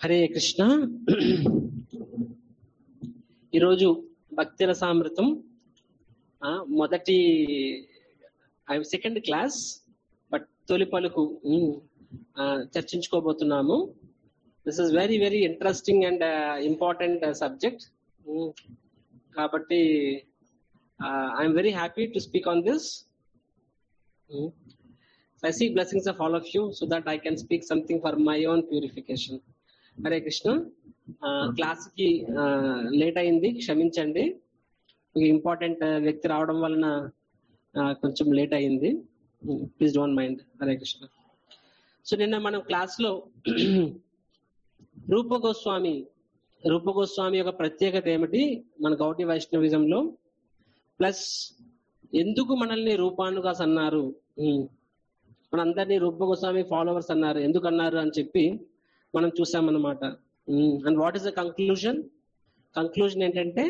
హరే కృష్ణ ఈరోజు భక్తి రసామృతం ఆ, మొదటి సెకండ్ క్లాస్ బట్ తొలి పలుకు ఉమ్, ఆ, చర్చించుకోబోతున్నాము this is very very interesting and important subject కాబట్టి I'm very happy to speak on this I seek blessings of all of you so that I can speak something for my own purification. Hare Krishna class కి late అయింది క్షమించండి important వ్యక్తి రావడం వలన ఆ, కొంచెం late అయింది please don't mind Hare Krishna so నిన్న మనం క్లాస్ లో రూప గోస్వామి రూప గోస్వామి యొక్క ప్రత్యేకత ఏమిటి మన గౌటి వైష్ణవిజంలో ప్లస్ ఎందుకు మనల్ని రూపానుగాస్ అన్నారు ఉమ్. మనందరినీ రూప గోస్వామి ఫాలోవర్స్ అన్నారు ఎందుకు అన్నారు అని చెప్పి మనం చూసామన్నమాట and what is the conclusion conclusion ఏంటంటే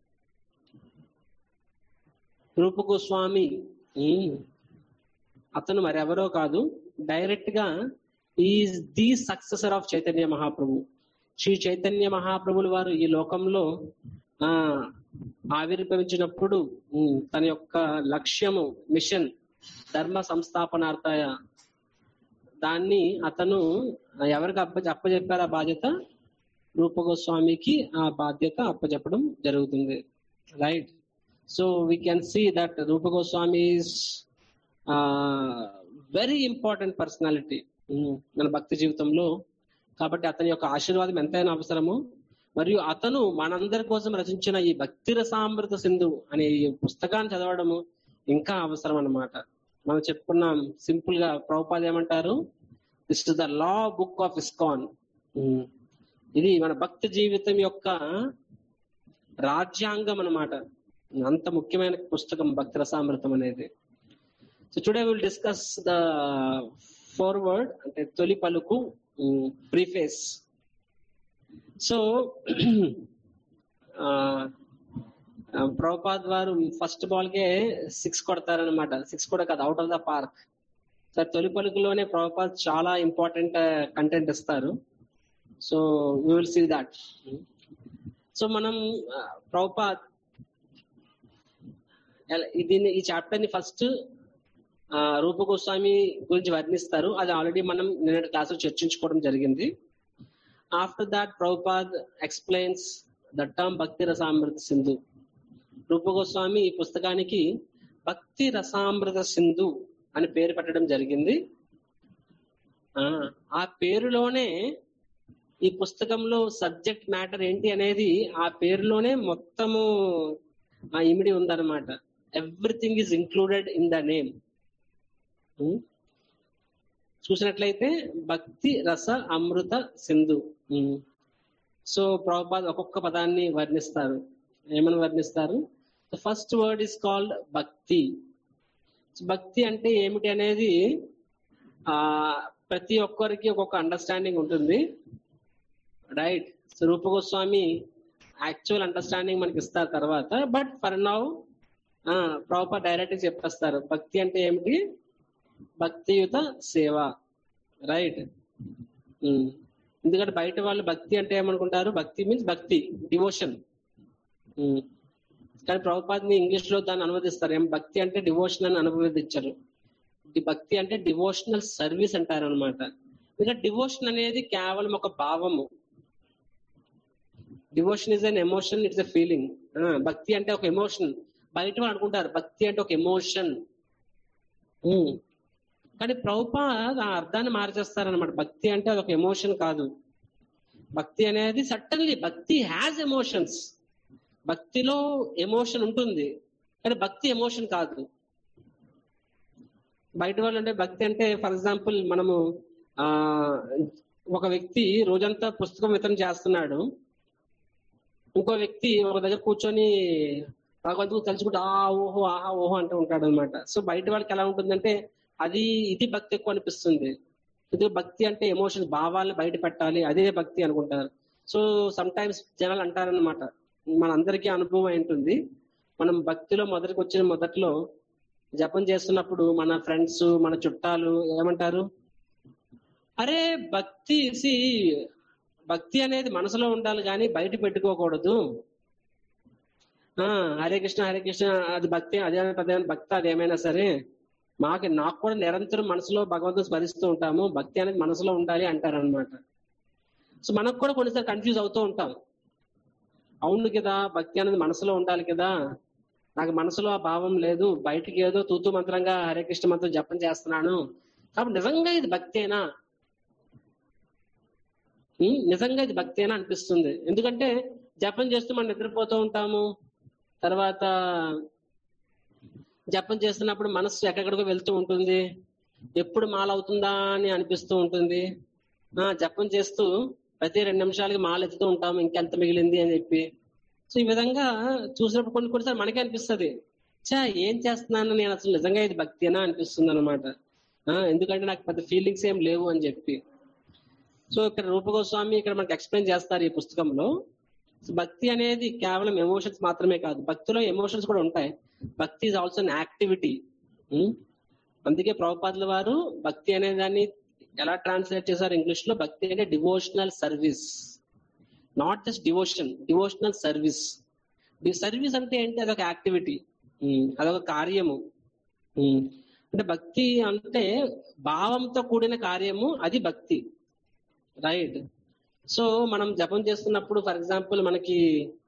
రూప గోస్వామి ఉమ్, అతను మరెవరో కాదు డైరెక్ట్ గా is the successor of Chaitanya Mahaprabhu Shri Chaitanya మహాప్రభులు వారు ఈ లోకంలో ఆ ఆవిర్భవించినప్పుడు ఉమ్, తన యొక్క లక్ష్యము మిషన్ ధర్మ సంస్థాపనార్థాయ దాన్ని అతను ఎవరికి అప్ప అప్పచెప్పారు ఆ బాధ్యత రూప గోస్వామికి ఆ బాధ్యత అప్పచెప్పడం జరుగుతుంది right so we can see that Rupa Goswami very important personality మన భక్తి జీవితంలో కాబట్టి అతని యొక్క ఆశీర్వాదం ఎంతైనా అవసరము మరియు అతను మనందరి కోసం రచించిన ఈ భక్తి రసామృత సింధు అనే ఈ పుస్తకాన్ని చదవడము ఇంకా అవసరం అన్నమాట మనం చెప్పుకున్నాం సింపుల్ గా ప్రభుపాద ఏమంటారు this is the law book of ISKCON ఇది మన భక్తి జీవితం యొక్క రాజ్యాంగం అన్నమాట అంత ముఖ్యమైన పుస్తకం భక్తి రసామృతం అనేది so today will discuss the foreword అంటే తొలి పలుకు ప్రీఫేస్ సో ప్రభుపాద్ వారు ఫస్ట్ బాల్ కే సిక్స్ కొడతారనమాట సిక్స్ కూడా కాదు out of the park sir తొలి పలుకులోనే ప్రభుపాద్ చాలా ఇంపార్టెంట్ కంటెంట్ ఇస్తారు so we will see that so మనం ప్రభుపాద్ దీన్ని ఈ చాప్టర్ ని ఫస్ట్ రూప గోస్వామి గురించి వర్ణిస్తారు అది ఆల్రెడీ మనం నిన్నటి క్లాస్ లో చర్చించుకోవడం జరిగింది after that Prabhupad explains the term Bhakti Rasamrita Sindhu రూప గోస్వామి ఈ పుస్తకానికి భక్తి రసామృత సింధు అని పేరు పెట్టడం జరిగింది ఆ, ఆ పేరులోనే ఈ పుస్తకంలో సబ్జెక్ట్ మ్యాటర్ ఏంటి అనేది ఆ పేరులోనే మొత్తము ఆ ఇమిడి ఉందన్నమాట everything is included in the name చూసినట్లయితే భక్తి రస అమృత సింధు ఉమ్. సో ప్రభుపాద్ ఒక్కొక్క పదాన్ని వర్ణిస్తారు ఏమని వర్ణిస్తారు ఫస్ట్ వర్డ్ ఇస్ కాల్డ్ భక్తి భక్తి అంటే ఏమిటి అనేది ఆ ప్రతి ఒక్కరికి ఒక్కొక్క అండర్స్టాండింగ్ ఉంటుంది right Swarupa Goswami actual understanding మనకి ఇస్తారు తర్వాత but for now proper direct చెప్పేస్తారు భక్తి అంటే ఏమిటి భక్తియుత సేవ రైట్ ఎందుకంటే బయట వాళ్ళు భక్తి అంటే ఏమనుకుంటారు భక్తి మీన్స్ భక్తి డివోషన్ కానీ ప్రభుపాద్ని ఇంగ్లీష్ లో దాన్ని అనువదిస్తారు ఏం భక్తి అంటే డివోషన్ అని అనువదించారు ఈ భక్తి అంటే డివోషనల్ సర్వీస్ అంటారు అనమాట ఇంకా డివోషన్ అనేది కేవలం ఒక భావము devotion is an emotion it's a feeling భక్తి అంటే ఒక ఎమోషన్ బయట వాళ్ళు అనుకుంటారు భక్తి అంటే ఒక ఎమోషన్ కానీ ప్రభుపాద్ ఆ అర్థాన్ని మార్చేస్తారనమాట భక్తి అంటే అదొక ఎమోషన్ కాదు భక్తి అనేది సట్టన్లీ భక్తి హ్యాజ్ ఎమోషన్స్ భక్తిలో ఎమోషన్ ఉంటుంది కానీ భక్తి ఎమోషన్ కాదు బయట వాళ్ళు అంటే భక్తి అంటే ఫర్ ఎగ్జాంపుల్ మనము ఆ ఒక వ్యక్తి రోజంతా పుస్తకం వితరణ చేస్తున్నాడు ఇంకో వ్యక్తి ఒక దగ్గర కూర్చొని భగవంతుడు తలుచుకుంటూ ఆ ఓహో ఆహా ఓహో అంటూ ఉంటాడు అనమాట సో బయట వాళ్ళకి ఎలా ఉంటుందంటే అది ఇది భక్తి ఎక్కువ అనిపిస్తుంది ఇది భక్తి అంటే ఎమోషన్స్ భావాలను బయట పెట్టాలి అదే భక్తి అనుకుంటారు సో సమ్ టైమ్స్ జనాలు అంటారనమాట మనందరికీ అనుభవం అయి ఉంటుంది మనం భక్తిలో మొదటికి వచ్చిన మొదట్లో జపం చేస్తున్నప్పుడు మన ఫ్రెండ్స్ మన చుట్టాలు ఏమంటారు అరే భక్తి సి భక్తి అనేది మనసులో ఉండాలి కానీ బయట పెట్టుకోకూడదు ఆ హరే కృష్ణ హరే కృష్ణ అది భక్తి అదే పదే భక్తి అదేమైనా సరే మాకు నాకు కూడా నిరంతరం మనసులో భగవంతుని స్మరిస్తూ ఉంటాము భక్తి అనేది మనసులో ఉండాలి అంటారనమాట సో మనకు కూడా కొన్నిసార్లు కన్ఫ్యూజ్ అవుతూ ఉంటాం అవును కదా భక్తి అనేది మనసులో ఉండాలి కదా నాకు మనసులో ఆ భావం లేదు బయటికి ఏదో తూతు మంత్రంగా హరే కృష్ణ మంత్రం జపం చేస్తున్నాను కాబట్టి నిజంగా ఇది భక్తేనా ఉమ్, నిజంగా ఇది భక్తేనా అనిపిస్తుంది ఎందుకంటే జపం చేస్తూ మనం నిద్రపోతూ ఉంటాము తర్వాత జపం చేస్తున్నప్పుడు మనసు ఎక్కడికో వెళ్తూ ఉంటుంది ఎప్పుడు మాల అవుతుందా అని అనిపిస్తూ ఉంటుంది ఆ జపం చేస్తూ ప్రతి రెండు నిమిషాలకి మాల ఎత్తుతూ ఉంటాము ఇంకెంత మిగిలింది అని చెప్పి సో ఈ విధంగా చూసినప్పుడు కొన్ని కొన్నిసార్లు మనకే అనిపిస్తుంది చా ఏం చేస్తున్నాను నేను అసలు నిజంగా ఇది భక్తినా అనిపిస్తుంది అనమాట ఎందుకంటే నాకు పెద్ద ఫీలింగ్స్ ఏం లేవు అని చెప్పి సో ఇక్కడ రూపగోస్వామి ఇక్కడ మనకి ఎక్స్ప్లెయిన్ చేస్తారు ఈ పుస్తకంలో సో భక్తి అనేది కేవలం ఎమోషన్స్ మాత్రమే కాదు భక్తిలో ఎమోషన్స్ కూడా ఉంటాయి భక్తి ఇస్ ఆల్సో అన్ యాక్టివిటీ అందుకే ప్రభుపాదుల వారు భక్తి అనే దాన్ని ఎలా ట్రాన్స్లేట్ చేశారు ఇంగ్లీష్ లో భక్తి అంటే devotional service not just devotion devotional service service అంటే ఏంటి అదొక యాక్టివిటీ అదొక కార్యము ఉమ్. అంటే భక్తి అంటే భావంతో కూడిన కార్యము అది భక్తి రైట్ సో మనం జపం చేస్తున్నప్పుడు ఫర్ ఎగ్జాంపుల్ మనకి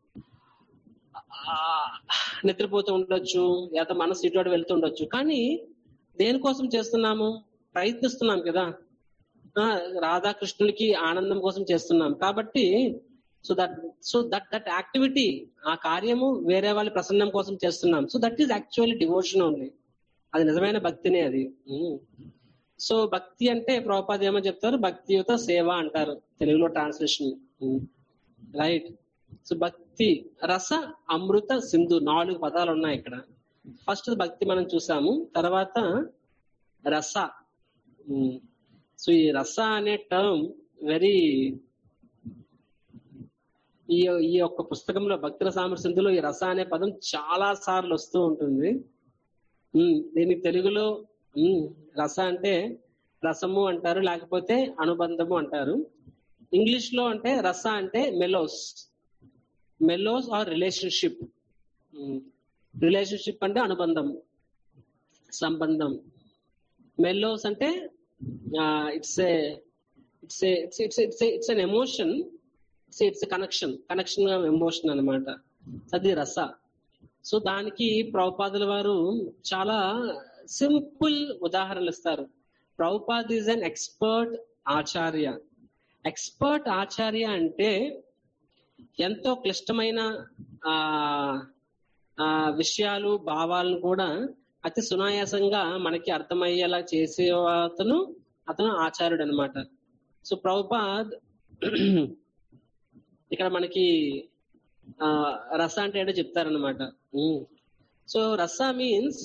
ఆ, నిద్రపోతూ ఉండొచ్చు లేదా మనసు ఇటు అటు వెళ్తూ ఉండొచ్చు కానీ దేనికోసం చేస్తున్నాము ప్రయత్నిస్తున్నాం కదా ఆ, రాధాకృష్ణులకి ఆనందం కోసం చేస్తున్నాం కాబట్టి so that so that that activity ఆ కార్యము వేరే వాళ్ళ ప్రసన్నం కోసం చేస్తున్నాం so that is actually devotion only అది నిజమైన భక్తినే అది సో భక్తి అంటే ప్రభుపాద ఏమో చెప్తారు భక్తియుత సేవ అంటారు తెలుగులో ట్రాన్స్లేషన్ రైట్ సో భక్తి రస అమృత సింధు నాలుగు పదాలు ఉన్నాయి ఇక్కడ ఫస్ట్ భక్తి మనం చూసాము తర్వాత రస సో ఈ రస అనే టర్మ్ వెరీ ఈ ఈ యొక్క పుస్తకంలో భక్తుల సామర్థ్యంలో ఈ రస అనే పదం చాలా సార్లు వస్తూ ఉంటుంది ఉమ్, దీనికి తెలుగులో ఉమ్, రస అంటే రసము అంటారు లేకపోతే అనుబంధము అంటారు ఇంగ్లీష్ లో అంటే రస అంటే mellows mellows or relationship relationship అంటే అనుబంధం సంబంధం మెల్లోస్ అంటే it's a it's it's it's it's it's an emotion it's it's connection connection emotion అన్నమాట అది రస సో దానికి ప్రభుపాదుల వారు చాలా సింపుల్ ఉదాహరణలు ఇస్తారు Prabhupad is an expert acharya expert acharya అంటే ఎంతో క్లిష్టమైన ఆ ఆ విషయాలు భావాలను కూడా అతి సునాయాసంగా మనకి అర్థమయ్యేలా చేసే అతను అతను ఆచార్యుడు అనమాట సో ప్రభుపాద్ ఇక్కడ మనకి ఆ రస అంటే ఏంటో చెప్తారనమాట సో రస మీన్స్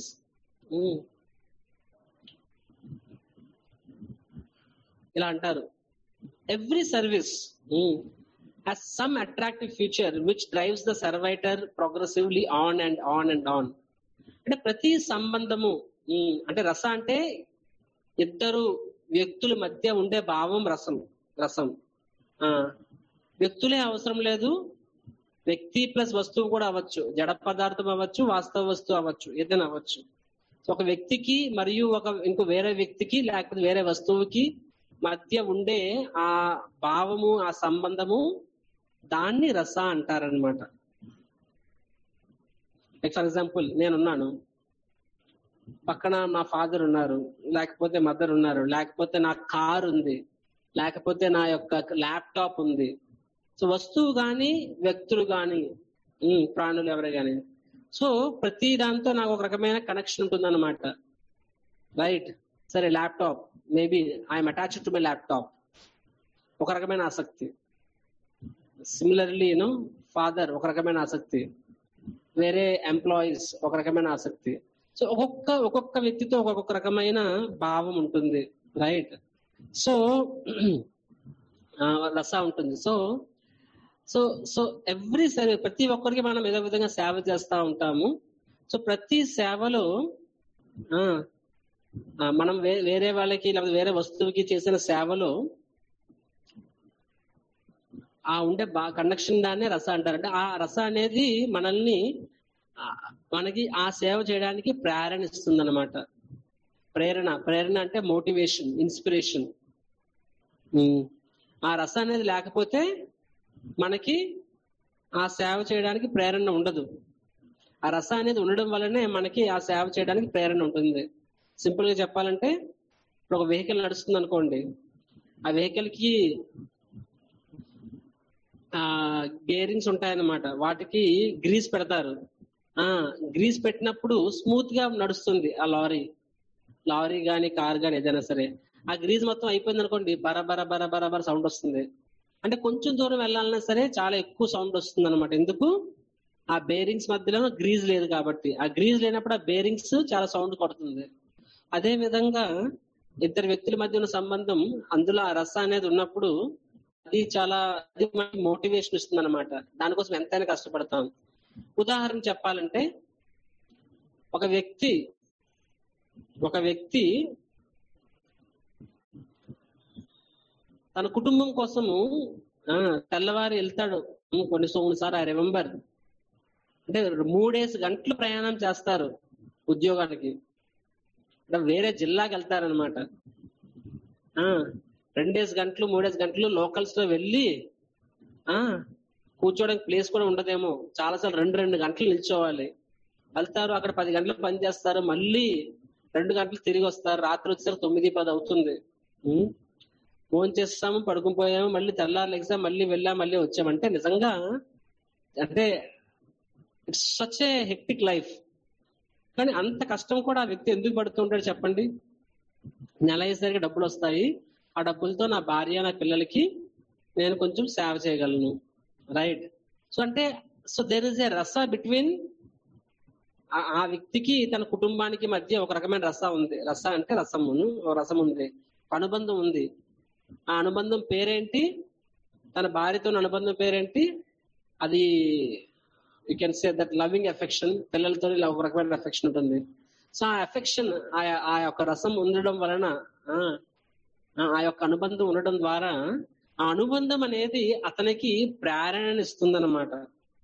ఇలా అంటారు every service has some attractive feature which drives the servitor progressively on and on and on అంటే ప్రతి సంబంధము ఉమ్, అంటే రస అంటే ఇద్దరు వ్యక్తుల మధ్య ఉండే భావం రసం రసం ఆ వ్యక్తులే అవసరం లేదు వ్యక్తి ప్లస్ వస్తువు కూడా అవ్వచ్చు జడ పదార్థం అవ్వచ్చు వాస్తవ వస్తువు అవ్వచ్చు ఏదైనా అవ్వచ్చు సో ఒక వ్యక్తికి మరియు ఒక ఇంకో వేరే వ్యక్తికి లేకపోతే వేరే వస్తువుకి మధ్య ఉండే ఆ భావము ఆ సంబంధము దాన్ని రస అంటారనమాట లైక్ ఫర్ ఎగ్జాంపుల్ నేనున్నాను పక్కన మా ఫాదర్ ఉన్నారు లేకపోతే మదర్ ఉన్నారు లేకపోతే నా కార్ ఉంది లేకపోతే నా యొక్క ల్యాప్టాప్ ఉంది సో వస్తువు గాని వ్యక్తులు గాని ఉమ్, ప్రాణులు ఎవరే గాని సో ప్రతి దాంతో నాకు ఒక రకమైన కనెక్షన్ ఉంటుందన్నమాట రైట్ సరే laptop maybe I'm attach to my laptop ఒక రకమైన ఆసక్తి సిమిలర్లీ యూనో ఫాదర్ ఒక రకమైన ఆసక్తి వేరే ఎంప్లాయీస్ ఒక రకమైన ఆసక్తి సో ఒక్కొక్క ఒక్కొక్క వ్యక్తితో ఒక్కొక్క రకమైన భావం ఉంటుంది రైట్ సో రస ఉంటుంది so so so every service ప్రతి ఒక్కరికి మనం ఏదో విధంగా సేవ చేస్తా ఉంటాము సో ప్రతి సేవలో ఆ, ఆ, మనం వే- వేరే వాళ్ళకి లేకపోతే వేరే వస్తువుకి చేసిన సేవలో ఆ ఉండే బా కనెక్షన్ దాన్నే రస అంటారు అంటే ఆ రస అనేది మనల్ని ఆ, మనకి ఆ సేవ చేయడానికి ప్రేరణ ఇస్తుంది అనమాట ప్రేరణ ప్రేరణ అంటే మోటివేషన్ ఇన్స్పిరేషన్ ఆ రస అనేది లేకపోతే మనకి ఆ సేవ చేయడానికి ప్రేరణ ఉండదు ఆ రస అనేది ఉండడం వల్లనే మనకి ఆ సేవ చేయడానికి ప్రేరణ ఉంటుంది సింపుల్ గా చెప్పాలంటే ఇప్పుడు ఒక వెహికల్ నడుస్తుంది అనుకోండి ఆ వెహికల్ కి ఆ గేరింగ్స్ ఉంటాయన్నమాట వాటికి గ్రీస్ పెడతారు ఆ గ్రీస్ పెట్టినప్పుడు స్మూత్ గా నడుస్తుంది ఆ లారీ లారీ గాని కార్ గాని ఏదైనా సరే ఆ గ్రీజ్ మొత్తం అయిపోయింది అనుకోండి బర బర బర బర బర సౌండ్ వస్తుంది అంటే కొంచెం దూరం వెళ్ళాలన్నా సరే చాలా ఎక్కువ సౌండ్ వస్తుంది అనమాట ఎందుకు ఆ బేరింగ్స్ మధ్యలో గ్రీజ్ లేదు కాబట్టి ఆ గ్రీజ్ లేనప్పుడు ఆ బేరింగ్స్ చాలా సౌండ్ కొడుతుంది అదే విధంగా ఇద్దరు వ్యక్తుల మధ్య ఉన్న సంబంధం అందులో ఆ రస అనేది ఉన్నప్పుడు అది చాలా అది మనకి మోటివేషన్ ఇస్తుంది అనమాట దానికోసం ఎంతైనా కష్టపడతాం ఉదాహరణ చెప్పాలంటే ఒక వ్యక్తి ఒక వ్యక్తి తన కుటుంబం కోసము ఆ, తెల్లవారి వెళ్తాడు ఉమ్, కొన్ని కొన్నిసార్లు ఐ రిమెంబర్ అంటే మూడేసి గంటలు ప్రయాణం చేస్తారు ఉద్యోగానికి అంటే వేరే జిల్లాకి వెళ్తారనమాట రెండేసి గంటలు మూడేసి గంటలు లోకల్స్ లో వెళ్ళి ఆ కూర్చోడానికి ప్లేస్ కూడా ఉండదేమో చాలాసార్లు రెండు రెండు గంటలు నిల్చోవాలి వెళ్తారు అక్కడ పది గంటలు పని చేస్తారు మళ్ళీ రెండు గంటలు తిరిగి వస్తారు రాత్రి వచ్చేసరికి తొమ్మిది పది అవుతుంది ఉమ్. ఫోన్ చేస్తాము పడుకుని పోయాము మళ్ళీ తెల్లారు లెగ్సాం మళ్ళీ వెళ్ళాం మళ్ళీ వచ్చామంటే నిజంగా అంటే it's such a hectic life కానీ అంత కష్టం కూడా ఆ వ్యక్తి ఎందుకు పడుతుంటాడు చెప్పండి నెల అయ్యేసరికి డబ్బులు వస్తాయి ఆ డబ్బులతో నా భార్య నా పిల్లలకి నేను కొంచెం సేవ చేయగలను రైట్ సో అంటే so there is a rasa between ఆ వ్యక్తికి తన కుటుంబానికి మధ్య ఒక రకమైన రస ఉంది రస అంటే రసమును ఒక రసం ఉంది అనుబంధం ఉంది ఆ అనుబంధం పేరేంటి తన భార్యతో ఉన్న అనుబంధం పేరేంటి అది you can say that loving affection పిల్లలతో ఇలా ఒక రకమైన ఎఫెక్షన్ ఉంటుంది సో ఆ ఎఫెక్షన్ ఆ యొక్క రసం ఉండడం వలన ఆ, ఆ యొక్క అనుబంధం ఉండడం ద్వారా ఆ అనుబంధం అనేది అతనికి ప్రేరణనిస్తుంది అనమాట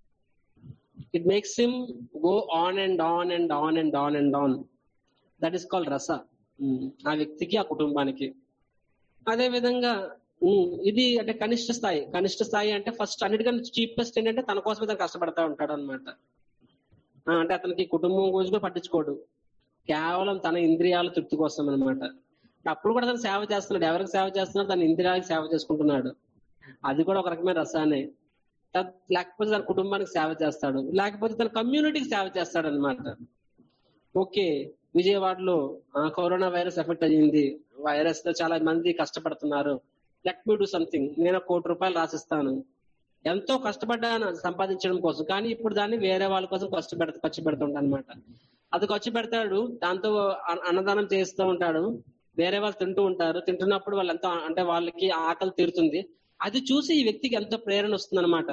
it makes him go on and on and on and on and on that is called rasa um, ఆ వ్యక్తికి ఆ కుటుంబానికి అదే విధంగా ఉమ్, ఇది అంటే కనిష్ట స్థాయి కనిష్ట స్థాయి అంటే ఫస్ట్ అన్నిటికన్నా చీపెస్ట్ ఏంటంటే తన కోసమే తను కష్టపడతా ఉంటాడు అనమాట అంటే అతనికి కుటుంబం గురించి కూడా పట్టించుకోడు కేవలం తన ఇంద్రియాల తృప్తి కోసం అనమాట అప్పుడు కూడా తను సేవ చేస్తున్నాడు ఎవరికి సేవ చేస్తున్నాడు తన ఇంద్రియాలకు సేవ చేసుకుంటున్నాడు అది కూడా ఒక రకమైన రసానే తద్- లేకపోతే తన కుటుంబానికి సేవ చేస్తాడు లేకపోతే తన కమ్యూనిటీకి సేవ చేస్తాడు అనమాట ఓకే విజయవాడలో ఆ, కరోనా వైరస్ ఎఫెక్ట్ అయ్యింది వైరస్ తో చాలా మంది కష్టపడుతున్నారు లెట్ మీ డూ సంథింగ్ నేను ఒక కోటి రూపాయలు రాసిస్తాను ఎంతో కష్టపడ్డాను సంపాదించడం కోసం కానీ ఇప్పుడు దాన్ని వేరే వాళ్ళ కోసం ఖర్చు పెడత ఖర్చు పెడుతుంటా అనమాట అది ఖర్చు పెడతాడు దాంతో అన్న- అన్నదానం చేస్తూ ఉంటాడు వేరే వాళ్ళు తింటూ ఉంటారు తింటున్నప్పుడు వాళ్ళు ఎంతో అంటే వాళ్ళకి ఆకలి తీరుతుంది అది చూసి ఈ వ్యక్తికి ఎంతో ప్రేరణ వస్తుంది అనమాట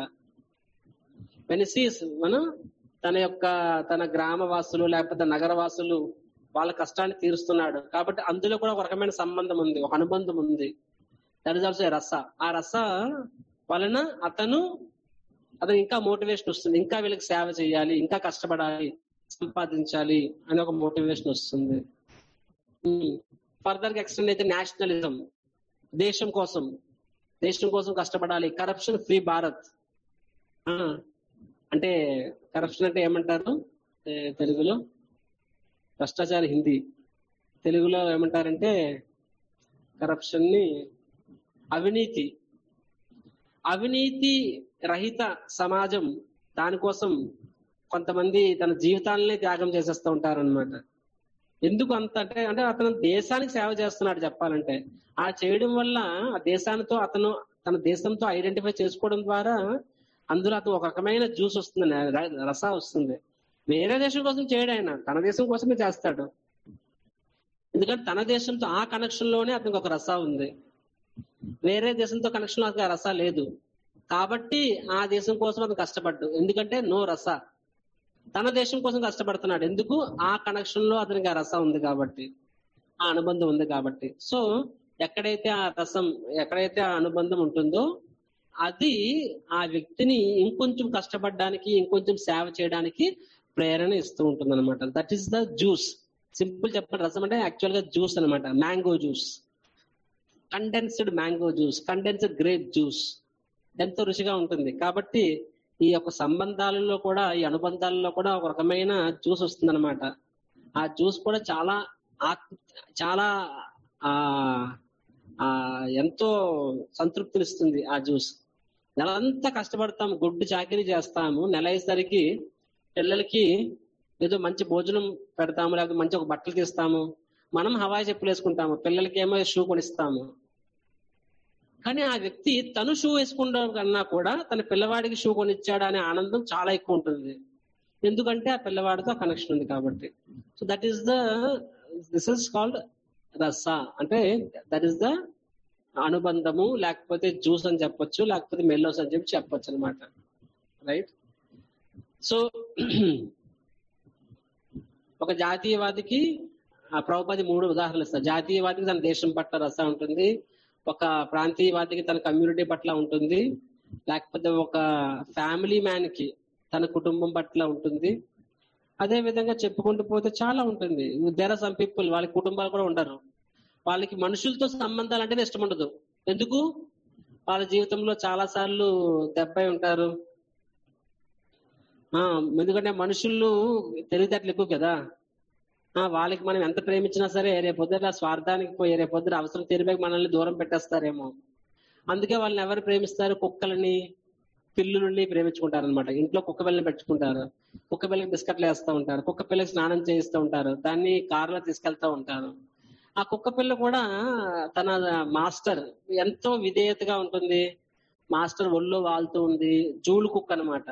వెనిసీస్ మనం తన యొక్క తన గ్రామ వాసులు లేకపోతే నగర వాసులు వాళ్ళ కష్టాన్ని తీరుస్తున్నాడు కాబట్టి అందులో కూడా ఒక రకమైన సంబంధం ఉంది ఒక అనుబంధం ఉంది దట్ ఇస్ ఆల్సో రస ఆ రస వలన అతను అతను ఇంకా మోటివేషన్ వస్తుంది ఇంకా వీళ్ళకి సేవ చేయాలి ఇంకా కష్టపడాలి సంపాదించాలి అని ఒక మోటివేషన్ వస్తుంది ఫర్దర్ గా ఎక్స్టెండ్ అయితే నేషనలిజం దేశం కోసం దేశం కోసం కష్టపడాలి కరప్షన్ ఫ్రీ భారత్ ఆ, అంటే కరప్షన్ అంటే ఏమంటారు ఏ, తెలుగులో భ్రష్టాచార హిందీ తెలుగులో ఏమంటారంటే కరప్షన్ ని అవినీతి అవినీతి రహిత సమాజం దానికోసం కొంతమంది తన జీవితాలనే త్యాగం చేసేస్తూ ఉంటారన్నమాట ఎందుకు అంత అంటే అంటే అతను దేశానికి సేవ చేస్తున్నాడు చెప్పాలంటే ఆ చేయడం వల్ల ఆ దేశానితో అతను తన దేశంతో ఐడెంటిఫై చేసుకోవడం ద్వారా అందులో అతను ఒక రకమైన జ్యూస్ వస్తుంది ర- రస వస్తుంది వేరే దేశం కోసం చేయడు ఆయన తన దేశం కోసమే చేస్తాడు ఎందుకంటే తన దేశంతో ఆ కనెక్షన్ లోనే అతనికి ఒక రస ఉంది వేరే దేశంతో కనెక్షన్ లో అతనికి ఆ రస లేదు కాబట్టి ఆ దేశం కోసం అతను కష్టపడ్డు ఎందుకంటే నో రస తన దేశం కోసం కష్టపడుతున్నాడు ఎందుకు ఆ కనెక్షన్ లో అతనికి ఆ రసం ఉంది కాబట్టి ఆ అనుబంధం ఉంది కాబట్టి సో ఎక్కడైతే ఆ రసం ఎక్కడైతే ఆ అనుబంధం ఉంటుందో అది ఆ వ్యక్తిని ఇంకొంచెం కష్టపడడానికి ఇంకొంచెం సేవ చేయడానికి ప్రేరణ ఇస్తూ ఉంటుంది అనమాట that is the juice simple చెప్పండి రసం అంటే యాక్చువల్ గా జ్యూస్ అనమాట mango juice condensed mango juice condensed grape juice ఎంతో రుచిగా ఉంటుంది కాబట్టి ఈ యొక్క సంబంధాలలో కూడా ఈ అనుబంధాలలో కూడా ఒక రకమైన జ్యూస్ వస్తుందన్నమాట ఆ జ్యూస్ కూడా చాలా ఆత్- చాలా ఆ ఆ ఎంతో సంతృప్తినిస్తుంది ఆ జ్యూస్ నెలంతా కష్టపడతాం గుడ్డు చాకరీ చేస్తాము నెల అయ్యేసరికి పిల్లలకి ఏదో మంచి భోజనం పెడతాము లేకపోతే మంచి ఒక బట్టలు తీస్తాము మనం హవాయి చెప్పులు వేసుకుంటాము పిల్లలకి ఏమో షూ కొనిస్తాము కానీ ఆ వ్యక్తి తను షూ వేసుకుంటాం కన్నా కూడా తన పిల్లవాడికి షూ కొనిచ్చాడు అనే ఆనందం చాలా ఎక్కువ ఉంటుంది ఎందుకంటే ఆ పిల్లవాడితో కనెక్షన్ ఉంది కాబట్టి so that is the this is called rasa అంటే దట్ ఈస్ ద అనుబంధము లేకపోతే జ్యూస్ అని చెప్పొచ్చు లేకపోతే మెల్లోస్ అని చెప్పి చెప్పొచ్చు అనమాట రైట్ సో ఒక జాతీయవాదికి ఆ ప్రభుపది మూడు ఉదాహరణలు ఇస్తారు జాతీయవాదికి తన దేశం పట్ల రస ఉంటుంది ఒక ప్రాంతీయవాదికి తన కమ్యూనిటీ పట్ల ఉంటుంది లేకపోతే ఒక ఫ్యామిలీ మ్యాన్ కి తన కుటుంబం పట్ల ఉంటుంది అదే విధంగా చెప్పుకుంటూ పోతే చాలా ఉంటుంది దేర్ ఆర్ సమ్ పీపుల్ వాళ్ళ కుటుంబాలు కూడా ఉండరు వాళ్ళకి మనుషులతో సంబంధాలు అంటేనే ఇష్టం ఉండదు ఎందుకు వాళ్ళ జీవితంలో చాలా సార్లు దెబ్బై ఉంటారు ఆ ఎందుకంటే మనుషులు తెలివితేటలు ఎక్కువ కదా ఆ వాళ్ళకి మనం ఎంత ప్రేమించినా సరే రేపొద్దున స్వార్థానికి పోయి రేపొద్దున అవసరం తీరిపోయి మనల్ని దూరం పెట్టేస్తారేమో అందుకే వాళ్ళని ఎవరు ప్రేమిస్తారు కుక్కలని పిల్లుల్ని ప్రేమించుకుంటారు అనమాట ఇంట్లో కుక్క పిల్లని పెట్టుకుంటారు కుక్క పిల్లకి బిస్కెట్లు వేస్తూ ఉంటారు కుక్క పిల్లకి స్నానం చేయిస్తూ ఉంటారు దాన్ని కారులో తీసుకెళ్తా ఉంటారు ఆ కుక్క పిల్ల కూడా తన మాస్టర్ ఎంతో విధేయతగా ఉంటుంది మాస్టర్ ఒళ్ళో వాళ్తూ ఉంది జూలు కుక్క అనమాట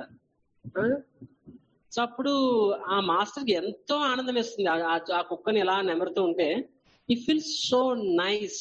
సో అప్పుడు ఆ మాస్టర్ కి ఎంతో ఆనందం వేస్తుంది ఆ- ఆ- ఆ కుక్కని ఎలా నెమరుతూ ఉంటే ఈ ఫీల్ సో నైస్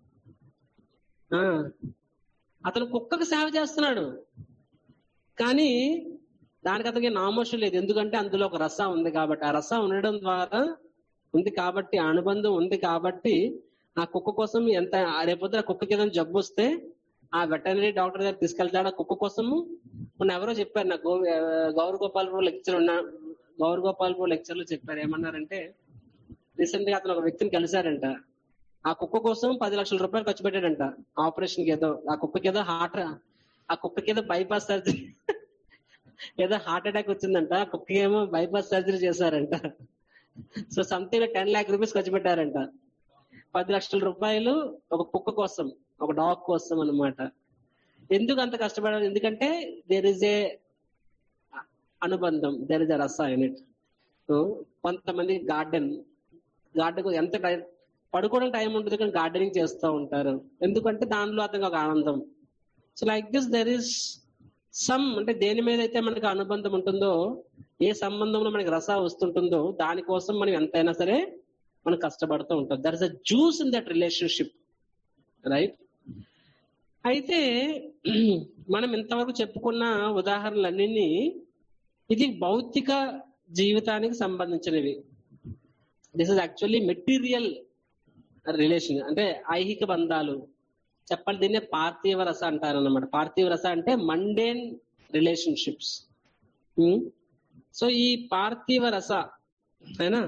అతను కుక్కకు సేవ చేస్తున్నాడు కానీ దానికి అతనికి నామోషం లేదు ఎందుకంటే అందులో ఒక రస ఉంది కాబట్టి ఆ రస ఉండడం ద్వారా ఉంది కాబట్టి ఆ అనుబంధం ఉంది కాబట్టి ఆ కుక్క కోసం ఎంత రేపొద్దున కుక్కకి ఏదైనా జబ్బు వస్తే ఆ వెటనరీ డాక్టర్ దగ్గర తీసుకెళ్తాడు ఆ కుక్క కోసము మొన్న ఎవరో చెప్పారు నాకు గౌ గౌర గోపాల్పూర్ లెక్చర్ ఉన్న గౌర గోపాల్పూర్ లెక్చర్ లో చెప్పారు ఏమన్నారంటే రీసెంట్ గా అతను ఒక వ్యక్తిని కలిశారంట ఆ కుక్క కోసం పది లక్షల రూపాయలు ఖర్చు పెట్టాడంట ఆపరేషన్ కి ఏదో ఆ కుక్కకి ఏదో హార్ట్ ఆ కుక్కకి ఏదో బైపాస్ సర్జరీ ఏదో హార్ట్ అటాక్ వచ్చిందంట ఆ కుక్కకి ఏమో బైపాస్ సర్జరీ చేశారంట so something ten lakh rupees ఖర్చు పెట్టారంట పది లక్షల రూపాయలు ఒక కుక్క కోసం ఒక డాగ్ కోసం అన్నమాట ఎందుకు అంత కష్టపడాలి ఎందుకంటే దేర్ ఇస్ ఏ అనుబంధం there is a rasa in it కొంతమంది గార్డెన్ గార్డెన్ ఎంత టైం పడుకోవడం టైం ఉంటుంది కానీ గార్డెనింగ్ చేస్తూ ఉంటారు ఎందుకంటే దానిలో అతనికి ఒక ఆనందం so like this there is some అంటే దేని మీద అయితే మనకి అనుబంధం ఉంటుందో ఏ సంబంధంలో మనకి రస వస్తుంటుందో దానికోసం మనం ఎంతైనా సరే మనం కష్టపడుతూ ఉంటాం there is a juice in that relationship right అయితే మనం ఇంతవరకు చెప్పుకున్న ఉదాహరణలన్నీ ఇది భౌతిక జీవితానికి సంబంధించినవి this is actually material relation అంటే ఐహిక బంధాలు చెప్పాలి దీన్నే పార్థివ రస అంటారు అనమాట పార్థివ రస అంటే మండేన్ రిలేషన్షిప్స్ సో ఈ పార్థివ రస అయినా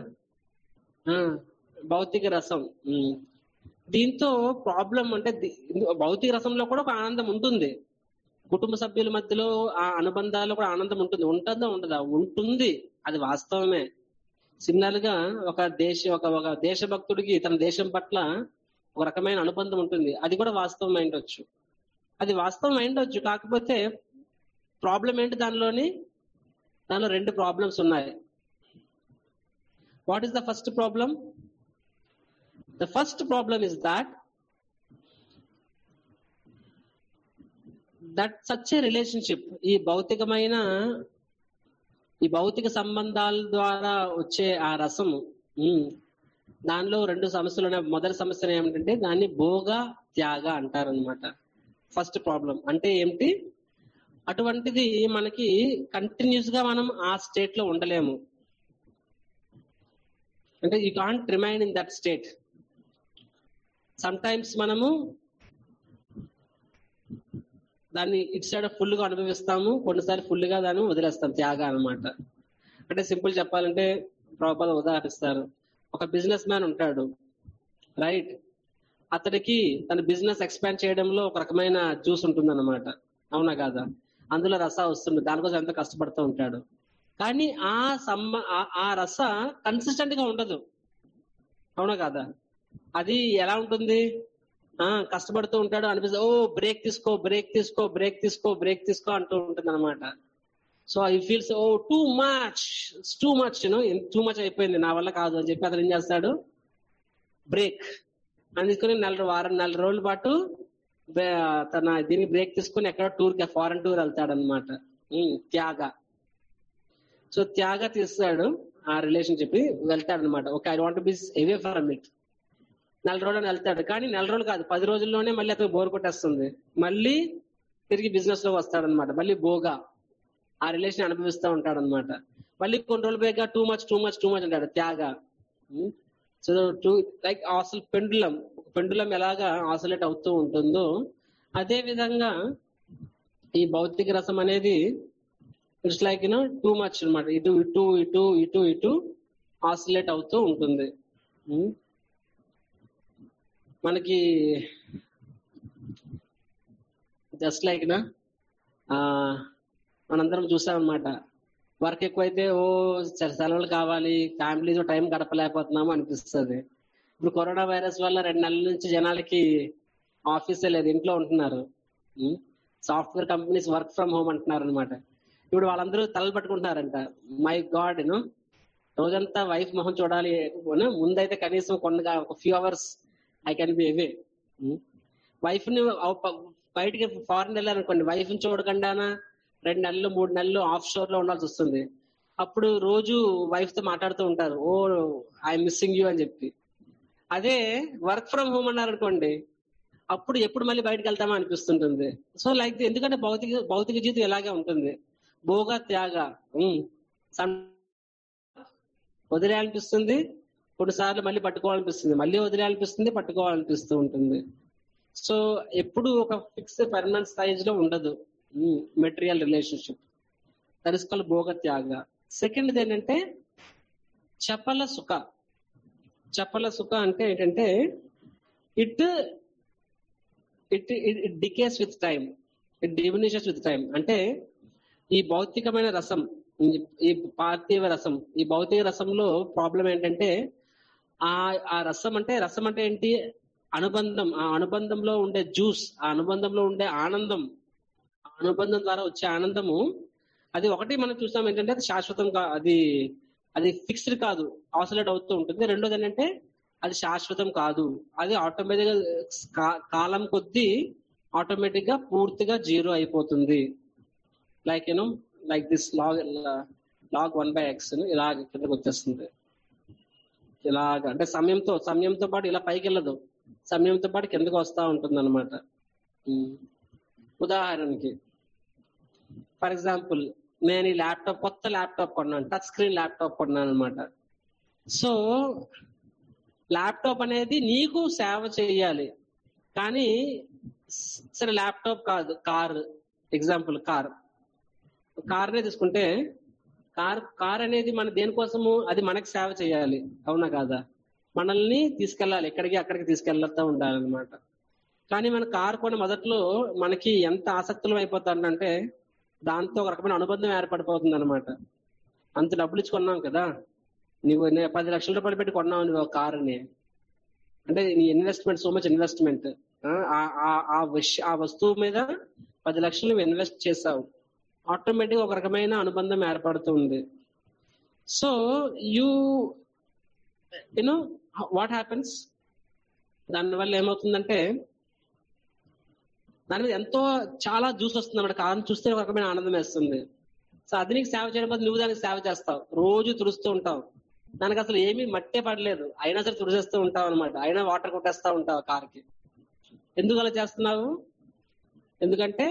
భౌతిక రసం ఉమ్. దీంతో ప్రాబ్లం అంటే ది- భౌతిక రసంలో కూడా ఒక ఆనందం ఉంటుంది కుటుంబ సభ్యుల మధ్యలో ఆ అనుబంధాల్లో కూడా ఆనందం ఉంటుంది ఉంటుందా ఉండదా ఉంటుంది అది వాస్తవమే సిమిలర్ గా ఒక దేశ ఒక ఒక దేశభక్తుడికి తన దేశం పట్ల ఒక రకమైన అనుబంధం ఉంటుంది అది కూడా వాస్తవం అయిండొచ్చు అది వాస్తవం అయిండొచ్చు కాకపోతే ప్రాబ్లం ఏంటి దానిలోని దానిలో రెండు ప్రాబ్లమ్స్ ఉన్నాయి what is the first problem the first problem is that that such a relationship ఈ భౌతికమైన ఈ భౌతిక సంబంధాల ద్వారా వచ్చే ఆ రసము ఉమ్, దానిలో రెండు సమస్యలు ఉన్నాయి మొదటి సమస్య ఏమిటంటే దాన్ని భోగ త్యాగ అంటారు అనమాట ఫస్ట్ ప్రాబ్లం అంటే ఏమిటి అటువంటిది మనకి కంటిన్యూస్ గా మనం ఆ స్టేట్ లో ఉండలేము అంటే you can't remain in that state sometimes మనము దాన్ని ఇటు సైడ్ ఫుల్ గా అనుభవిస్తాము కొన్నిసార్లు ఫుల్ గా దాన్ని వదిలేస్తాం త్యాగ అన్నమాట అంటే సింపుల్ చెప్పాలంటే ప్రభుపాద ఉదాహరిస్తారు ఒక బిజినెస్ మ్యాన్ ఉంటాడు రైట్ అతడికి తన బిజినెస్ ఎక్స్పాండ్ చేయడంలో ఒక రకమైన జ్యూస్ ఉంటుందన్నమాట అవునా కాదా అందులో రస వస్తుంది దానికోసం ఎంతో కష్టపడుతూ ఉంటాడు కానీ ఆ సమ్మ ఆ- ఆ రస కన్సిస్టెంట్ గా ఉండదు అవునా కాదా అది ఎలా ఉంటుంది ఆ కష్టపడుతూ ఉంటాడు అనిపిస్తుంది ఓ బ్రేక్ తీసుకో బ్రేక్ తీసుకో బ్రేక్ తీసుకో బ్రేక్ తీసుకో అంటూ ఉంటుంది అనమాట so I feels oh too much too much you know too much అయిపోయింది నా వల్ల కాదు అని చెప్పి అతను ఏం చేస్తాడు బ్రేక్ అని తీసుకుని నెల వారం నెల రోజుల పాటు బే- తన దీనికి బ్రేక్ తీసుకుని ఎక్కడ టూర్ కి ఫారెన్ టూర్ వెళ్తాడు అనమాట త్యాగ సో త్యాగ తీస్తాడు ఆ రిలేషన్షిప్ వెళ్తాడు అనమాట okay I want be away from it నెల రోజులు వెళ్తాడు కానీ నెల రోజులు కాదు పది రోజుల్లోనే మళ్ళీ అతను బోర్ కొట్టేస్తుంది మళ్ళీ తిరిగి బిజినెస్ లో వస్తాడనమాట మళ్ళీ బోగా ఆ రిలేషన్ అనుభవిస్తూ ఉంటాడు అనమాట మళ్ళీ కొన్ని రోజులు పోయాక too much too much too much అంటాడు త్యాగ సో టూ లైక్ అసలు పెండులం పెండులం ఎలాగా ఆసలేట్ అవుతూ ఉంటుందో అదే విధంగా ఈ భౌతిక రసం అనేది it's like you know too much అన్నమాట ఇటు ఇటు ఇటు ఇటు ఇటు ఆసిలేట్ అవుతూ ఉంటుంది ఉమ్. మనకి జస్ట్ లైక్ నా ఆ, మనందరం చూసామన్నమాట వర్క్ ఎక్కువైతే ఓ సె- సెలవులు కావాలి ఫ్యామిలీతో టైం గడపలేకపోతున్నాము అనిపిస్తుంది ఇప్పుడు కరోనా వైరస్ వల్ల రెండు నెలల నుంచి జనాలకి ఆఫీసే లేదు ఇంట్లో ఉంటున్నారు software companies work from home అంటున్నారు అనమాట ఇప్పుడు వాళ్ళందరూ తలలు పట్టుకుంటున్నారంట మై గాడ్ యూనో రోజంతా వైఫ్ మొహం చూడాలి you know, ముందైతే కనీసం కొన్ని ఒక few hours I can be away wife ని అవ- ప- బయటికి ఫారెన్ వెళ్ళారనుకోండి వైఫ్ ని చూడకుండానా రెండు నెలలు మూడు నెలలు ఆఫ్ షోర్ లో ఉండాల్సి వస్తుంది అప్పుడు రోజు వైఫ్ తో మాట్లాడుతూ ఉంటారు ఓ ఐ మిస్సింగ్ యూ అని చెప్పి అదే వర్క్ ఫ్రమ్ హోమ్ అన్నారనుకోండి అప్పుడు ఎప్పుడు మళ్ళీ బయటకు వెళ్తామా అనిపిస్తుంటుంది సో లైక్ ఎందుకంటే భౌతిక భౌతిక జీవితం ఇలాగే ఉంటుంది భోగ త్యాగ ఉమ్. some వదిలేయాలనిపిస్తుంది కొన్నిసార్లు మళ్ళీ పట్టుకోవాలనిపిస్తుంది మళ్ళీ వదిలేయాలనిపిస్తుంది పట్టుకోవాలనిపిస్తూ ఉంటుంది సో ఎప్పుడు ఒక ఫిక్స్ పర్మనెంట్ సైజ్ లో ఉండదు మెటీరియల్ రిలేషన్షిప్ దరిస్కల్ భోగ త్యాగ సెకండ్ ఏంటంటే చపల సుఖ చపల సుఖ అంటే ఏంటంటే it it it decays with time it diminishes with time అంటే ఈ భౌతికమైన రసం ఈ- ఈ పార్థివ రసం ఈ భౌతిక రసంలో ప్రాబ్లం ఏంటంటే ఆ ఆ రసం అంటే రసం అంటే ఏంటి అనుబంధం ఆ అనుబంధంలో ఉండే జ్యూస్ ఆ అనుబంధంలో ఉండే ఆనందం ఆ అనుబంధం ద్వారా వచ్చే ఆనందము అది ఒకటి మనం చూస్తాం ఏంటంటే అది శాశ్వతం కా అది అది ఫిక్స్డ్ కాదు ఆసిలేట్ అవుతూ ఉంటుంది రెండోది ఏంటంటే అది శాశ్వతం కాదు అది ఆటోమేటిక్ గా కాలం కొద్దీ ఆటోమేటిక్ గా పూర్తిగా జీరో అయిపోతుంది like you know like this log log one by x ఇలాగ కిందకు వచ్చేస్తుంది ఇలాగ అంటే సమయంతో సమయంతో పాటు ఇలా పైకి వెళ్ళదు సమయంతో పాటు కిందకు వస్తా ఉంటుంది అనమాట ఉదాహరణకి ఫర్ ఎగ్జాంపుల్ నేను ఈ ల్యాప్టాప్ కొత్త ల్యాప్టాప్ కొన్నాను టచ్ స్క్రీన్ ల్యాప్టాప్ కొన్నాను అనమాట సో ల్యాప్టాప్ అనేది నీకు సేవ చేయాలి కానీ స్- సరే ల్యాప్టాప్ కాదు కార్ ఎగ్జాంపుల్ కార్ కార్ నే తీసుకుంటే కార్ కార్ అనేది మన దేనికోసము అది మనకి సేవ చేయాలి అవునా కాదా మనల్ని తీసుకెళ్ళాలి ఎక్కడికి అక్కడికి తీసుకెళ్తా ఉండాలన్నమాట కానీ మన కార్ కొన్న మొదట్లో మనకి ఎంత ఆసక్తులం అయిపోతాడంటే దాంతో ఒక రకమైన అనుబంధం ఏర్పడిపోతుంది అనమాట అంత డబ్బులు ఇచ్చి కొన్నాం కదా నీవు నే- పది లక్షల రూపాయలు పెట్టి కొన్నావు నువ్వు కారుని అంటే నీ ఇన్వెస్ట్మెంట్ సో మచ్ ఇన్వెస్ట్మెంట్ ఆ విష- ఆ వస్తువు మీద పది లక్షలు నువ్వు ఇన్వెస్ట్ చేసావు ఆటోమేటిక్ ఒక రకమైన అనుబంధం ఏర్పడుతుంది so you you know what happens దానివల్ల ఏమవుతుందంటే దాని మీద ఎంతో చాలా జ్యూస్ వస్తుంది అన్నమాట కారం చూస్తే ఒక రకమైన ఆనందం వేస్తుంది సో అది నీకు సేవ చేయడం బదులు నువ్వు దానికి సేవ చేస్తావు రోజు తుడుస్తూ ఉంటావు దానికి అసలు ఏమీ మట్టే పడలేదు అయినా సరే తుడిచేస్తూ ఉంటావు అనమాట అయినా వాటర్ కొట్టేస్తా ఉంటావు కార్కి ఎందుకు అలా చేస్తున్నావు ఎందుకంటే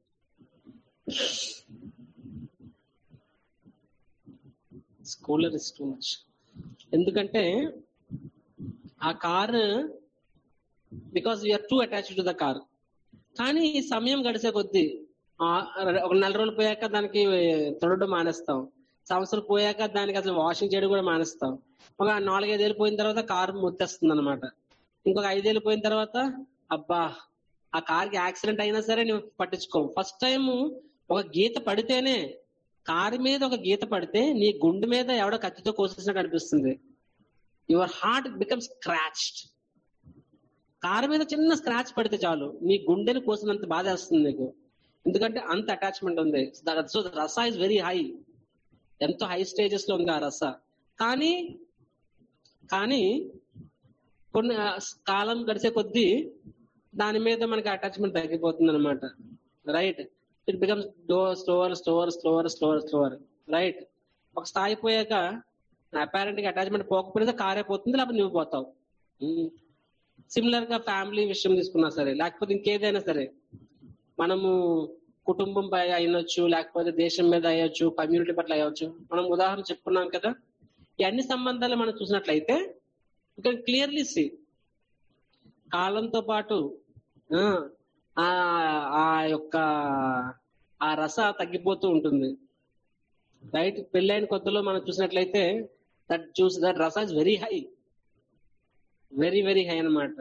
స్కూలర్ ఇస్ టూ మచ్ ఎందుకంటే ఆ car because we're too attach to the car కానీ ఈ సమయం గడిచే కొద్దీ ఆ, ఒక నెల రోజులు పోయాక దానికి తొడడం మానేస్తాం సంవత్సరం పోయాక దానికి అసలు వాషింగ్ చేయడం కూడా మానేస్తాం ఒక నాలుగైదేళ్ళు పోయిన తర్వాత కారు ముత్తేస్తుంది అనమాట ఇంకొక ఐదేళ్ళు పోయిన తర్వాత అబ్బా ఆ కార్కి యాక్సిడెంట్ అయినా సరే నువ్వు పట్టించుకోవు ఫస్ట్ టైం ఒక గీత పడితేనే కారు మీద ఒక గీత పడితే నీ గుండె మీద ఎవడో కత్తితో కోసేసినట్టు అనిపిస్తుంది your heart become scratched car మీద చిన్న స్క్రాచ్ పడితే చాలు నీ గుండెని కోసినంత బాధ వేస్తుంది నీకు ఎందుకంటే అంత అటాచ్మెంట్ ఉంది so rasa is very high ఎంతో హై స్టేజెస్ లో ఉంది ఆ రస కానీ కానీ కొన్ని ఆ, కాలం గడిచే కొద్దీ దాని మీద మనకి అటాచ్మెంట్ తగ్గిపోతుంది అనమాట right it becomes though slower slower slower slower slower right ఒక స్థాయి పోయాక అపారెంట్ గా అటాచ్మెంట్ పోకపోతే కారే పోతుంది లేకపోతే నువ్వు పోతావు సిమిలర్ గా ఫ్యామిలీ విషయం తీసుకున్నా సరే లేకపోతే ఇంకేదైనా సరే మనము కుటుంబం పై అయినొచ్చు లేకపోతే దేశం మీద అయ్యొచ్చు కమ్యూనిటీ పట్ల అయ్యొచ్చు మనం ఉదాహరణ చెప్పుకున్నాం కదా ఈ అన్ని సంబంధాలు మనం చూసినట్లయితే ఇక్కడ క్లియర్లీ సి కాలంతో పాటు ఆ, ఆ ఆ యొక్క ఆ రస తగ్గిపోతూ ఉంటుంది రైట్ పెళ్ళైన కొత్తలో మనం చూసినట్లయితే that juice that rasa is very high very very high అనమాట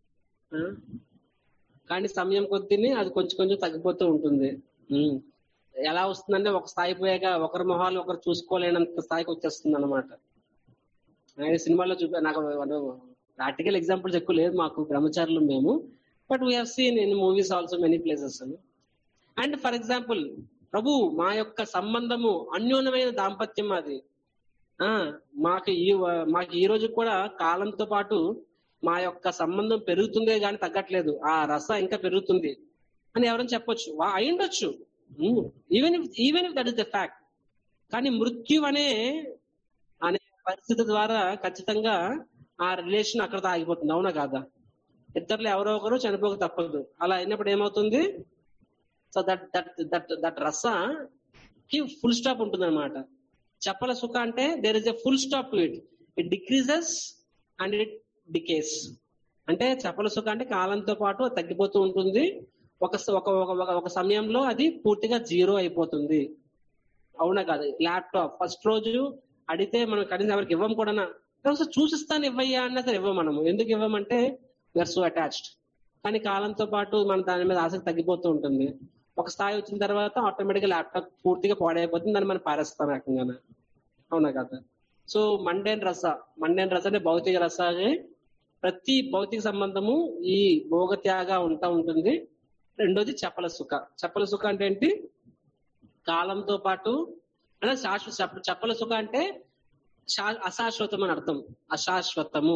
కానీ సమయం కొద్దిని అది కొంచెం కొంచెం తగ్గిపోతూ ఉంటుంది ఉమ్. ఎలా వస్తుందంటే ఒక స్థాయి పోయాక ఒకరి మొహాలు ఒకరు చూసుకోలేనంత స్థాయికి వచ్చేస్తుంది అనమాట సినిమాలో చూపా నాకు ప్రాక్టికల్ ఎగ్జాంపుల్స్ ఎక్కువ లేదు మాకు బ్రహ్మచారులు మేము but we seen in movies also many places and for example ప్రభు మా యొక్క సంబంధము అన్యోన్యమైన దాంపత్యం అది ఆ మాకు ఈ మాకు ఈ రోజు కూడా కాలంతో పాటు మా యొక్క సంబంధం పెరుగుతుందే గాని తగ్గట్లేదు ఆ రస ఇంకా పెరుగుతుంది అని ఎవరైనా చెప్పొచ్చు వా- అయ్యుండొచ్చు even if even if that is the fact కానీ మృత్యు అనే అనే పరిస్థితి ద్వారా ఖచ్చితంగా ఆ రిలేషన్ అక్కడ ఆగిపోతుంది అవునా కాదా ఇద్దరులో ఎవరో ఒకరు చనిపోక తప్పదు అలా అయినప్పుడు ఏమవుతుంది so that that that that rasa కి ఫుల్ స్టాప్ ఉంటుంది అనమాట చెప్పల సుఖ అంటే there is a full stop to it it decreases and it decays అంటే చెప్పల సుఖ అంటే కాలంతో పాటు అది తగ్గిపోతూ ఉంటుంది ఒక స- ఒక ఒక- ఒక- ఒక సమయంలో అది పూర్తిగా జీరో అయిపోతుంది అవునా కాదు ల్యాప్టాప్ ఫస్ట్ రోజు అడిగితే మనం కనీసం ఎవరికి ఇవ్వం కూడా ఒకసారి చూసిస్తాను ఇవ్వయ్యా అన్న సరే ఇవ్వం మనము ఎందుకు ఇవ్వమంటే వీఆర్ సో అటాచ్డ్ కానీ కాలంతో పాటు మన దాని మీద ఆసక్తి తగ్గిపోతూ ఉంటుంది ఒక స్థాయి వచ్చిన తర్వాత ఆటోమేటిక్ గా ల్యాప్టాప్ పూర్తిగా పాడైపోతుంది దాన్ని మనం పారేస్తాం రకంగా అవునా కదా సో మండేన్ రస మండేన్ రస అంటే భౌతిక రసాగే ప్రతి భౌతిక సంబంధము ఈ భోగత్యాగా ఉంటా ఉంటుంది రెండోది చపల సుఖ చపల సుఖ అంటే ఏంటి కాలంతో పాటు అంటే శాశ్వత చప్ప- చప్పల సుఖ అంటే శా- అశాశ్వతం అని అర్థం అశాశ్వతము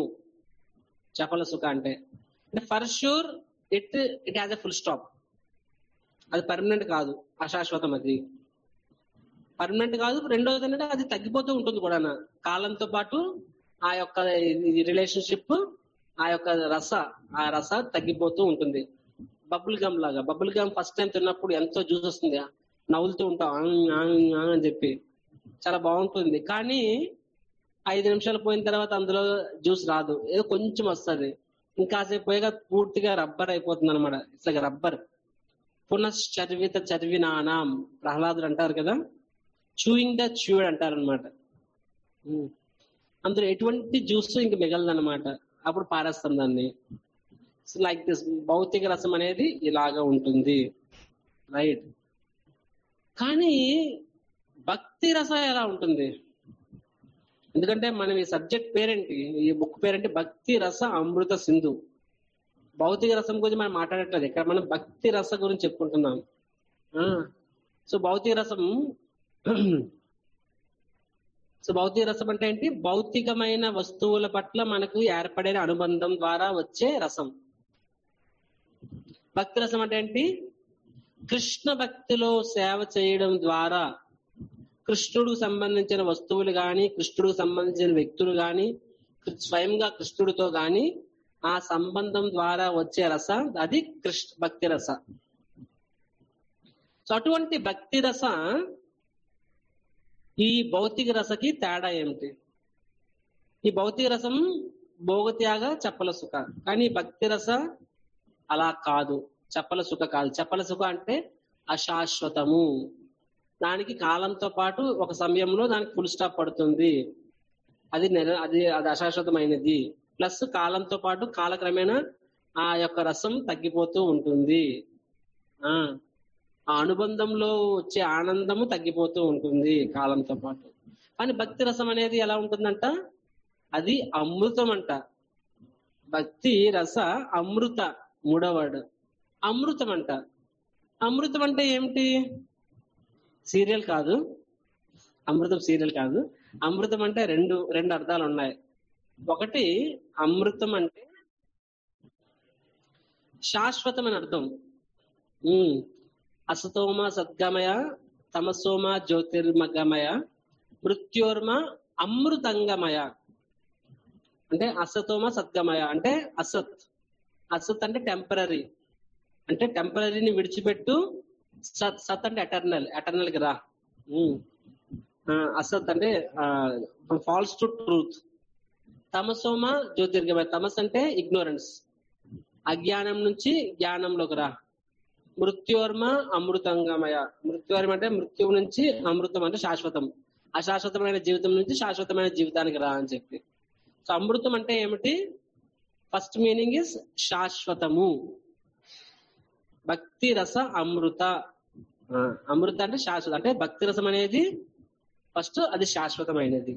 చపల సుఖ అంటే అంటే for sure it it has a full stop అది పర్మనెంట్ కాదు అశాశ్వతం అది పర్మనెంట్ కాదు రెండోది ఏంటంటే అది తగ్గిపోతూ ఉంటుంది కూడా కాలంతో పాటు ఆ యొక్క రిలేషన్షిప్ ఆ యొక్క రస ఆ రస తగ్గిపోతూ ఉంటుంది బబుల్ గమ్ లాగా బబుల్ గమ్ ఫస్ట్ టైం తిన్నప్పుడు ఎంతో జ్యూస్ వస్తుంది నవ్వులుతూ ఉంటాం ఆంగ్, ఆంగ్, ఆంగ్ అని చెప్పి చాలా బాగుంటుంది కానీ ఐదు నిమిషాలు పోయిన తర్వాత అందులో జ్యూస్ రాదు ఏదో కొంచెం వస్తుంది ఇంకాసేపు పోయాక పూర్తిగా రబ్బర్ అయిపోతుంది అనమాట ఇట్స్ లైక్ రబ్బర్ పునశ్చర్విత చర్వినానాం ప్రహ్లాదుడు అంటారు కదా చూయింగ్ ద చ్యూడ్ అంటారు అనమాట అందులో ఎటువంటి జ్యూస్ ఇంక మిగలదన్నమాట అప్పుడు పారేస్తాం దాన్ని లైక్ దిస్ భౌతిక రసం అనేది ఇలాగా ఉంటుంది రైట్ కానీ భక్తి రసం ఎలా ఉంటుంది ఎందుకంటే మనం ఈ సబ్జెక్ట్ పేరేంటి ఈ బుక్ పేరేంటి భక్తి రస అమృత సింధు భౌతిక రసం గురించి మనం మాట్లాడట్లేదు ఇక్కడ మనం భక్తి రస గురించి చెప్పుకుంటున్నాం ఆ, సో భౌతిక రసం సో భౌతిక రసం అంటే ఏంటి భౌతికమైన వస్తువుల పట్ల మనకు ఏర్పడిన అనుబంధం ద్వారా వచ్చే రసం భక్తి రసం అంటే ఏంటి కృష్ణ భక్తిలో సేవ చేయడం ద్వారా కృష్ణుడికి సంబంధించిన వస్తువులు గాని కృష్ణుడికి సంబంధించిన వ్యక్తులు గాని స్వయంగా కృష్ణుడితో గాని ఆ సంబంధం ద్వారా వచ్చే రస అది కృష్ణ భక్తి రస సో అటువంటి భక్తి రస ఈ భౌతిక రసకి తేడా ఏమిటి ఈ భౌతిక రసం భోగత్యాగ చెప్పల సుఖ కానీ భక్తి రస అలా కాదు చప్పల సుఖ కాదు చప్పల సుఖ అంటే అశాశ్వతము దానికి కాలంతో పాటు ఒక సమయంలో దానికి ఫుల్ స్టాప్ పడుతుంది అది నెర అది అది అశాశ్వతమైనది ప్లస్ కాలంతో పాటు కాలక్రమేణా ఆ యొక్క రసం తగ్గిపోతూ ఉంటుంది ఆ ఆ అనుబంధంలో వచ్చే ఆనందము తగ్గిపోతూ ఉంటుంది కాలంతో పాటు కానీ భక్తి రసం అనేది ఎలా ఉంటుందంట అది అమృతం అంట భక్తి రస అమృత మూడవాడు అమృతం అంట అమృతం అంటే ఏమిటి సీరియల్ కాదు అమృతం సీరియల్ కాదు అమృతం అంటే రెండు రెండు అర్థాలు ఉన్నాయి ఒకటి అమృతం అంటే శాశ్వతం అని అర్థం ఉమ్. అసతోమ సద్గమయ తమసోమ జ్యోతిర్మగమయ మృత్యోర్మ అమృతంగమయ అంటే అసతోమ సద్గమయ అంటే అసత్ అసత్ అంటే టెంపరీ అంటే టెంపరీని విడిచిపెట్టు సత్ సత్ అంటే ఎటర్నల్ ఎటర్నల్ కి రా ఉమ్. ఆ, అసత్ అంటే ఫాల్స్ టు ట్రూత్ తమసోమ జ్యోతిర్గమయ తమస్ అంటే ఇగ్నోరెన్స్ అజ్ఞానం నుంచి జ్ఞానంలోకి రా మృత్యోర్మ అమృతంగమయ మృత్యోర్మ అంటే మృత్యువు నుంచి అమృతం అంటే శాశ్వతం అశాశ్వతమైన జీవితం నుంచి శాశ్వతమైన జీవితానికి రా అని చెప్పి సో అమృతం అంటే ఏమిటి ఫస్ట్ మీనింగ్ ఇస్ శాశ్వతము భక్తి రస అమృత ఆ, అమృత అంటే శాశ్వత అంటే భక్తి రసం అనేది ఫస్ట్ అది శాశ్వతమైనది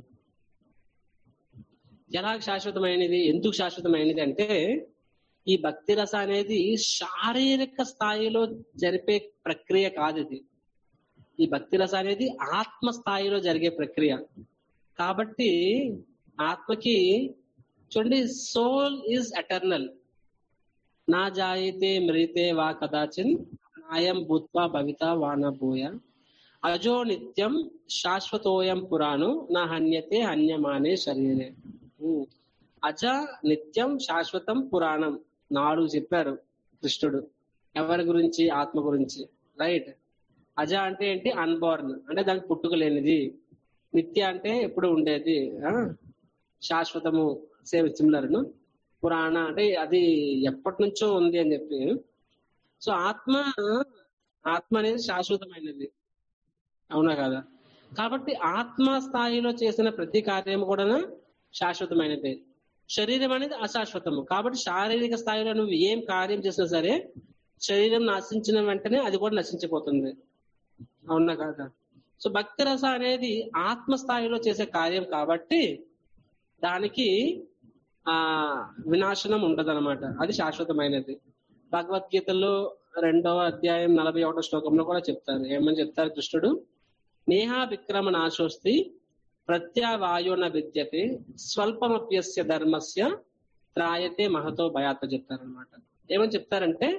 ఎలా శాశ్వతమైనది ఎందుకు శాశ్వతమైనది అంటే ఈ భక్తి రస అనేది శారీరక స్థాయిలో జరిపే ప్రక్రియ కాదు ఇది ఈ భక్తి రస అనేది ఆత్మ స్థాయిలో జరిగే ప్రక్రియ కాబట్టి ఆత్మకి చూడండి సోల్ ఈజ్ ఎటర్నల్ నా జాయితే మృతే వా కదాచిన్ నాయం భూత్వా భవిత వానభూయ అజో నిత్యం శాశ్వతోయం పురాణు నా హన్యతే హన్యమానే శరీరే ఉమ్. అజ నిత్యం శాశ్వతం పురాణం నాలుగు చెప్పారు కృష్ణుడు ఎవరి గురించి ఆత్మ గురించి రైట్ అజ అంటే ఏంటి అన్బార్న్ అంటే దానికి పుట్టుక లేనిది నిత్య అంటే ఎప్పుడు ఉండేది ఆ శాశ్వతము సేమ్ సిమిలర్ పురాణ అంటే అది ఎప్పటి నుంచో ఉంది అని చెప్పి సో ఆత్మ ఆత్మ అనేది శాశ్వతమైనది అవునా కదా కాబట్టి ఆత్మ స్థాయిలో చేసిన ప్రతి కార్యం కూడా శాశ్వతమైనదే శరీరం అనేది అశాశ్వతము కాబట్టి శారీరక స్థాయిలో నువ్వు ఏం కార్యం చేసినా సరే శరీరం నశించిన వెంటనే అది కూడా నశించిపోతుంది అవునా కాదా సో భక్తి రస అనేది ఆత్మ స్థాయిలో చేసే కార్యం కాబట్టి దానికి ఆ వినాశనం ఉండదన్నమాట అది శాశ్వతమైనది భగవద్గీతలో రెండవ అధ్యాయం నలభై ఒకటో శ్లోకంలో కూడా చెప్తారు ఏమని చెప్తారు కృష్ణుడు నేహా విక్రమ నాశోస్తి ప్రత్యావాయోన విద్యతే స్వల్పమప్యస్య ధర్మస్య త్రాయతే మహతో భయాత చెప్తారనమాట ఏమని చెప్తారంటే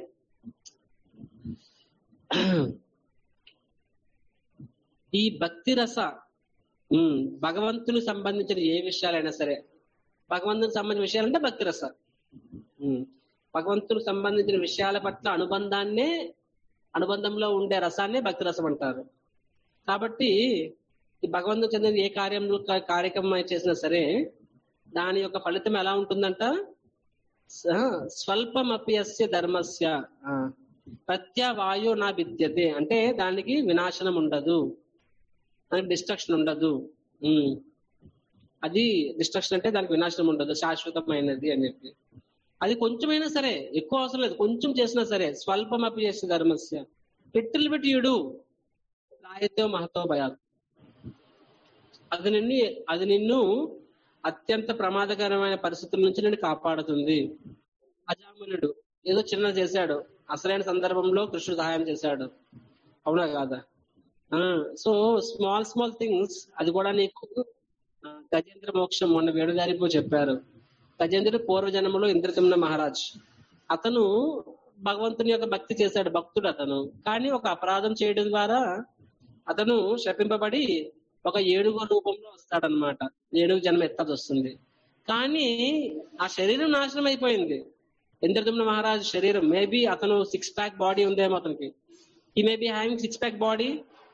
ఈ భక్తి రస ఉమ్, భగవంతునికి సంబంధించిన ఏ విషయాలైనా సరే భగవంతునికి సంబంధించిన విషయాలంటే భక్తి రస ఉమ్, భగవంతునికి సంబంధించిన విషయాల పట్ల అనుబంధాన్నే అనుబంధంలో ఉండే రసాన్నే భక్తి రసం అంటారు కాబట్టి ఈ భగవంతుడు చెందిన ఏ కార్యంలో కార్యక్రమం చేసినా సరే దాని యొక్క ఫలితం ఎలా ఉంటుందంట స- స్వల్పమప్యస్య ధర్మస్య ఆ, ప్రత్యవాయో నా విద్యతే అంటే దానికి వినాశనం ఉండదు దానికి డిస్ట్రక్షన్ ఉండదు ఉమ్. అది డిస్ట్రక్షన్ అంటే దానికి వినాశనం ఉండదు శాశ్వతమైనది అని చెప్పి అది కొంచెమైనా సరే ఎక్కువ అవసరం లేదు కొంచెం చేసినా సరే స్వల్పం అపి చేసే ధర్మస్య లిటిల్ బిట్ యుడు రాయతో మహతో భయాలు అది నిన్ను అది నిన్ను అత్యంత ప్రమాదకరమైన పరిస్థితుల నుంచి నిన్ను కాపాడుతుంది అజామునుడు ఏదో చిన్న చేశాడు అసలైన సందర్భంలో కృష్ణుడు సహాయం చేశాడు అవునా కాదా సో స్మాల్ స్మాల్ థింగ్స్ అది కూడా నీకు ఆ, గజేంద్ర మోక్షం మొన్న వేణుగారిపో చెప్పారు గజేంద్రుడు పూర్వజన్మలో ఇంద్రజమున మహారాజ్ అతను భగవంతుని యొక్క భక్తి చేశాడు భక్తుడు అతను కానీ ఒక అపరాధం చేయడం ద్వారా అతను శపింపబడి ఒక ఏడుగు రూపంలో వస్తాడనమాట ఏడుగు జన్మ ఎత్తాల్సి వస్తుంది కానీ ఆ శరీరం నాశనం అయిపోయింది ఇంద్రజమున మహారాజ్ శరీరం మేబీ అతను సిక్స్ ప్యాక్ బాడీ ఉందేమో అతనికి ఈ maybe having six pack body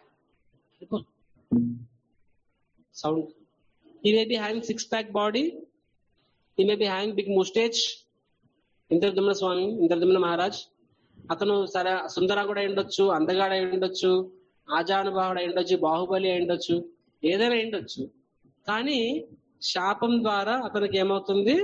sound he may be having six pack body he may be having big mustache Indradyumna Swami Indradyumna Maharaj అతను సరే సుందరగుడు అయి ఉండొచ్చు అందగాడు అయి ఉండొచ్చు ఆజానుభావుడు అయి ఉండొచ్చు బాహుబలి అయి ఉండొచ్చు ఏదైనా అయి ఉండొచ్చు కానీ శాపం ద్వారా అతనికి ఏమవుతుంది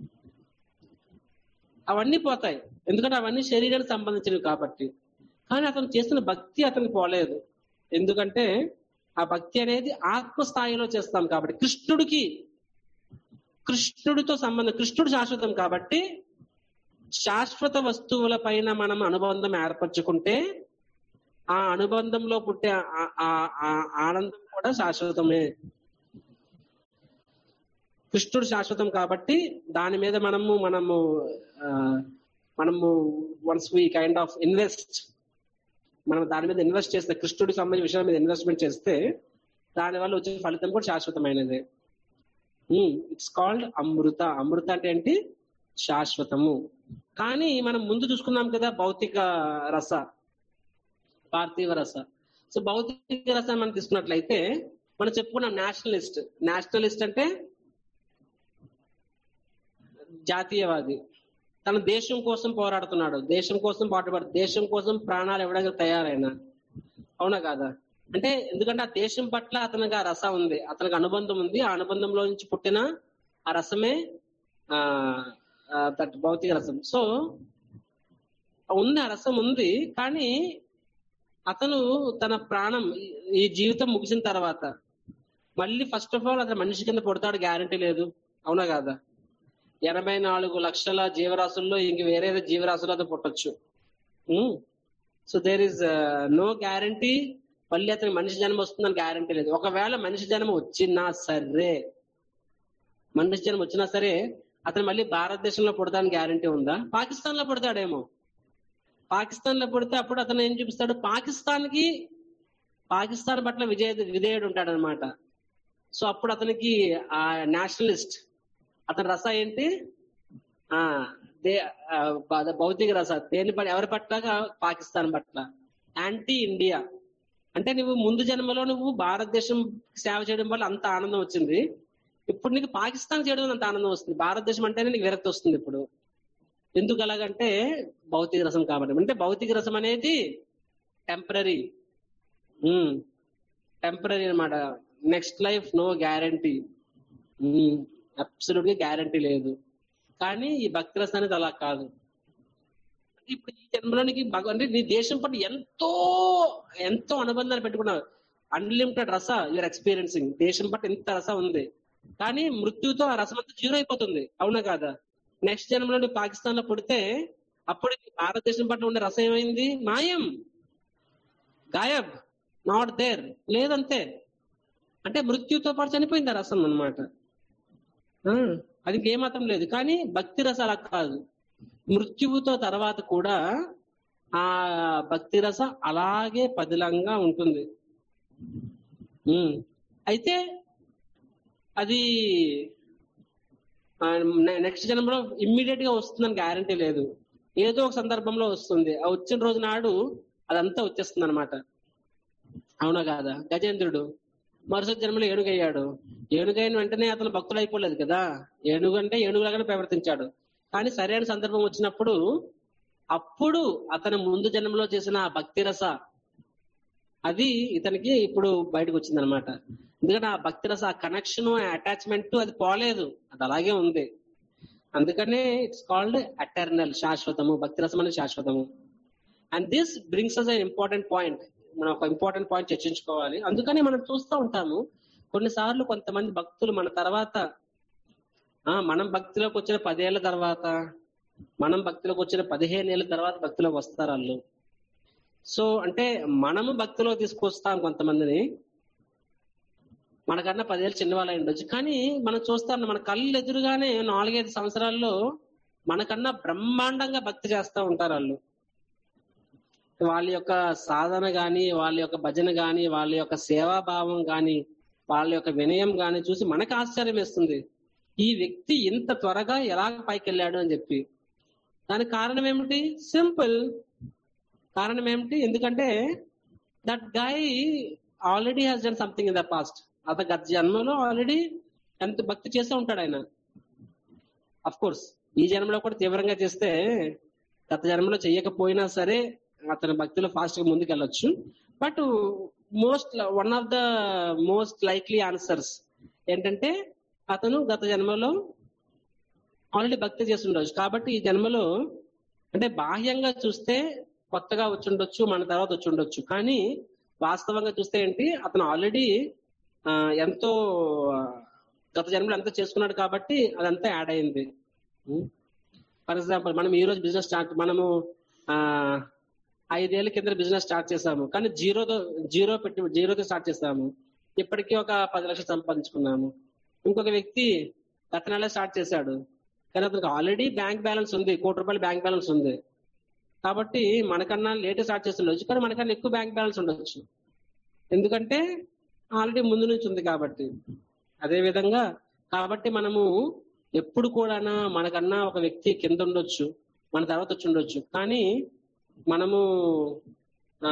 అవన్నీ పోతాయి ఎందుకంటే అవన్నీ శరీరానికి సంబంధించినవి కాబట్టి కానీ అతను చేస్తున్న భక్తి అతనికి పోలేదు ఎందుకంటే ఆ భక్తి అనేది ఆత్మ స్థాయిలో చేస్తాం కాబట్టి కృష్ణుడికి కృష్ణుడితో సంబంధం కృష్ణుడు శాశ్వతం కాబట్టి శాశ్వత వస్తువుల పైన మనం అనుబంధం ఏర్పరచుకుంటే ఆ అనుబంధంలో పుట్టే ఆ- ఆ- ఆ ఆనందం కూడా శాశ్వతమే కృష్ణుడు శాశ్వతం కాబట్టి దాని మీద మనము మనము ఆ, మనము once we kind of invest మనం దాని మీద ఇన్వెస్ట్ చేస్తే కృష్ణుడికి సంబంధించిన విషయాల మీద ఇన్వెస్ట్మెంట్ చేస్తే దాని వల్ల వచ్చే ఫలితం కూడా శాశ్వతమైనదే ఇట్స్ కాల్డ్ అమృత అమృత అంటే ఏంటి శాశ్వతము కానీ మనం ముందు చూసుకున్నాం కదా భౌతిక రస పార్థివ రస సో భౌతిక రసాన్ని మనం తీసుకున్నట్లయితే మనం చెప్పుకున్నాం నేషనలిస్ట్ నేషనలిస్ట్ అంటే జాతీయవాది తన దేశం కోసం పోరాడుతున్నాడు దేశం కోసం పాటుపడు దేశం కోసం ప్రాణాలు ఇవ్వడానికి తయారైన అవునా కాదా అంటే ఎందుకంటే ఆ దేశం పట్ల అతనికి ఆ రస ఉంది అతనికి అనుబంధం ఉంది ఆ అనుబంధంలో నుంచి పుట్టిన ఆ రసమే ఆ దట్ భౌతిక రసం సో ఉంది ఆ రసం ఉంది కానీ అతను తన ప్రాణం ఈ- ఈ జీవితం ముగిసిన తర్వాత మళ్ళీ ఫస్ట్ ఆఫ్ ఆల్ అతను మనిషి కింద పుడతాడు గ్యారంటీ లేదు అవునా కాదా ఎనభై నాలుగు లక్షల జీవరాశుల్లో ఇంక వేరే జీవరాశులు అతను పుట్టొచ్చు so there is no guarantee మళ్ళీ అతని మనిషి జన్మ వస్తుందని గ్యారంటీ లేదు ఒకవేళ మనిషి జన్మ వచ్చినా సరే మనిషి జన్మ వచ్చినా సరే అతను మళ్ళీ భారతదేశంలో పుడతానికి గ్యారంటీ ఉందా పాకిస్తాన్ లో పుడతాడేమో పాకిస్తాన్ లో పుడితే అప్పుడు అతను ఏం చూపిస్తాడు పాకిస్తాన్ కి పాకిస్తాన్ పట్ల విజయ విధేయుడు ఉంటాడు అనమాట సో అప్పుడు అతనికి ఆ నేషనలిస్ట్ అతని రస ఏంటి ఆ దే ఆ, బ- భౌతిక రస దేని పట్ల ఎవరి పట్ల పాకిస్తాన్ పట్ల యాంటీ ఇండియా అంటే నువ్వు ముందు జన్మలో నువ్వు భారతదేశం సేవ చేయడం వల్ల అంత ఆనందం వచ్చింది ఇప్పుడు నీకు పాకిస్తాన్ చేయడం వల్ల అంత ఆనందం వస్తుంది భారతదేశం అంటేనే నీకు విరక్తి వస్తుంది ఇప్పుడు ఎందుకు అలాగంటే భౌతిక రసం కాబట్టి అంటే భౌతిక రసం అనేది టెంపరీ టెంపరీ అన్నమాట next life no guarantee absolute గా గ్యారంటీ లేదు కానీ ఈ భక్తి రసం అనేది అలా కాదు ఇప్పుడు ఈ జన్మలోనికి భగ అంటే నీ దేశం పట్ల ఎంతో ఎంతో అనుబంధాన్ని పెట్టుకున్నావు అన్లిమిటెడ్ రస యూఆర్ ఎక్స్పీరియన్సింగ్ దేశం పట్ల ఎంత రస ఉంది కానీ మృత్యుతో ఆ రసం అంతా జీరో అయిపోతుంది అవునా కాదా నెక్స్ట్ జన్మలో నువ్వు పాకిస్తాన్ లో పుడితే అప్పుడు నీ భారతదేశం పట్ల ఉండే రసం ఏమైంది మాయం గాయబ్ నాట్ దేర్ లేదంతే అంటే మృత్యుతో పాటు చనిపోయింది ఆ రసం అనమాట అది ఇంకేమాత్రం లేదు కానీ భక్తి రస అలా కాదు మృత్యువుతో తర్వాత కూడా ఆ భక్తి రస అలాగే పదిలంగా ఉంటుంది ఉమ్. అయితే అది నెక్స్ట్ జన్మలో ఇమ్మీడియట్ గా వస్తుందని గ్యారంటీ లేదు ఏదో ఒక సందర్భంలో వస్తుంది ఆ వచ్చిన రోజు నాడు అదంతా వచ్చేస్తుంది అనమాట అవునా కాదా గజేంద్రుడు మరుసటి జన్మలో ఏనుగయ్యాడు ఏనుగైన వెంటనే అతను భక్తుడు అయిపోలేదు కదా ఏనుగు అంటే ఏనుగులాగానే ప్రవర్తించాడు కానీ సరైన సందర్భం వచ్చినప్పుడు అప్పుడు అతను ముందు జన్మలో చేసిన ఆ భక్తి రస అది ఇతనికి ఇప్పుడు బయటకు వచ్చింది అనమాట ఎందుకంటే ఆ భక్తి రస ఆ కనెక్షన్ అటాచ్మెంట్ అది పోలేదు అది అలాగే ఉంది అందుకనే ఇట్స్ కాల్డ్ అటర్నల్ శాశ్వతము భక్తి రసం అనేది శాశ్వతము and this brings us important point మనం ఒక ఇంపార్టెంట్ పాయింట్ చర్చించుకోవాలి అందుకని మనం చూస్తూ ఉంటాము కొన్నిసార్లు కొంతమంది భక్తులు మన తర్వాత ఆ మనం భక్తిలోకి వచ్చిన పదేళ్ల తర్వాత మనం భక్తిలోకి వచ్చిన పదిహేను ఏళ్ళ తర్వాత భక్తిలోకి వస్తారు వాళ్ళు సో అంటే మనము భక్తిలో తీసుకొస్తాం కొంతమందిని మనకన్నా పదేళ్ళు చిన్నవాళ్ళు అయి ఉండొచ్చు కానీ మనం చూస్తాం మన కళ్ళు ఎదురుగానే నాలుగైదు సంవత్సరాల్లో మనకన్నా బ్రహ్మాండంగా భక్తి చేస్తూ ఉంటారు వాళ్ళు వాళ్ళ యొక్క సాధన గాని వాళ్ళ యొక్క భజన గాని వాళ్ళ యొక్క సేవాభావం గాని వాళ్ళ యొక్క వినయం గాని చూసి మనకు ఆశ్చర్యం వేస్తుంది ఈ వ్యక్తి ఇంత త్వరగా ఎలా పైకి వెళ్ళాడు అని చెప్పి దానికి కారణం ఏమిటి సింపుల్ కారణం ఏమిటి ఎందుకంటే that guy already has done something in the past అతను గత జన్మలో ఆల్రెడీ ఎంత భక్తి చేస్తూ ఉంటాడు ఆయన అఫ్ కోర్స్ ఈ జన్మలో కూడా తీవ్రంగా చేస్తే గత జన్మలో చెయ్యకపోయినా సరే అతని భక్తిలో ఫాస్ట్ గా ముందుకు వెళ్ళొచ్చు but most one of the most likely answers ఏంటంటే అతను గత జన్మలో ఆల్రెడీ భక్తి చేస్తుండొచ్చు కాబట్టి ఈ జన్మలో అంటే బాహ్యంగా చూస్తే కొత్తగా వచ్చి ఉండొచ్చు మన తర్వాత వచ్చి ఉండొచ్చు కానీ వాస్తవంగా చూస్తే ఏంటి అతను ఆల్రెడీ ఎంతో ఆ, గత జన్మలో ఎంతో చేసుకున్నాడు కాబట్టి అదంతా యాడ్ అయింది ఫర్ ఎగ్జాంపుల్ మనం ఈ రోజు బిజినెస్ స్టార్ట్ మనము ఆ ఐదేళ్ల కింద బిజినెస్ స్టార్ట్ చేసాము కానీ జీరోతో జీరో పెట్టి జీరోతో స్టార్ట్ చేసాము ఇప్పటికీ ఒక పది లక్షలు సంపాదించుకున్నాము ఇంకొక వ్యక్తి గత నెల స్టార్ట్ చేశాడు కానీ అతనికి ఆల్రెడీ బ్యాంక్ బ్యాలెన్స్ ఉంది కోటి రూపాయల బ్యాంక్ బ్యాలెన్స్ ఉంది కాబట్టి మనకన్నా లేట్ స్టార్ట్ చేస్తుండొచ్చు కానీ మనకన్నా ఎక్కువ బ్యాంక్ బ్యాలెన్స్ ఉండొచ్చు ఎందుకంటే ఆల్రెడీ ముందు నుంచి ఉంది కాబట్టి అదే విధంగా కాబట్టి మనము ఎప్పుడు కూడా మనకన్నా ఒక వ్యక్తి కింద ఉండొచ్చు మన తర్వాత వచ్చి ఉండొచ్చు కానీ మనము ఆ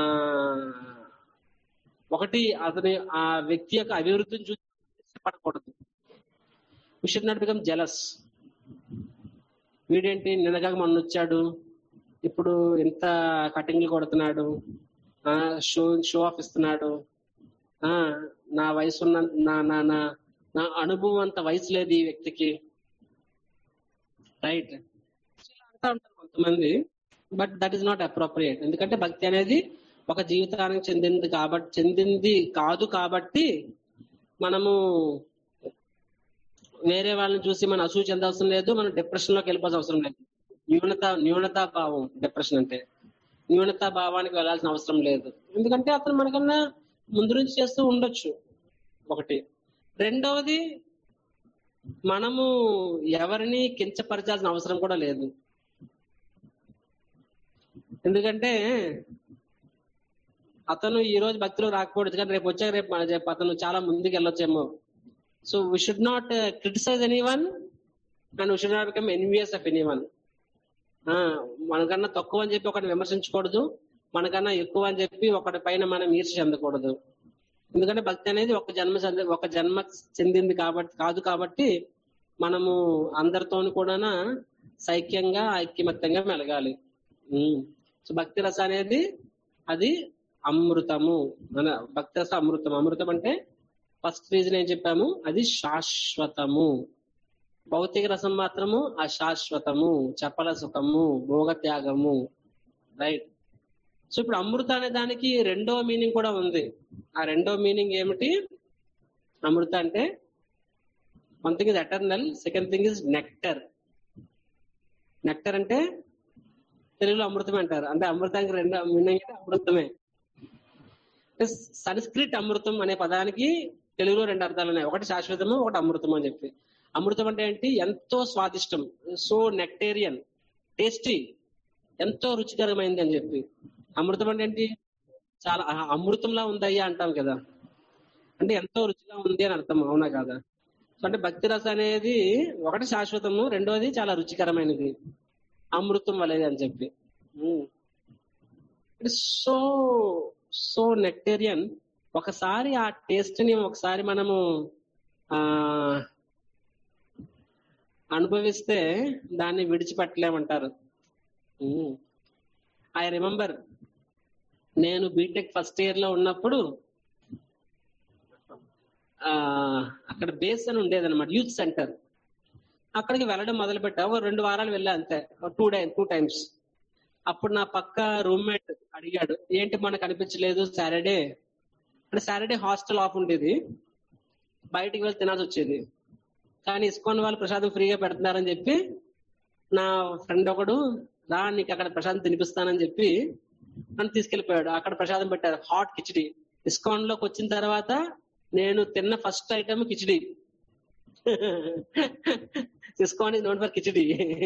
ఒకటి అతని ఆ వ్యక్తి యొక్క అభివృద్ధిని చూసి పడకూడదు we should not become jealous వీడేంటి నిన్నగా మొన్న వచ్చాడు ఇప్పుడు ఎంత కటింగ్లు కొడుతున్నాడు ఆ షో షో ఆఫ్ ఇస్తున్నాడు ఆ నా వయసు ఉన్న నా నా నా నా అనుభవం అంత వయసు లేదు ఈ వ్యక్తికి రైట్ అంటా ఉంటారు కొంతమంది but that is not appropriate ఎందుకంటే భక్తి అనేది ఒక జీవితానికి చెందింది కాబట్టి చెందింది కాదు కాబట్టి మనము వేరే వాళ్ళని చూసి మనం అసూయ చెందాల్సిన లేదు మనం డిప్రెషన్ లోకి వెళ్ళిపోవాల్సిన అవసరం లేదు న్యూనత న్యూనతా భావం డిప్రెషన్ అంటే న్యూనతా భావానికి వెళ్ళాల్సిన అవసరం లేదు ఎందుకంటే అతను మనకన్నా ముందు నుంచి చేస్తూ ఉండొచ్చు ఒకటి రెండవది మనము ఎవరిని కించపరచాల్సిన అవసరం కూడా లేదు ఎందుకంటే అతను ఈ రోజు భక్తిలో రాకపోవచ్చు కానీ రేపు వచ్చాక రేపు మన- రేపు అతను చాలా ముందుకు వెళ్ళొచ్చేమో so we should not criticize anyone and we should not become envious of anyone మనకన్నా తక్కువ అని చెప్పి ఒకటి విమర్శించకూడదు మనకన్నా ఎక్కువ అని చెప్పి ఒకటి పైన మనం ఈర్ష్య చెందకూడదు ఎందుకంటే భక్తి అనేది ఒక జన్మ చెంది ఒక జన్మ చెందింది కాబట్టి కాదు కాబట్టి మనము అందరితోని కూడా సైక్యంగా ఐక్యమత్యంగా మెలగాలి ఉమ్. సో భక్తి రస అనేది అది అమృతము మన భక్తి రస అమృతం అమృతం అంటే ఫస్ట్ రీజన్ ఏం చెప్పాము అది శాశ్వతము భౌతిక రసం మాత్రము అశాశ్వతము చపల సుఖము భోగ త్యాగము రైట్ సో ఇప్పుడు అమృత అనే దానికి రెండో మీనింగ్ కూడా ఉంది ఆ రెండో మీనింగ్ ఏమిటి అమృత అంటే one thing is eternal second thing is nectar nectar అంటే తెలుగులో అమృతం అంటారు అంటే అమృతానికి రెండో మీనింగ్ అమృతమే సంస్క్రిట్ అమృతం అనే పదానికి తెలుగులో రెండు అర్థాలు ఉన్నాయి ఒకటి శాశ్వతము ఒకటి అమృతం అని చెప్పి అమృతం అంటే ఏంటి ఎంతో స్వాదిష్టం సో నెక్టేరియన్ టేస్టీ ఎంతో రుచికరమైంది అని చెప్పి అమృతం అంటే ఏంటి చాలా ఆ, అమృతంలా ఉందయ్యా అంటాం కదా అంటే ఎంతో రుచిగా ఉంది అని అర్థం అవునా కాదా సో అంటే భక్తి రస అనేది ఒకటి శాశ్వతము రెండోది చాలా రుచికరమైనది అమృతం వలెది అని చెప్పి సో సో నెక్టేరియన్ ఒకసారి ఆ టేస్ట్ ని ఒకసారి మనము ఆ అనుభవిస్తే దాన్ని విడిచిపెట్టలేమంటారు ఐ రిమెంబర్ నేను బీటెక్ ఫస్ట్ ఇయర్ లో ఉన్నప్పుడు ఆ అక్కడ బేస్ అని ఉండేది అనమాట యూత్ సెంటర్ అక్కడికి వెళ్ళడం మొదలు పెట్టా ఓ రెండు వారాలు వెళ్ళా అంతే టూ డే టూ టైమ్స్ అప్పుడు నా పక్క రూమ్మేట్ అడిగాడు ఏంటి మనకు అనిపించలేదు సాటర్డే అంటే సాటర్డే హాస్టల్ ఆఫ్ ఉండేది బయటికి వెళ్ళి తినాల్సి వచ్చేది కానీ ఇస్కాన్ వాళ్ళు ప్రసాదం ఫ్రీగా పెడుతున్నారని చెప్పి నా ఫ్రెండ్ ఒకడు రా నీకు అక్కడ ప్రసాదం తినిపిస్తానని చెప్పి నన్ను తీసుకెళ్లిపోయాడు అక్కడ ప్రసాదం పెట్టారు హాట్ కిచిడి ఇస్కాన్ లోకి వచ్చిన తర్వాత నేను తిన్న first item khichdi ISKCON is known for khichdi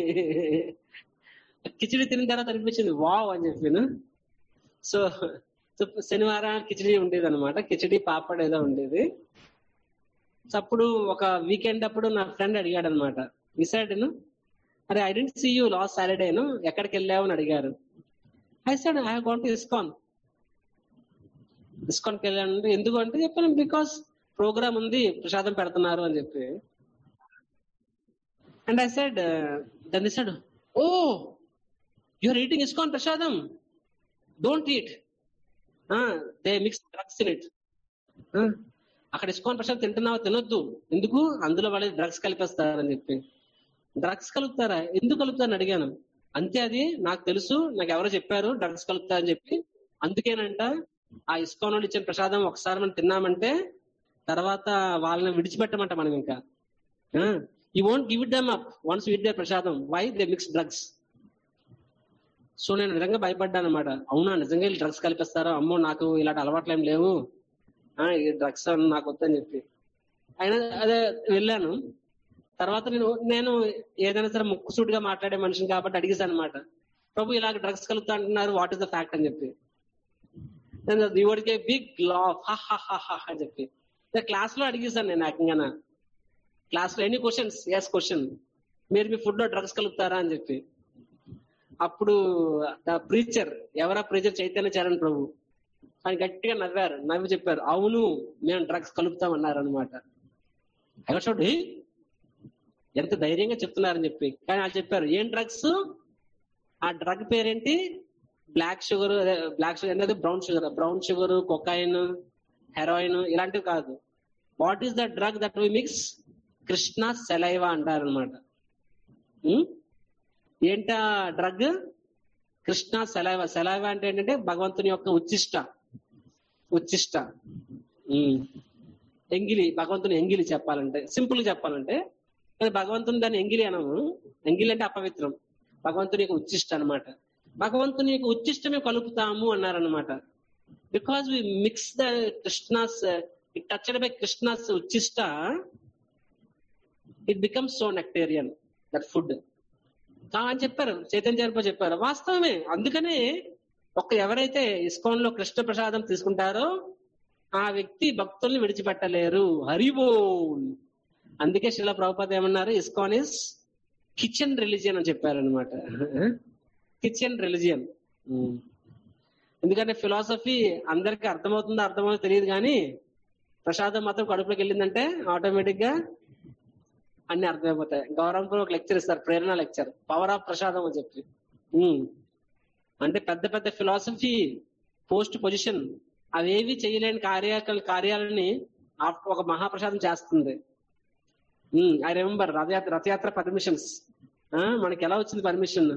khichdi తిన్న తర్వాత అనిపించింది వావ్ అని చెప్పాను సో సో శనివారం కిచిడి ఉండేది అనమాట కిచిడి పాపడ్ ఏదో ఉండేది సో అప్పుడు ఒక వీకెండ్ అప్పుడు నా ఫ్రెండ్ అడిగాడు అనమాట విసైడ్ను అరే I didn't see you last సాటర్డేను ఎక్కడికి వెళ్ళావు అని అడిగారు I said I gone to ISKCON ఇస్కాన్కి వెళ్ళాను ఎందుకు అంటే చెప్పాను బికాస్ ప్రోగ్రామ్ ఉంది ప్రసాదం పెడుతున్నారు అని చెప్పి అండ్ ఐ సైడ్ దాన్ని said oh you're eating ISKCON prasadam don't eat they mix drugs in it అక్కడ ఇస్కాన్ ప్రసాదం తింటున్నావా తినొద్దు ఎందుకు అందులో వాళ్ళు డ్రగ్స్ కలిపేస్తారని చెప్పి డ్రగ్స్ కలుపుతారా ఎందుకు కలుపుతారని అడిగాను అంతే అది నాకు తెలుసు నాకు ఎవరో చెప్పారు డ్రగ్స్ కలుపుతారని చెప్పి అందుకేనంట ఆ ఇస్కాన్ వాళ్ళు ఇచ్చిన ప్రసాదం ఒకసారి మనం తిన్నామంటే తర్వాత వాళ్ళని విడిచిపెట్టమంట మనం ఇంకా you won't give it them up once with they prasadam why they mix drugs so నేను నిజంగా భయపడ్డాను అనమాట అవునా నిజంగా వీళ్ళు డ్రగ్స్ కలిపిస్తారో అమ్మో నాకు ఇలాంటి అలవాట్లు ఏం లేవు ఆ ఈ డ్రగ్స్ నాకు వద్దని చెప్పి అయినా అదే వెళ్ళాను తర్వాత నేను నేను ఏదైనా సరే ముక్కుసూటిగా మాట్లాడే మనిషిని కాబట్టి అడిగేశాను అనమాట ప్రభు ఇలాగ డ్రగ్స్ కలుపుతా అంటున్నారు వాట్ ఇస్ ద ఫ్యాక్ట్ అని చెప్పి నేను యువడికే బిగ్ లాఫ్ అని చెప్పి క్లాస్ లో అడిగేశాను నేను ఏకంగా క్లాస్ లో ఎనీ క్వశ్చన్స్ ఎస్ క్వశ్చన్ మీరు మీ ఫుడ్ లో డ్రగ్స్ కలుపుతారా అని చెప్పి అప్పుడు ప్రీచర్ ఎవరా ప్రీచర్ చైతన్య చరణ్ ప్రభు ఆయన గట్టిగా నవ్వారు నవ్వి చెప్పారు అవును మేము డ్రగ్స్ కలుపుతాం అన్నారు అనమాట చూడండి ఎంత ధైర్యంగా చెప్తున్నారని చెప్పి కానీ వాళ్ళు చెప్పారు ఏం డ్రగ్స్ ఆ డ్రగ్ పేరేంటి బ్లాక్ షుగర్ బ్లాక్ షుగర్ అనేది brown sugar brown sugar cocaine heroin ఇలాంటివి కాదు what is the drug that we mix Krishna saliva అంటారు అనమాట ఏంటా డ్రగ్ కృష్ణ సెలైవా సెలైవా అంటే ఏంటంటే భగవంతుని యొక్క ఉచ్చిష్ట ఉచ్చిష్ట ఎంగిలి భగవంతుని ఎంగిలి చెప్పాలంటే సింపుల్ గా చెప్పాలంటే కానీ భగవంతుని దాన్ని ఎంగిలి అనము ఎంగిలి అంటే అపవిత్రం భగవంతుని యొక్క ఉచ్చిష్ట అనమాట భగవంతుని యొక్క ఉచ్చిష్టమే కలుపుతాము అన్నారనమాట because we mix the Krishna's it touched by Krishna's ఉచ్చిష్ట it becomes so nectarean that food అని చెప్పారు చైతన్య చర్ప చెప్పారు వాస్తవమే అందుకనే ఒక ఎవరైతే ఇస్కాన్ లో కృష్ణ ప్రసాదం తీసుకుంటారో ఆ వ్యక్తి భక్తుల్ని విడిచిపెట్టలేరు హరిబోల్ అందుకే శిల ప్రభుపద ఏమన్నారు ఇస్కాన్ ఇస్ కిచెన్ రిలీజియన్ అని చెప్పారనమాట కిచెన్ రిలీజియన్ ఎందుకంటే ఫిలాసఫీ అందరికి అర్థమవుతుందో అర్థమవుతుందో తెలియదు కానీ ప్రసాదం మాత్రం కడుపులోకి వెళ్ళిందంటే ఆటోమేటిక్ గా అన్ని అర్థమైపోతాయి గౌరవంలో ఒక లెక్చర్ ఇస్తారు ప్రేరణ లెక్చర్ పవర్ ఆఫ్ ప్రసాదం అని చెప్పి అంటే పెద్ద పెద్ద ఫిలాసఫీ పోస్ట్ పొజిషన్ అవేవి చేయలేని కార్య కార్యాలని ఒక మహాప్రసాదం చేస్తుంది I remember Rathyatra Rathyatra permissions మనకి ఎలా వచ్చింది పర్మిషన్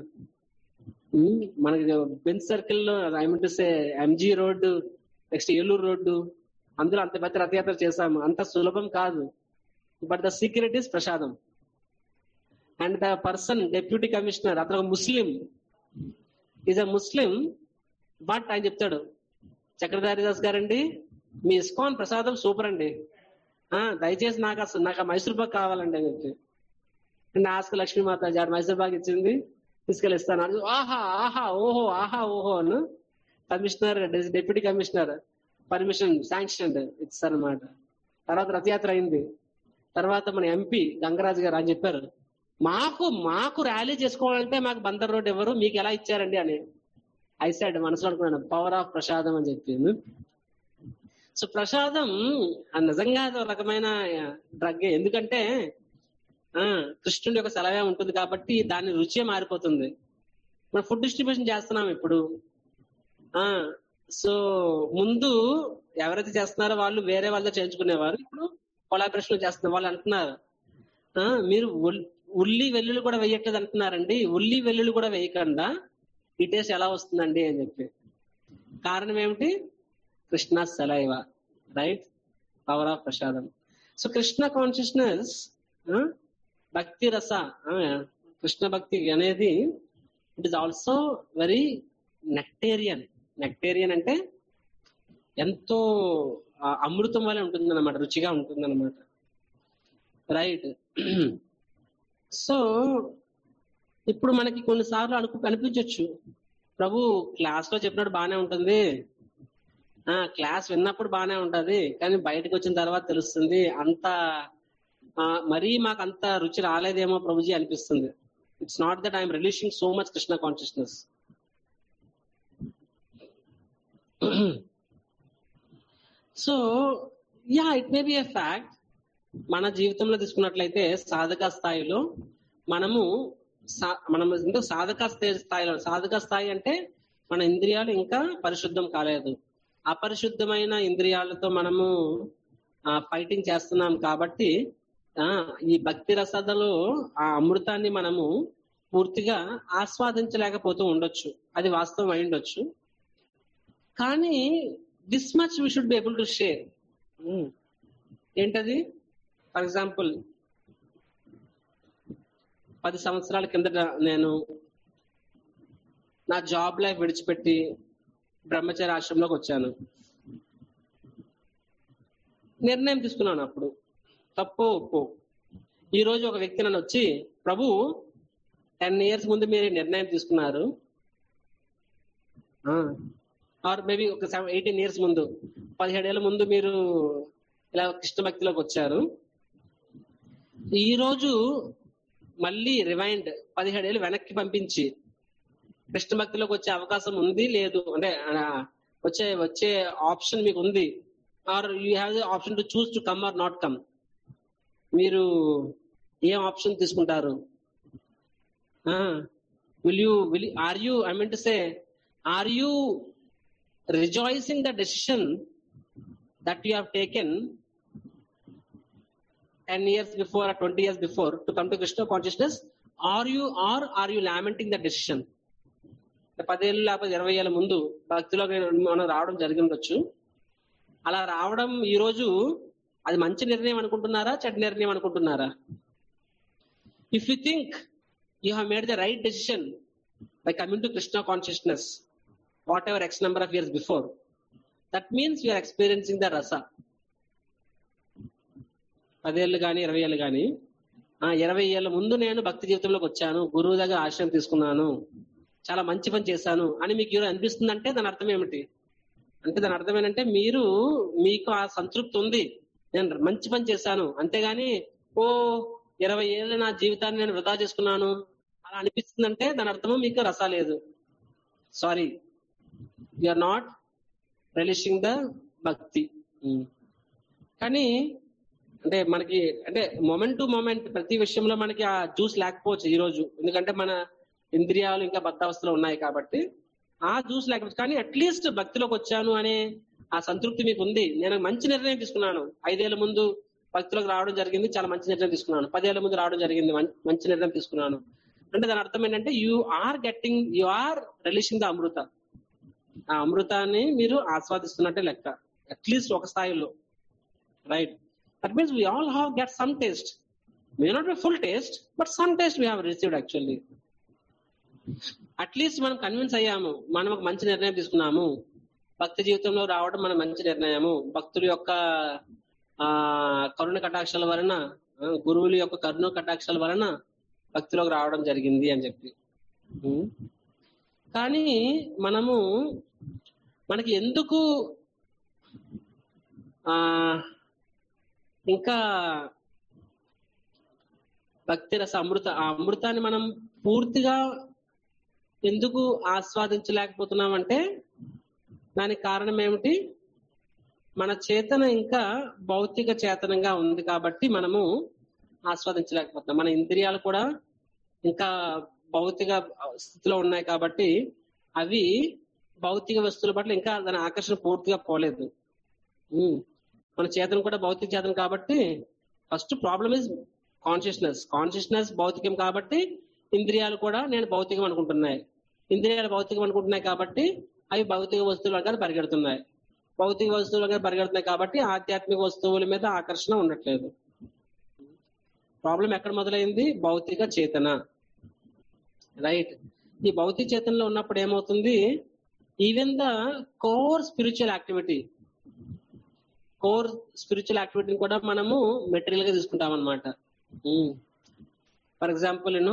మనకి బెంచ్ సర్కిల్ లో I mean to say MG road next Eluru road అందులో అంత పెద్ద రథయాత్ర చేశాము అంత సులభం కాదు but the secret is prasadam and the person deputy commissioner అతను Muslim is a Muslim but ఆయన చెప్తాడు చక్రధారి దాస్ గారండి మీ ఇస్కాన్ ప్రసాదం సూపర్ అండి దయచేసి నాకు అసలు నాకు మైసూర్ పాక్ కావాలండి అని చెప్పి ఆస్క లక్ష్మీమాత జాడు మైసూర్ పాక్ ఇచ్చింది తీసుకెళ్ళిస్తాను ఆహా ఆహా ఓహో ఆహా ఓహో అను commissioner deputy commissioner permission sanction ఇచ్చారనమాట తర్వాత రథయాత్ర అయింది తర్వాత మన ఎంపీ గంగరాజు గారు అని చెప్పారు మాకు మాకు ర్యాలీ చేసుకోవాలంటే మాకు బందర్ రోడ్ ఎవరు మీకు ఎలా ఇచ్చారండి అని ఐ సైడ్ మనసులో అనుకున్నాను పవర్ ఆఫ్ ప్రసాదం అని చెప్పింది సో ప్రసాదం నిజంగా అది ఒక రకమైన డ్రగ్ ఎందుకంటే ఆ కృష్ణుడి యొక్క సెలవే ఉంటుంది కాబట్టి దాని రుచి మారిపోతుంది మనం ఫుడ్ డిస్ట్రిబ్యూషన్ చేస్తున్నాం ఇప్పుడు ఆ సో ముందు ఎవరైతే చేస్తున్నారో వాళ్ళు వేరే వాళ్ళతో చేయించుకునేవారు ఇప్పుడు కొలాబరేషన్ చేస్తున్నారు వాళ్ళు అంటున్నారు ఆ మీరు ఉల్లి వెల్లుల్లి కూడా వేయట్లేదు అంటున్నారండి ఉల్లి వెల్లుల్లి కూడా వేయకుండా ఈ టేస్ట్ ఎలా వస్తుందండి అని చెప్పి కారణం ఏమిటి Krishna saliva right power of prasadam so Krishna consciousness bhakti rasa Krishna bhakti అనేది it is also very nectarean nectarean అంటే ఎంతో అమృతం వల్ల ఉంటుంది అనమాట రుచిగా ఉంటుంది అనమాట రైట్ సో ఇప్పుడు మనకి కొన్నిసార్లు అనుకు అనిపించవచ్చు ప్రభు క్లాస్ లో చెప్పినప్పుడు బాగానే ఉంటుంది ఆ క్లాస్ విన్నప్పుడు బాగానే ఉంటది కానీ బయటకు వచ్చిన తర్వాత తెలుస్తుంది అంత మరీ మాకు అంత రుచి రాలేదేమో ప్రభుజీ అనిపిస్తుంది it's not that I'm relishing so much Krishna consciousness so yeah it may be a fact మన జీవితంలో తీసుకున్నట్లయితే సాధక స్థాయిలో మనము సా- మనం ఇంకా సాధక స్థాయి- స్థాయిలో సాధక స్థాయి అంటే మన ఇంద్రియాలు ఇంకా పరిశుద్ధం కాలేదు అపరిశుద్ధమైన ఇంద్రియాలతో మనము ఫైటింగ్ చేస్తున్నాం కాబట్టి ఆ ఈ భక్తి రసదలో ఆ అమృతాన్ని మనము పూర్తిగా ఆస్వాదించలేకపోతూ ఉండొచ్చు అది వాస్తవం అయి ఉండొచ్చు కానీ this much we should be able to share ఏంటది ఫర్ ఎగ్జాంపుల్ పది సంవత్సరాల కిందట నేను నా జాబ్ లైఫ్ విడిచిపెట్టి బ్రహ్మచర్య ఆశ్రమంలోకి వచ్చాను నిర్ణయం తీసుకున్నాను అప్పుడు తప్పు ఒప్పు ఈ రోజు ఒక వ్యక్తి నన్ను వచ్చి ప్రభు టెన్ ఇయర్స్ ముందు మీరు ఈ నిర్ణయం తీసుకున్నారు ఆర్ మేబీ ఒక ఎయిటీన్ ఇయర్స్ ముందు పదిహేడేళ్ల ముందు మీరు ఇలా కృష్ణ భక్తిలోకి వచ్చారు ఈ రోజు మళ్ళీ రివైండ్ పదిహేడేళ్ళు వెనక్కి పంపించి కృష్ణ భక్తిలోకి వచ్చే అవకాశం ఉంది లేదు అంటే ఆ, వచ్చే వచ్చే ఆప్షన్ మీకు ఉంది or you have the option to choose to come or not come మీరు ఏం ఆప్షన్ తీసుకుంటారు will you will are you I mean to say are you rejoicing the decision that you have taken 10 years before or 20 years before to come to Krishna consciousness, are you or are you lamenting the decision? పదేళ్ళు లేకపోతే ఇరవై ఏళ్ళ ముందు భక్తిలో మనం రావడం జరిగి ఉండొచ్చు అలా రావడం ఈ రోజు అది మంచి నిర్ణయం అనుకుంటున్నారా చెడ్డ నిర్ణయం అనుకుంటున్నారా if you think you have made the right decision by coming to Krishna consciousness whatever X number of years before that means you're experiencing the rasa పదేళ్ళు కానీ ఇరవై ఏళ్ళు కానీ ఆ ఇరవై ఏళ్ళ ముందు నేను భక్తి జీవితంలోకి వచ్చాను గురువు దగ్గర ఆశ్రయం తీసుకున్నాను చాలా మంచి పని చేశాను అని మీకు ఈరోజు అనిపిస్తుందంటే దాని అర్థం ఏమిటి అంటే దాని అర్థం ఏంటంటే మీరు మీకు ఆ సంతృప్తి ఉంది నేను మంచి పని చేశాను అంతేగాని ఓ ఇరవై ఏళ్ళ నా జీవితాన్ని నేను వృధా చేసుకున్నాను అలా అనిపిస్తుందంటే దాని అర్థము మీకు రస లేదు sorry you are not relishing the bhakti um. కానీ అంటే మనకి అంటే మొమెంట్ టు మొమెంట్ ప్రతి విషయంలో మనకి ఆ జ్యూస్ లేకపోవచ్చు ఈ రోజు ఎందుకంటే మన ఇంద్రియాలు ఇంకా బద్ధావస్థలో ఉన్నాయి కాబట్టి ఆ జ్యూస్ లేకపోవచ్చు కానీ అట్లీస్ట్ భక్తిలోకి వచ్చాను అనే ఆ సంతృప్తి మీకు ఉంది నేను మంచి నిర్ణయం తీసుకున్నాను ఐదేళ్ల ముందు భక్తిలోకి రావడం జరిగింది చాలా మంచి నిర్ణయం తీసుకున్నాను పదేళ్ల ముందు రావడం జరిగింది మం- మంచి నిర్ణయం తీసుకున్నాను అంటే దాని అర్థం ఏంటంటే you are getting you are relishing the amrita ఆ అమృతాన్ని మీరు ఆస్వాదిస్తున్నట్టే లెక్క అట్లీస్ట్ ఒక స్థాయిలో right that means we all have get some taste may not be full taste but some taste we have received actually at least మనం కన్విన్స్ అయ్యాము మనం ఒక మంచి నిర్ణయం తీసుకున్నాము భక్తి జీవితంలో రావడం మన మంచి నిర్ణయము భక్తుల యొక్క ఆ కరుణ కటాక్షాల వలన ఆ, గురువుల యొక్క కరుణ కటాక్షాల వలన భక్తిలోకి రావడం జరిగింది అని చెప్పి ఉం. కానీ మనము మనకి ఎందుకు ఆ ఇంకా భక్తి రస అమృత ఆ అమృతాన్ని మనం పూర్తిగా ఎందుకు ఆస్వాదించలేకపోతున్నాం అంటే దానికి కారణం ఏమిటి మన చేతన ఇంకా భౌతిక చేతనంగా ఉంది కాబట్టి మనము ఆస్వాదించలేకపోతున్నాం మన ఇంద్రియాలు కూడా ఇంకా భౌతిక స్థితిలో ఉన్నాయి కాబట్టి అవి భౌతిక వస్తువుల పట్ల ఇంకా దాని ఆకర్షణ పూర్తిగా పోలేదు ఉమ్. మన చేతనం కూడా భౌతిక చేతనం కాబట్టి first problem is consciousness consciousness భౌతికం కాబట్టి ఇంద్రియాలు కూడా నేను భౌతికం అనుకుంటున్నాయి ఇంద్రియాలు భౌతికం అనుకుంటున్నాయి కాబట్టి అవి భౌతిక వస్తువుల దగ్గర పరిగెడుతున్నాయి భౌతిక వస్తువుల దగ్గర పరిగెడుతున్నాయి కాబట్టి ఆధ్యాత్మిక వస్తువుల మీద ఆకర్షణ ఉండట్లేదు ప్రాబ్లం ఎక్కడ మొదలైంది భౌతిక చేతన రైట్ ఈ భౌతిక చేతనలో ఉన్నప్పుడు ఏమవుతుంది even the core spiritual activity core spiritual యాక్టివిటీని కూడా మనము మెటీరియల్ గా తీసుకుంటాం అనమాట ఫర్ ఎగ్జాంపుల్ నేను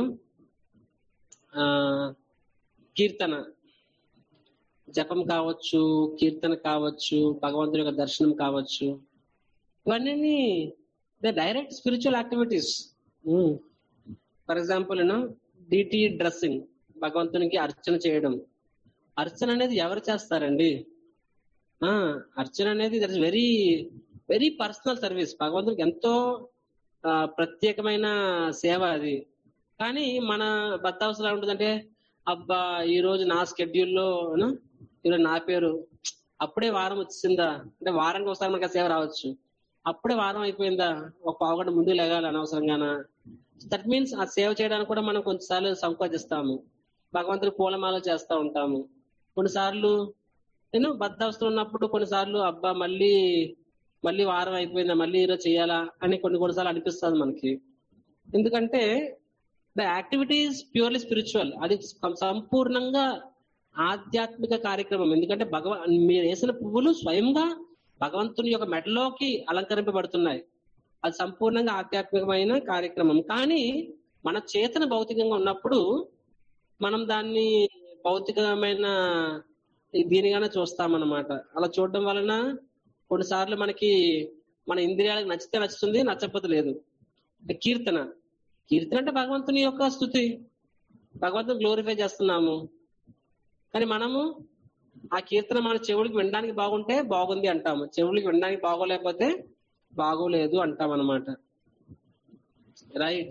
కీర్తన జపం కావచ్చు కీర్తన కావచ్చు భగవంతుని యొక్క దర్శనం కావచ్చు ఇవన్నీ the direct spiritual activities for example నేను డిటి డ్రెస్సింగ్ భగవంతునికి అర్చన చేయడం అర్చన అనేది ఎవరు చేస్తారండి ఆ అర్చన అనేది that is very very personal service భగవంతునికి ఎంతో ఆ, ప్రత్యేకమైన సేవ అది కానీ మన బత్తావసరం ఎలా ఉంటుందంటే అబ్బా ఈ రోజు నా స్కెడ్యూల్లో ఈరోజు నా పేరు అప్పుడే వారం వచ్చిందా అంటే వారానికి ఒకసారి మనకి ఆ సేవ రావచ్చు అప్పుడే వారం అయిపోయిందా ఒక పావుగంట ముందు లేగాలి అనవసరంగానా దట్ మీన్స్ ఆ సేవ చేయడానికి కూడా మనం కొంచెంసార్లు సంకోచిస్తాము భగవంతుడు పూలమాల చేస్తూ ఉంటాము కొన్నిసార్లు నేను బద్ధావస్థలో ఉన్నప్పుడు కొన్నిసార్లు అబ్బా మళ్ళీ మళ్ళీ వారం అయిపోయిందా మళ్ళీ ఈరోజు చేయాలా అని కొన్ని కొన్నిసార్లు అనిపిస్తుంది మనకి ఎందుకంటే ద యాక్టివిటీస్ ప్యూర్లీ స్పిరిచువల్ అది సంపూర్ణంగా ఆధ్యాత్మిక కార్యక్రమం ఎందుకంటే భగవ మీరు వేసిన పువ్వులు స్వయంగా భగవంతుని యొక్క మెడలోకి అలంకరింపబడుతున్నాయి అది సంపూర్ణంగా ఆధ్యాత్మికమైన కార్యక్రమం కానీ మన చేతన భౌతికంగా ఉన్నప్పుడు మనం దాన్ని భౌతికమైన దీనిగానే చూస్తామన్నమాట అలా చూడడం వలన కొన్నిసార్లు మనకి మన ఇంద్రియాలకు నచ్చితే నచ్చుతుంది నచ్చకపోతే లేదు కీర్తన కీర్తన అంటే భగవంతుని యొక్క స్థుతి భగవంతుని గ్లోరిఫై చేస్తున్నాము కానీ మనము ఆ కీర్తన మన చెవుడికి వినడానికి బాగుంటే బాగుంది అంటాము చెవుడికి వినడానికి బాగోలేకపోతే బాగోలేదు అంటాం అనమాట రైట్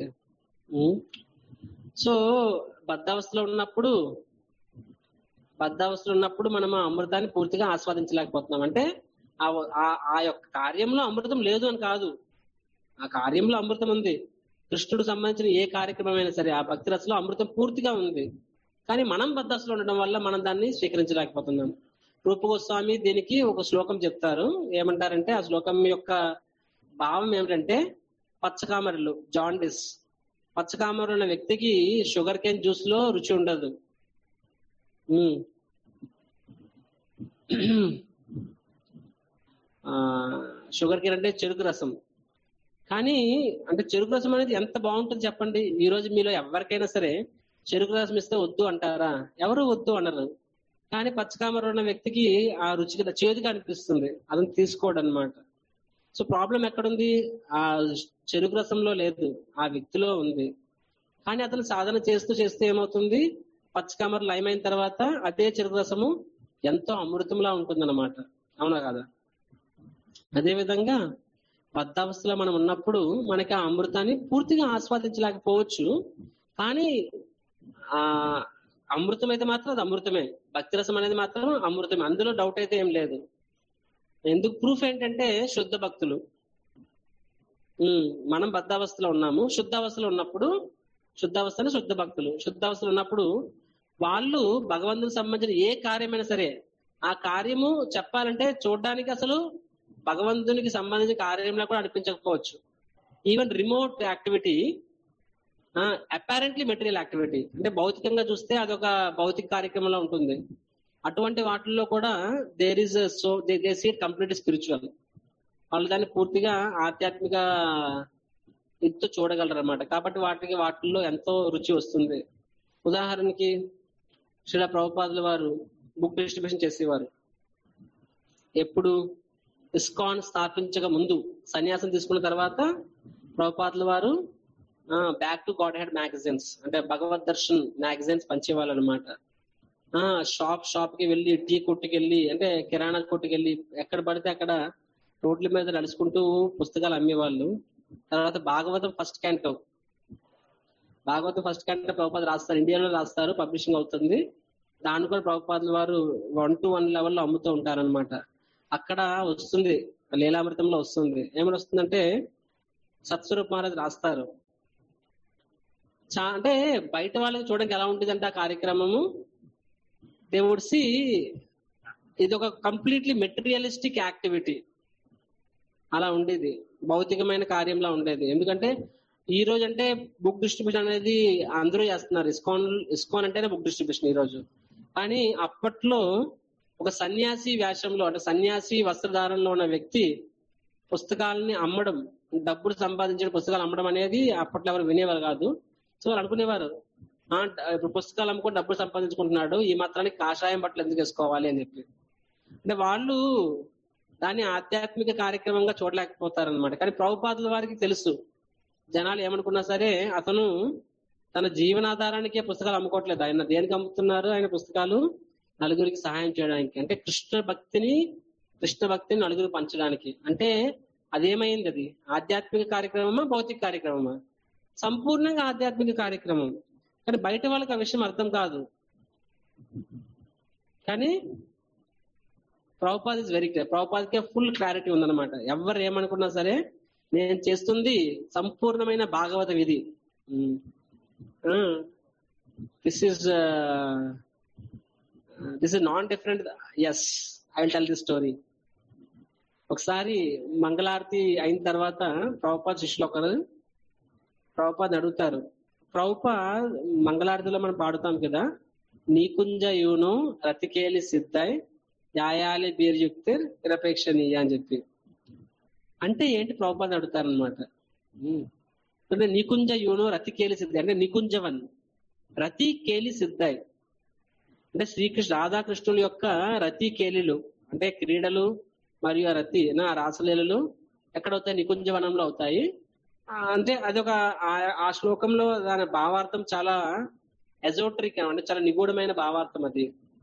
సో బద్ధావస్థలో ఉన్నప్పుడు బద్ధావస్థలో ఉన్నప్పుడు మనం ఆ అమృతాన్ని పూర్తిగా ఆస్వాదించలేకపోతున్నాం అంటే ఆ యొక్క కార్యంలో అమృతం లేదు అని కాదు ఆ కార్యంలో అమృతం ఉంది కృష్ణుడు సంబంధించిన ఏ కార్యక్రమమైనా సరే ఆ భక్తి రసలో అమృతం పూర్తిగా ఉంది కానీ మనం బద్దస్సులో ఉండడం వల్ల మనం దాన్ని స్వీకరించలేకపోతున్నాం రూపగోస్వామి దీనికి ఒక శ్లోకం చెప్తారు ఏమంటారంటే ఆ శ్లోకం యొక్క భావం ఏమిటంటే పచ్చకామరులు జాండిస్ పచ్చకామరు ఉన్న వ్యక్తికి షుగర్ కేన్ జ్యూస్ లో రుచి ఉండదు షుగర్ కేన్ అంటే చెరుకు రసం కానీ అంటే చెరుకు రసం అనేది ఎంత బాగుంటుంది చెప్పండి ఈ రోజు మీలో ఎవరికైనా సరే చెరుకు రసం ఇస్తే వద్దు అంటారా ఎవరు వద్దు అనరు కానీ పచ్చకామర ఉన్న వ్యక్తికి ఆ రుచికి చేదుగా అనిపిస్తుంది అతను తీసుకోడు అనమాట సో ప్రాబ్లం ఎక్కడుంది ఆ చెరుకు రసంలో లేదు ఆ వ్యక్తిలో ఉంది కానీ అతను సాధన చేస్తూ చేస్తే ఏమవుతుంది పచ్చకామర లైమ్ అయిన తర్వాత అదే చెరుకు రసము ఎంతో అమృతంలా ఉంటుందన్నమాట అవునా కదా అదే విధంగా బద్ధావస్థలో మనం ఉన్నప్పుడు మనకి ఆ అమృతాన్ని పూర్తిగా ఆస్వాదించలేకపోవచ్చు కానీ ఆ అమృతం అయితే మాత్రం అది అమృతమే భక్తి రసం అనేది మాత్రం అమృతమే అందులో డౌట్ అయితే ఏం లేదు ఎందుకు ప్రూఫ్ ఏంటంటే శుద్ధ భక్తులు మనం బద్ధావస్థలో ఉన్నాము శుద్ధావస్థలో ఉన్నప్పుడు శుద్ధావస్థలో శుద్ధ భక్తులు శుద్ధావస్థలో ఉన్నప్పుడు వాళ్ళు భగవంతునికి సంబంధించిన ఏ కార్యమైనా సరే ఆ కార్యము చెప్పాలంటే చూడడానికి అసలు భగవంతునికి సంబంధించిన కార్యంలో కూడా అనిపించకపోవచ్చు even remote activity apparently material activity అంటే భౌతికంగా చూస్తే అదొక భౌతిక కార్యక్రమంలో ఉంటుంది అటువంటి వాటిల్లో కూడా there is so they seat complete spiritual వాళ్ళు దాన్ని పూర్తిగా ఆధ్యాత్మిక ఇదితో చూడగలరు అనమాట కాబట్టి వాటికి వాటిల్లో ఎంతో రుచి వస్తుంది ఉదాహరణకి శ్రీల ప్రభుపాదుల వారు బుక్ డిస్ట్రిబ్యూషన్ చేసేవారు ఎప్పుడు ఇస్కాన్ స్థాపించక ముందు సన్యాసం తీసుకున్న తర్వాత ప్రభుపాదుల వారు back to Godhead magazines అంటే భగవద్ దర్శన్ మ్యాగజైన్స్ పంచేవాళ్ళు అనమాట షాప్ షాప్ కి వెళ్ళి టీ కొట్టుకి వెళ్ళి అంటే కిరాణా కొట్టుకి వెళ్ళి ఎక్కడ పడితే అక్కడ రోడ్ల మీద నడుచుకుంటూ పుస్తకాలు అమ్మేవాళ్ళు తర్వాత Bhagavatam first canto Bhagavatam first canto Prabhupada రాస్తారు ఇండియాలో రాస్తారు పబ్లిషింగ్ అవుతుంది దాన్ని కూడా ప్రభుపాదుల వారు వన్ టు వన్ లెవెల్లో అమ్ముతూ ఉంటారనమాట అక్కడ వస్తుంది లీలామృతంలో వస్తుంది ఏమని వస్తుందంటే సత్స్వరూప్ మహారాజ్ రాస్తారు చా అంటే బయట వాళ్ళకి చూడడానికి ఎలా ఉంటుంది అంటే ఆ కార్యక్రమము దే వుడ్ సి ఇది ఒక కంప్లీట్లీ మెటీరియలిస్టిక్ యాక్టివిటీ అలా ఉండేది భౌతికమైన కార్యంలా ఉండేది ఎందుకంటే ఈ రోజు అంటే బుక్ డిస్ట్రిబ్యూషన్ అనేది అందరూ చేస్తున్నారు ఇస్కాన్ ఇస్కాన్ అంటేనే బుక్ డిస్ట్రిబ్యూషన్ ఈ రోజు కానీ అప్పట్లో ఒక సన్యాసి వేషంలో అంటే సన్యాసి వస్త్రధారణలో ఉన్న వ్యక్తి పుస్తకాలని అమ్మడం డబ్బులు సంపాదించిన పుస్తకాలు అమ్మడం అనేది అప్పట్లో ఎవరు వినేవారు కాదు సో వాళ్ళు అనుకునేవారు ఇప్పుడు పుస్తకాలు అమ్ముకొని డబ్బులు సంపాదించుకుంటున్నాడు ఈ మాత్రానికి కాషాయం బట్టలు ఎందుకు వేసుకోవాలి అని చెప్పి అంటే వాళ్ళు దాన్ని ఆధ్యాత్మిక కార్యక్రమంగా చూడలేకపోతారనమాట కానీ ప్రభుపాదుల వారికి తెలుసు జనాలు ఏమనుకున్నా సరే అతను తన జీవనాధారానికే పుస్తకాలు అమ్ముకోవట్లేదు ఆయన దేనికి అమ్ముతున్నారు ఆయన పుస్తకాలు నలుగురికి సహాయం చేయడానికి అంటే కృష్ణ భక్తిని కృష్ణ భక్తిని నలుగురు పంచడానికి అంటే అదేమైంది అది ఆధ్యాత్మిక కార్యక్రమమా భౌతిక కార్యక్రమమా సంపూర్ణంగా ఆధ్యాత్మిక కార్యక్రమం కానీ బయట వాళ్ళకి ఆ విషయం అర్థం కాదు కానీ ప్రభుపాద్ ఇస్ వెరీ క్లియర్ ప్రభుపాద్కే ఫుల్ క్లారిటీ ఉందన్నమాట ఎవరు ఏమనుకున్నా సరే నేను చేస్తుంది సంపూర్ణమైన భాగవత విధి this is this is non different yes I will tell this story ఒకసారి మంగళారతి అయిన తర్వాత ప్రభుపాద్ శిష్యులు ఒకరు ప్రభుపాద్ అడుగుతారు ప్రభుపాద్ మంగళారతిలో మనం పాడుతాం కదా నీకుంజ యూను రతికేలి సిద్ధాయ్ యాయాలి బీర్యుక్తి నిరపేక్షణీయ అని చెప్పి అంటే ఏంటి ప్రభుపాద్ అడుగుతారు అనమాట అంటే నికుంజ యూను రతికేలి సిద్ధాయ్ అంటే నికుంజవన్ రతి కేలి సిద్ధాయ్ అంటే శ్రీకృష్ణ రాధాకృష్ణుల యొక్క రతి కేలిలు అంటే క్రీడలు మరియు ఆ రతి ఆ రాసలీలలు ఎక్కడవుతాయి నికుంజవనంలో అవుతాయి అంటే అదొక ఆ శ్లోకంలో దాని భావార్థం చాలా ఎజోట్రిక్ అంటే చాలా నిగూఢమైన భావార్థం అది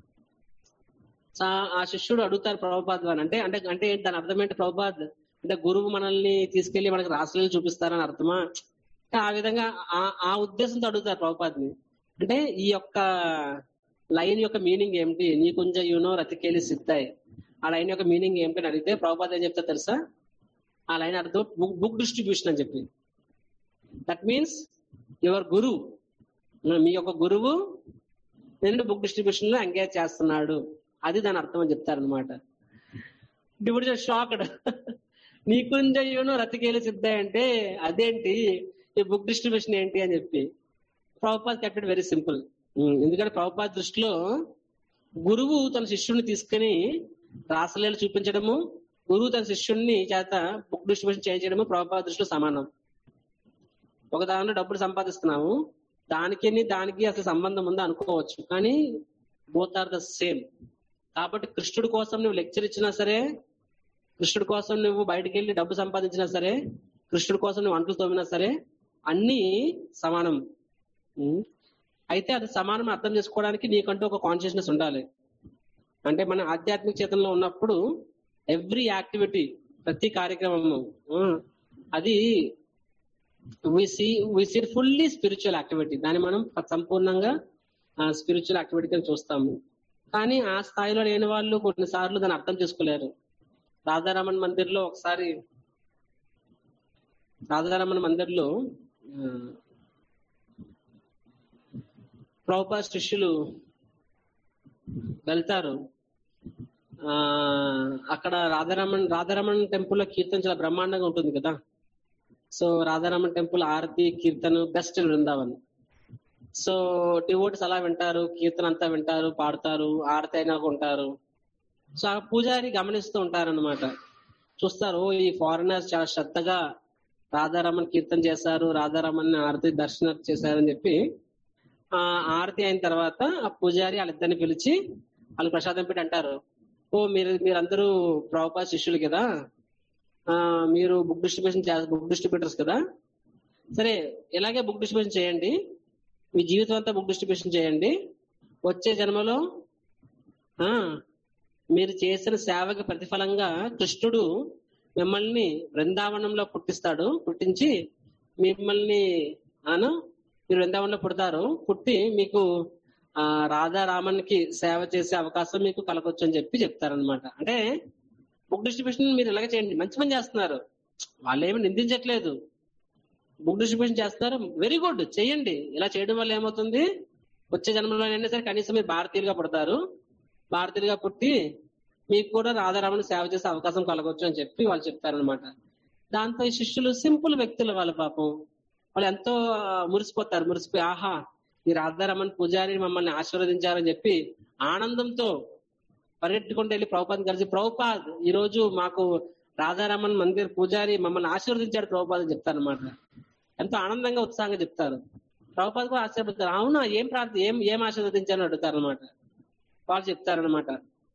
ఆ శిష్యుడు అడుగుతారు ప్రభుపాద్ అని అంటే అంటే అంటే దాని అర్థం ఏంటి ప్రభుపాద్ అంటే గురువు మనల్ని తీసుకెళ్లి మనకి రాసలీలు చూపిస్తారని అర్థమా ఆ విధంగా ఆ ఉద్దేశంతో అడుగుతారు ప్రభుపాద్ని అంటే ఈ యొక్క లైన్ యొక్క మీనింగ్ ఏమిటి నీకుంజ యూనో రతికేలి సిద్ధాయి ఆ లైన్ యొక్క మీనింగ్ ఏమిటని అడిగితే ప్రభుపాద్ ఏం చెప్తా తెలుసా ఆ లైన్ అర్థం బుక్ బుక్ డిస్ట్రిబ్యూషన్ అని చెప్పి దట్ మీన్స్ యువర్ గురువు మీ యొక్క గురువు నేను బుక్ డిస్ట్రిబ్యూషన్ లో ఎంగేజ్ చేస్తున్నాడు అది దాని అర్థం అని చెప్తారనమాట ఇప్పుడు షాక్డ్ నీకుంజయ్యను రతికేలి సిద్ధ అంటే అదేంటి ఈ బుక్ డిస్ట్రిబ్యూషన్ ఏంటి అని చెప్పి ప్రభుపాద్ కెప్టెడ్ వెరీ సింపుల్ ఎందుకంటే ప్రభుపాద్ దృష్టిలో గురువు తన శిష్యుడిని తీసుకుని రాసలీలు చూపించడము గురువు తన శిష్యుడిని చేత బుక్ డిస్ట్రిబ్యూషన్ చేయించడము ప్రభుపాద్ దృష్టిలో సమానం ఒక దానిలో డబ్బులు సంపాదిస్తున్నాము దానికి దానికి అసలు సంబంధం ఉందా అనుకోవచ్చు కానీ బోత్ ఆర్ ద సేమ్ కాబట్టి కృష్ణుడి కోసం నువ్వు లెక్చర్ ఇచ్చినా సరే కృష్ణుడి కోసం నువ్వు బయటికి వెళ్ళి డబ్బు సంపాదించినా సరే కృష్ణుడి కోసం నువ్వు అంట్లు తోమినా సరే అన్ని సమానం అయితే అది సమానం అర్థం చేసుకోవడానికి నీకంటూ ఒక కాన్షియస్నెస్ ఉండాలి అంటే మన ఆధ్యాత్మిక చేతనలో ఉన్నప్పుడు ఎవ్రీ యాక్టివిటీ ప్రతి కార్యక్రమము అది సీ ఫుల్లీ స్పిరిచువల్ యాక్టివిటీ దాన్ని మనం సంపూర్ణంగా స్పిరిచువల్ యాక్టివిటీ కింద చూస్తాము కానీ ఆ స్థాయిలో లేని వాళ్ళు కొన్నిసార్లు దాన్ని అర్థం చేసుకోలేరు రాధారమణ్ మందిర్ లో ఒకసారి రాధారమణ్ మందిర్ లో ప్రభుపా శిష్యులు వెళ్తారు ఆ అక్కడ రాధారమణ్ రాధారమణ్ టెంపుల్ లో కీర్తన చాలా బ్రహ్మాండంగా ఉంటుంది కదా సో రాధారమణ్ టెంపుల్ ఆరతి కీర్తన బెస్ట్ బృందావన్ సో డివోట్స్ అలా వింటారు కీర్తన అంతా వింటారు పాడతారు ఆరతి అయినా ఉంటారు సో ఆ పూజారి గమనిస్తూ ఉంటారనమాట చూస్తారు ఈ ఫారినర్స్ చాలా శ్రద్ధగా రాధారమణ్ కీర్తన చేశారు రాధారమణ్ ఆరతి దర్శనం చేశారని చెప్పి ఆ ఆరతి అయిన తర్వాత ఆ పూజారి వాళ్ళిద్దరిని పిలిచి వాళ్ళు ప్రసాదం పెట్టి అంటారు ఓ మీరు మీరందరూ ప్రభుపా శిష్యులు కదా ఆ మీరు బుక్ డిస్ట్రిబ్యూషన్ బుక్ డిస్ట్రిబ్యూటర్స్ కదా సరే ఇలాగే బుక్ డిస్ట్రిబ్యూషన్ చేయండి మీ జీవితం అంతా బుక్ డిస్ట్రిబ్యూషన్ చేయండి వచ్చే జన్మలో ఆ మీరు చేసిన సేవకి ప్రతిఫలంగా కృష్ణుడు మిమ్మల్ని బృందావనంలో పుట్టిస్తాడు పుట్టించి మిమ్మల్ని ఆను మీరు బృందావనంలో పుడతారు పుట్టి మీకు ఆ రాధారామన్కి సేవ చేసే అవకాశం మీకు కలగొచ్చు అని చెప్పి చెప్తారనమాట అంటే బుక్ డిస్ట్రిబ్యూషన్ మీరు ఇలాగే చేయండి మంచి పని చేస్తున్నారు వాళ్ళు ఏమి నిందించట్లేదు బుక్ డిస్ట్రిబ్యూషన్ చేస్తున్నారు వెరీ గుడ్ చేయండి ఇలా చేయడం వల్ల ఏమవుతుంది వచ్చే జన్మలో అయినా సరే కనీసం మీరు భారతీయులుగా పుడతారు భారతీయులుగా పుట్టి మీకు కూడా రాధారామని సేవ చేసే అవకాశం కలగొచ్చు అని చెప్పి వాళ్ళు చెప్తారనమాట దాంతో ఈ శిష్యులు సింపుల్ వ్యక్తులు వాళ్ళ పాపం వాళ్ళు ఎంతో మురిసిపోతారు మురిసిపోయి ఆహా ఈ రాధారమన్ పూజారి మమ్మల్ని ఆశీర్వదించారని చెప్పి ఆనందంతో పరిగెట్టుకుంటూ వెళ్ళి ప్రభుపాద్ కలిసి ప్రభుపాద్ ఈ రోజు మాకు రాధారమన్ మందిర్ పూజారి మమ్మల్ని ఆశీర్వదించాడు ప్రభుపాద్ అని చెప్తారనమాట ఎంతో ఆనందంగా ఉత్సాహంగా చెప్తారు ప్రభుపాద్ కూడా ఆశీర్వదిస్తారు అవునా ఏం ప్రార్థన ఏం ఏం ఆశీర్వదించారని అడుగుతారు అనమాట వాళ్ళు చెప్తారనమాట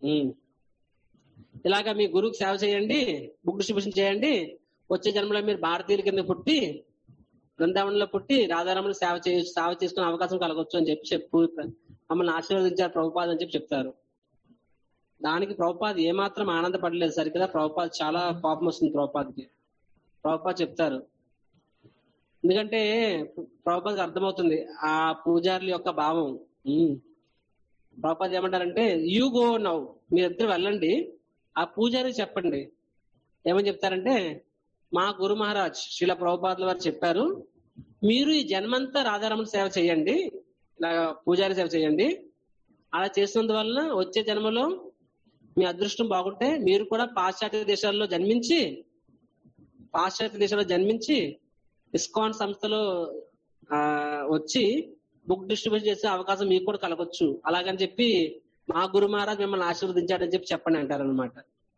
ఇలాగా మీ గురువుకి సేవ చేయండి బుక్ డిస్ట్రిబ్యూషన్ చేయండి వచ్చే జన్మలో మీరు భారతీయుల కింద పుట్టి బృందావనంలో పుట్టి రాధారాములు సేవ చే సేవ చేసుకునే అవకాశం కలగొచ్చు అని చెప్పి చెప్పు మమ్మల్ని ఆశీర్వదించారు ప్రభుపాద్ అని చెప్పి చెప్తారు దానికి ప్రభుపాద్ ఏమాత్రం ఆనందపడలేదు సరికదా ప్రభుపాద్ చాలా కోపం వస్తుంది ప్రభుపాద్కి ప్రభుపాద్ చెప్తారు ఎందుకంటే ప్రభుపాదకి అర్థమవుతుంది ఆ పూజారుల యొక్క భావం ఉమ్. ప్రభుపాద ఏమంటారంటే యూ గో నౌ మీరిద్దరు వెళ్ళండి ఆ పూజారి చెప్పండి ఏమని చెప్తారంటే మా గురు మహారాజ్ శిల ప్రభుపాదుల వారు చెప్పారు మీరు ఈ జన్మంతా రాధారమణ సేవ చేయండి ఇలా పూజారి సేవ చేయండి అలా చేసినందువలన వచ్చే జన్మలో మీ అదృష్టం బాగుంటే మీరు కూడా పాశ్చాత్య దేశాల్లో జన్మించి పాశ్చాత్య దేశాల్లో జన్మించి ఇస్కాన్ సంస్థలో ఆ వచ్చి బుక్ డిస్ట్రిబ్యూషన్ చేసే అవకాశం మీకు కూడా కలగొచ్చు అలాగని చెప్పి మా గురు మహారాజ్ మిమ్మల్ని ఆశీర్వదించాడని చెప్పి చెప్పండి అంటారనమాట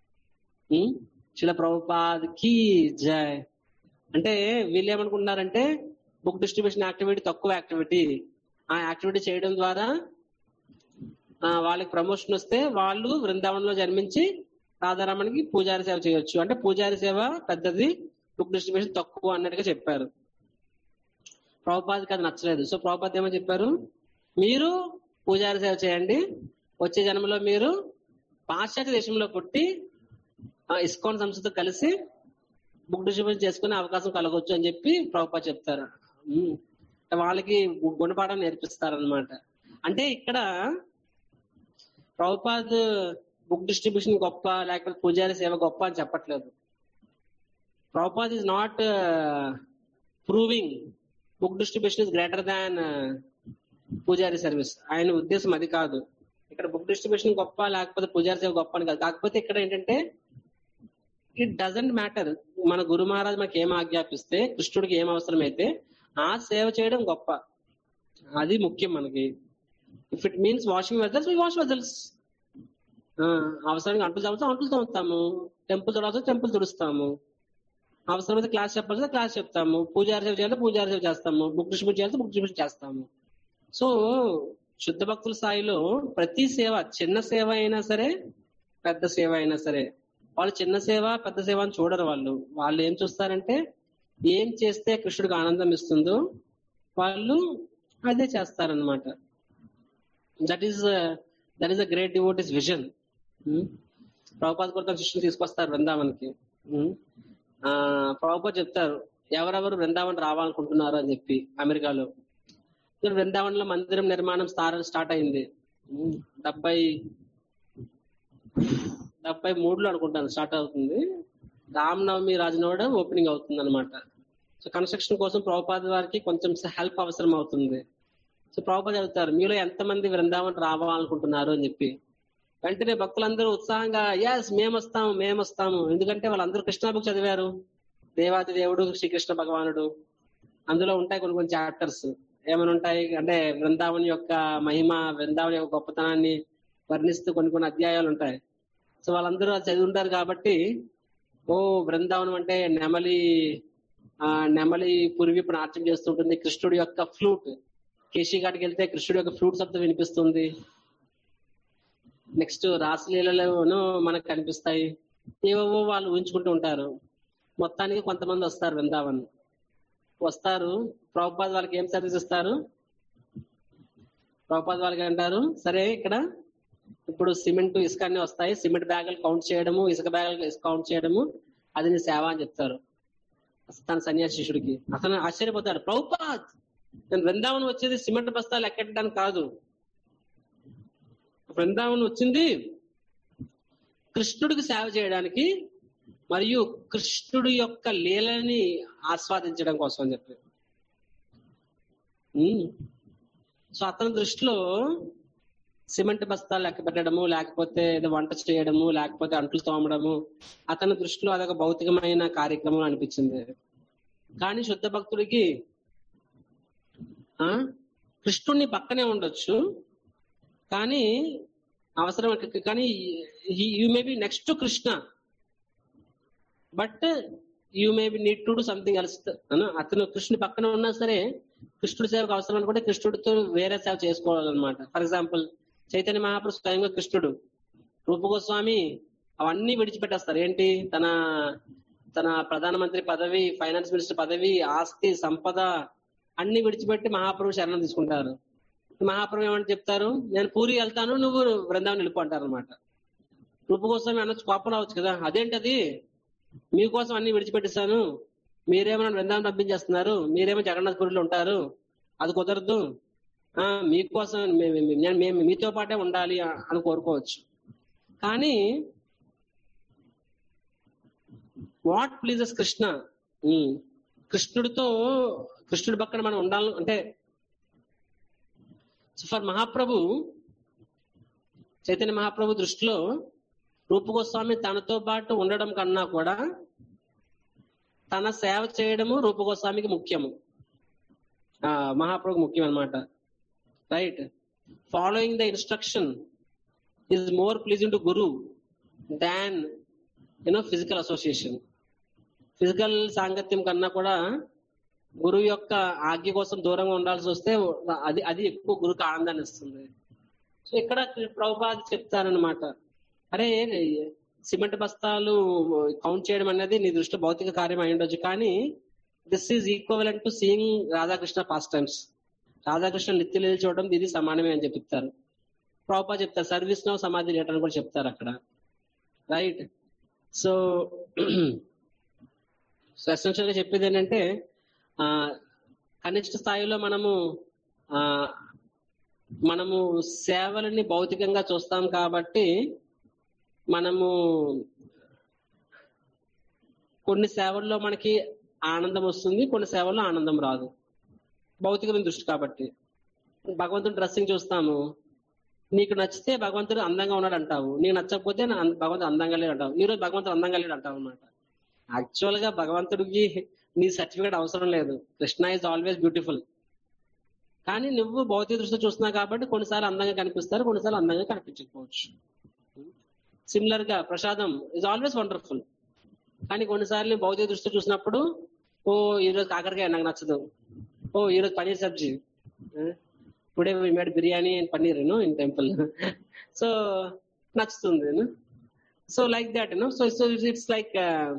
శిల ప్రభుపాద్ కీ జై అంటే వీళ్ళు ఏమనుకుంటున్నారంటే బుక్ డిస్ట్రిబ్యూషన్ యాక్టివిటీ తక్కువ యాక్టివిటీ ఆ యాక్టివిటీ చేయడం ద్వారా ఆ, వాళ్ళకి ప్రమోషన్ వస్తే వాళ్ళు బృందావనంలో జన్మించి రాధారామణికి పూజారి సేవ చేయొచ్చు అంటే పూజారి సేవ పెద్దది బుక్ డిస్ట్రిబ్యూషన్ తక్కువ అన్నట్టుగా చెప్పారు ప్రభుపాదకి అది నచ్చలేదు సో ప్రభుపాద్ ఏమని చెప్పారు మీరు పూజారి సేవ చేయండి వచ్చే జన్మలో మీరు పాశ్చాత్య దేశంలో పుట్టి ఆ ఇస్కాన్ సంస్థతో కలిసి బుక్ డిస్ట్రిబ్యూషన్ చేసుకునే అవకాశం కలగొచ్చు అని చెప్పి ప్రభుపాద్ చెప్తారు ఉమ్. వాళ్ళకి గు- గుణపాఠం నేర్పిస్తారనమాట అంటే ఇక్కడ ప్రభుపాద్ బుక్ డిస్ట్రిబ్యూషన్ గొప్ప లేకపోతే పూజారి సేవ గొప్ప అని చెప్పట్లేదు Prabhupad is not proving book distribution is greater than pujari service ఆయన ఉద్దేశం అది కాదు ఇక్కడ బుక్ డిస్ట్రిబ్యూషన్ గొప్ప లేకపోతే పూజారి సేవ గొప్ప అని కాదు కాకపోతే ఇక్కడ ఏంటంటే ఇట్ డజంట్ మ్యాటర్ మన గురు మహారాజ్ మనకి ఏం ఆజ్ఞాపిస్తే కృష్ణుడికి ఏం అవసరమైతే ఆ సేవ చేయడం గొప్ప అది ముఖ్యం మనకి if it means washing vessels we wash vessels అవసరానికి అంటులు తవ్వుతాం అంటులు తవ్వుతాము టెంపుల్ తుడవస్తే టెంపుల్ తుడుస్తాము అవసరమైతే క్లాస్ చెప్పాల్సి క్లాస్ చెప్తాము పూజారి సేవ చేయాలి పూజారి సేవ చేస్తాము బుక్ డిస్ట్రిబ్యూట్ చేయాలి బుక్ డిస్ట్రిబ్యూట్ చేస్తాము సో శుద్ధ భక్తుల స్థాయిలో ప్రతి సేవ చిన్న సేవ అయినా సరే పెద్ద సేవ అయినా సరే వాళ్ళు చిన్న సేవ పెద్ద సేవ అని చూడరు వాళ్ళు వాళ్ళు ఏం చూస్తారంటే ఏం చేస్తే కృష్ణుడికి ఆనందం ఇస్తుందో వాళ్ళు అదే చేస్తారనమాట that is that is a great devotee's vision Prabhupada కూడా తన శిష్యుని తీసుకొస్తారు బృందావన్కి ఉమ్. ఆ ప్రభుపాద చెప్తారు ఎవరెవరు బృందావన్ రావాలనుకుంటున్నారు అని చెప్పి అమెరికాలో ఇక్కడ బృందావన్ లో మందిరం నిర్మాణం స్టార్ స్టార్ట్ అయింది ఉమ్, డెబ్బై డెబ్బై మూడులో అనుకుంటాను స్టార్ట్ అవుతుంది రామనవమి రాజనవడ ఓపెనింగ్ అవుతుంది అనమాట సో కన్స్ట్రక్షన్ కోసం ప్రభుపాద వారికి కొంచెం హెల్ప్ అవసరం అవుతుంది సో ప్రభుపాద చెబుతారు మీలో ఎంతమంది బృందావన్ రావాలనుకుంటున్నారు అని చెప్పి వెంటనే భక్తులందరూ ఉత్సాహంగా ఎస్ మేము వస్తాము మేము వస్తాము ఎందుకంటే వాళ్ళందరూ కృష్ణ బుక్ చదివారు దేవాది దేవుడు శ్రీకృష్ణ భగవానుడు అందులో ఉంటాయి కొన్ని కొన్ని చాప్టర్స్ ఏమైనా ఉంటాయి అంటే బృందావన్ యొక్క మహిమ బృందావన్ యొక్క గొప్పతనాన్ని వర్ణిస్తూ కొన్ని కొన్ని అధ్యాయాలు ఉంటాయి సో వాళ్ళందరూ అది చదివి ఉంటారు కాబట్టి ఓ బృందావనం అంటే నెమలి ఆ నెమలి పురివిప్పు నాట్యం చేస్తుంటుంది కృష్ణుడి యొక్క ఫ్లూట్ కేశీఘాట్కి వెళ్తే కృష్ణుడి యొక్క ఫ్లూట్ శబ్దం వినిపిస్తుంది నెక్స్ట్ రాసలీలలోనూ మనకు కనిపిస్తాయి ఏవో వాళ్ళు ఊహించుకుంటూ ఉంటారు మొత్తానికి కొంతమంది వస్తారు బృందావన్ వస్తారు ప్రభుపాద్ వాళ్ళకి ఏం సర్వీస్ ఇస్తారు ప్రభుపాద్ వాళ్ళకి అంటారు సరే ఇక్కడ ఇప్పుడు సిమెంట్ ఇసుక అన్ని వస్తాయి సిమెంట్ బ్యాగులు కౌంట్ చేయడము ఇసుక బ్యాగులు కౌంట్ చేయడము అది నీ సేవ అని చెప్తారు తన సన్యాసి శిష్యుడికి అతను ఆశ్చర్యపోతాడు ప్రభుపాద్ నేను బృందావనం వచ్చేది సిమెంట్ బస్తాలు ఎక్కడానికి కాదు బృందావనం వచ్చింది కృష్ణుడికి సేవ చేయడానికి మరియు కృష్ణుడి యొక్క లీలని ఆస్వాదించడం కోసం అని చెప్పి ఉమ్. సో అతని దృష్టిలో సిమెంట్ బస్తాలు లెక్క పెట్టడము లేకపోతే ఏదో వంట చేయడము లేకపోతే అంట్లు తోమడము అతని దృష్టిలో అదొక భౌతికమైన కార్యక్రమం అనిపించింది కానీ శుద్ధ భక్తుడికి ఆ కృష్ణుడిని పక్కనే ఉండొచ్చు కానీ అవసరం కానీ you may be next to Krishna but you may be need to do something else అతను కృష్ణుడి పక్కన ఉన్నా సరే కృష్ణుడి సేవకు అవసరం అనుకుంటే కృష్ణుడితో వేరే సేవ చేసుకోవాలన్నమాట ఫర్ ఎగ్జాంపుల్ చైతన్య మహాపురుషు స్వయంగా కృష్ణుడు రూపగోస్వామి అవన్నీ విడిచిపెట్టేస్తారు ఏంటి తన తన ప్రధానమంత్రి పదవి ఫైనాన్స్ మినిస్టర్ పదవి ఆస్తి సంపద అన్ని విడిచిపెట్టి మహాప్రభు శరణం తీసుకుంటారు మహాప్రభు ఏమంటే చెప్తారు నేను పూరి వెళ్తాను నువ్వు బృందావనం వెళ్ళిపో అంటారు అనమాట రూపగోస్వామి అనొచ్చు కోపం రావచ్చు కదా అదేంటది మీకోసం అన్ని విడిచిపెట్టేశాను మీరేమో నన్ను బృందావనం పంపించేస్తున్నారు మీరేమో జగన్నాథ్ పురిలో ఉంటారు అది కుదరదు ఆ మీకోసం మే- మే- మే- మేము మీతో పాటే ఉండాలి అని కోరుకోవచ్చు కానీ వాట్ ప్లీజెస్ కృష్ణ ఉమ్, కృష్ణుడితో కృష్ణుడి పక్కన మనం ఉండాలి అంటే ఫర్ మహాప్రభు చైతన్య మహాప్రభు దృష్టిలో రూపగోస్వామి తనతో పాటు ఉండడం కన్నా కూడా తన సేవ చేయడము రూపగోస్వామికి ముఖ్యము ఆ మహాప్రభుకి ముఖ్యం అన్నమాట right following the instruction is more pleasing to guru than you know physical association physical సాంగత్యం కన్నా కూడా గురువు యొక్క ఆజ్ఞ కోసం దూరంగా ఉండాల్సి వస్తే అది అది ఎక్కువ గురువుకి ఆనందాన్ని ఇస్తుంది సో ఇక్కడ ప్రభుపాద చెప్తారనమాట అరే సిమెంట్ బస్తాలు కౌంట్ చేయడం అనేది నీ దృష్టి భౌతిక కార్యం అయి ఉండొచ్చు కానీ this is equal to seeing Radhakrishna pastimes Radhakrishna నిత్య చూడడం ఇది సమానమే అని చెప్తారు ప్రభుపా చెప్తారు సర్వీస్ నో సమాధి లేటర్ అని కూడా చెప్తారు అక్కడ రైట్ సో సో ఎసెన్షియల్ గా చెప్పేది ఏంటంటే ఆ కనిష్ట స్థాయిలో మనము ఆ మనము సేవలని భౌతికంగా చూస్తాం కాబట్టి మనము కొన్ని సేవల్లో మనకి ఆనందం వస్తుంది కొన్ని సేవల్లో ఆనందం రాదు భౌతికమైన దృష్టి కాబట్టి భగవంతుడు డ్రెస్సింగ్ చూస్తాము నీకు నచ్చితే భగవంతుడు అందంగా ఉన్నాడు అంటావు నీకు నచ్చకపోతే నా- భగవంతుడు అందంగా లేడు అంటావు ఈ రోజు భగవంతుడు అందంగా లేడు అంటావు అనమాట యాక్చువల్ గా భగవంతుడికి నీ సర్టిఫికేట్ అవసరం లేదు కృష్ణ ఇస్ ఆల్వేస్ బ్యూటిఫుల్ కానీ నువ్వు భౌతిక దృష్టితో చూస్తున్నావు కాబట్టి కొన్నిసార్లు అందంగా కనిపిస్తారు కొన్నిసార్లు అందంగా కనిపించకపోవచ్చు సిమిలర్ గా ప్రసాదం ఇస్ ఆల్వేస్ వండర్ఫుల్ కానీ కొన్నిసార్లు భౌతిక దృష్టితో చూసినప్పుడు ఓ ఈ రోజు కాకరకాయ నాకు నచ్చదు ఓ ఈ రోజు paneer sabzi today we made biryani and paneer you know in temple so నచ్చుతుంది so like that you know so so it's like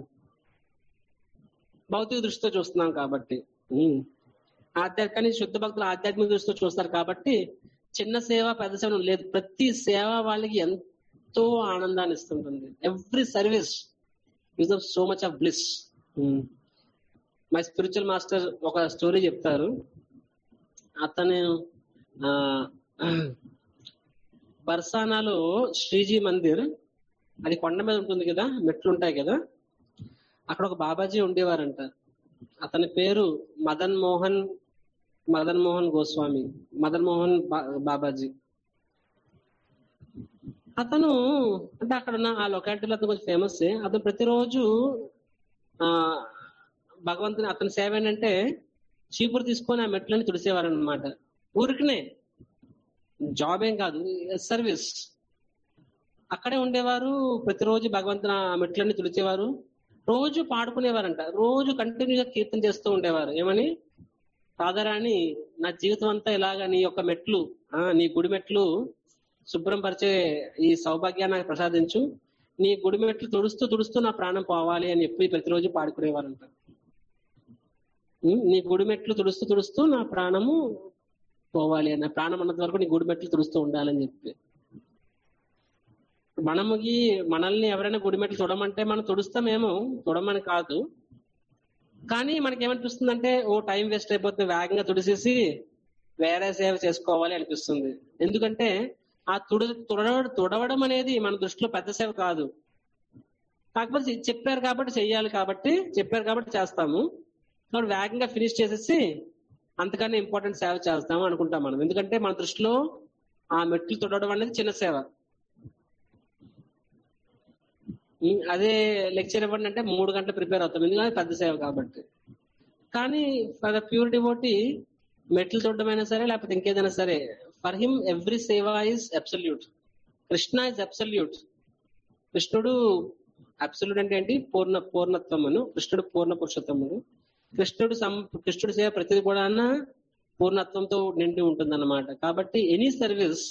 భౌతిక దృష్టితో చూస్తున్నాం కాబట్టి ఉమ్. ఆధ్యాత్మిక కానీ శుద్ధ భక్తులు ఆధ్యాత్మిక దృష్టితో చూస్తారు కాబట్టి చిన్న సేవ పెద్ద సేవ అని లేదు ప్రతి సేవ వాళ్ళకి ఎంతో ఆనందాన్ని ఇస్తుంటుంది every service use of so much of bliss my spiritual master ఒక స్టోరీ చెప్తారు అతను ఆ, బర్సానాలో శ్రీజీ మందిర్ అది కొండ మీద ఉంటుంది కదా మెట్లు ఉంటాయి కదా అక్కడ ఒక బాబాజీ ఉండేవారంట అతని పేరు మదన్ మోహన్ మదన్ మోహన్ గోస్వామి మదన్ మోహన్ బా- బాబాజీ అతను అంటే అక్కడ ఉన్న ఆ లొకాలిటీలో అతను కొంచెం ఫేమస్ అతను ప్రతిరోజు ఆ భగవంతుని అతని సేవ ఏంటంటే చీపురు తీసుకొని ఆ మెట్లని తుడిసేవారు అనమాట ఊరికనే జాబ్ ఏం కాదు సర్వీస్ అక్కడే ఉండేవారు ప్రతిరోజు భగవంతుని ఆ మెట్లన్నీ తుడిచేవారు రోజు పాడుకునేవారంట రోజు కంటిన్యూగా కీర్తన చేస్తూ ఉండేవారు ఏమని రాధారాణి నా జీవితం అంతా ఇలాగా నీ యొక్క మెట్లు ఆ నీ గుడి మెట్లు శుభ్రం పరిచే ఈ సౌభాగ్యాన్ని నాకు ప్రసాదించు నీ గుడి మెట్లు తుడుస్తూ తుడుస్తూ నా ప్రాణం పోవాలి అని చెప్పి ప్రతిరోజు పాడుకునేవారంట ఉమ్, నీ గుడి మెట్లు తుడుస్తూ తుడుస్తూ నా ప్రాణము పోవాలి అని నా ప్రాణం ఉన్నంత వరకు నీ గుడి మెట్లు తుడుస్తూ ఉండాలని చెప్పి మనముకి మనల్ని ఎవరైనా గుడి మెట్లు తుడమంటే మనం తుడుస్తామేమో తుడమని కాదు కానీ మనకి ఏమనిపిస్తుందంటే ఓ టైం వేస్ట్ అయిపోతుంది వేగంగా తుడిసేసి వేరే సేవ చేసుకోవాలి అనిపిస్తుంది ఎందుకంటే ఆ తుడ తుడవ తుడవడం అనేది మన దృష్టిలో పెద్ద సేవ కాదు కాకపోతే చెప్పారు కాబట్టి చెయ్యాలి కాబట్టి చెప్పారు కాబట్టి చేస్తాము కాబట్టి వేగంగా ఫినిష్ చేసేసి అంతకన్నా ఇంపార్టెంట్ సేవ చేస్తాము అనుకుంటాం మనం ఎందుకంటే మన దృష్టిలో ఆ మెట్లు తుడవడం అనేది చిన్న సేవ ఉమ్, అదే లెక్చర్ ఇవ్వండి అంటే మూడు గంటలు ప్రిపేర్ అవుతాం ఎందుకంటే పెద్ద సేవ కాబట్టి కానీ ఫర్ ద ప్యూర్ డివోటీ మెట్లు చూడడమైనా సరే లేకపోతే ఇంకేదైనా సరే for him every seva is absolute Krishna is absolute కృష్ణుడు అబ్సల్యూట్ అంటే ఏంటి పూర్ణ పూర్ణత్వమును కృష్ణుడు పూర్ణ పురుషోత్తముడు కృష్ణుడు సం కృష్ణుడి సేవ ప్రతిది కూడా పూర్ణత్వంతో నిండి ఉంటుంది కాబట్టి any service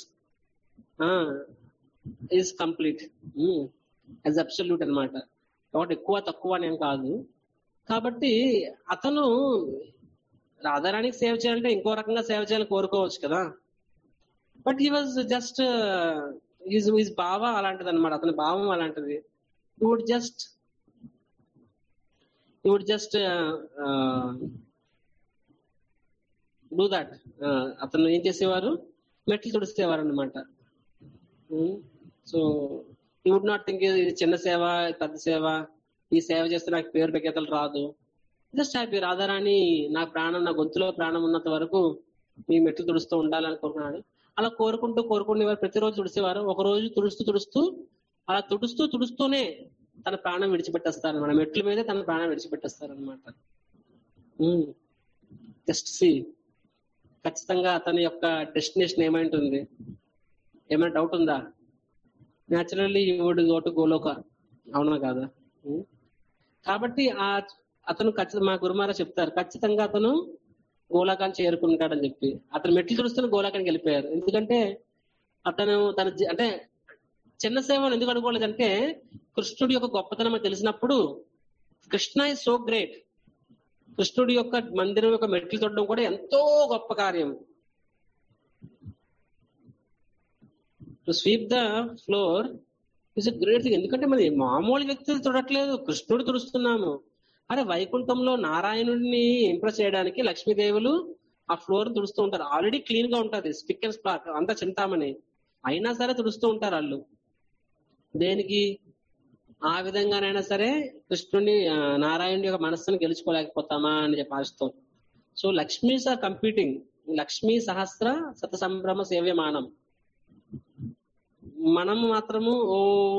is complete as absolute అన్నమాట కాబట్టి ఎక్కువ తక్కువ అనేం కాదు కాబట్టి అతను రాధారాణికి సేవ చేయాలంటే ఇంకో రకంగా సేవ చేయాలని కోరుకోవచ్చు కదా but he was just is is bhava అలాంటిది అనమాట అతని భావం అలాంటిది would just you would just do that అతను ఏం చేసేవారు మెట్లు తుడిచేవారు అనమాట so you would not think ఇది చిన్న సేవ ఇది పెద్ద సేవ ఈ సేవ చేస్తే నాకు పేరు పెగ్గతలు రాదు జస్ట్ హ్యాపీ రాధారాణి నా ప్రాణం నా గొంతులో ప్రాణం ఉన్నంత వరకు మీ మెట్లు తుడుస్తూ ఉండాలని కోరుకున్నాడు అలా కోరుకుంటూ కోరుకునేవారు ప్రతిరోజు తుడిసేవారు ఒక రోజు తుడుస్తూ తుడుస్తూ అలా తుడుస్తూ తుడుస్తూనే తన ప్రాణం విడిచిపెట్టేస్తారు మన మెట్ల మీదే తన ప్రాణం విడిచిపెట్టేస్తారు అనమాట జస్ట్ సి ఖచ్చితంగా అతని యొక్క డెస్టినేషన్ ఏమై ఉంటుంది ఏమైనా డౌట్ ఉందా naturally would go to Goloka అవునా కాదా ఉమ్. కాబట్టి ఆ అతను ఖచ్చితంగా మా గురుమారా చెప్తారు ఖచ్చితంగా అతను గోలాకాన్ని చేరుకుంటాడని చెప్పి అతను మెట్లు తుడుస్తున్న గోలాకానికి వెళ్ళిపోయారు ఎందుకంటే అతను తన జీ- అంటే చిన్న సేవను ఎందుకు అనుకోలేదంటే కృష్ణుడి యొక్క గొప్పతనం మనకు తెలిసినప్పుడు కృష్ణ ఇస్ సో గ్రేట్ కృష్ణుడి యొక్క మందిరం యొక్క మెట్లు తొడడం కూడా ఎంతో గొప్ప కార్యం to sweep the floor is a great thing ఎందుకంటే మరి మామూలు వ్యక్తులు తొడట్లేదు కృష్ణుడు తుడుస్తున్నాము అరే వైకుంఠంలో నారాయణుడిని ఇంప్రెస్ చేయడానికి లక్ష్మీదేవులు ఆ ఫ్లోర్ తుడుస్తూ ఉంటారు ఆల్రెడీ క్లీన్ గా ఉంటది స్పిక్ అండ్ స్పాక్ అంతా చింతామని అయినా సరే తుడుస్తూ ఉంటారు వాళ్ళు దేనికి ఆ విధంగానైనా సరే కృష్ణుని ఆ, నారాయణుడి యొక్క మనస్సును గెలుచుకోలేకపోతామా అని చెప్పి ఆశతో so Lakshmis are computing Lakshmi సహస్ర శత సంభ్రమ సేవ్యమానం మనం మాత్రము ఓ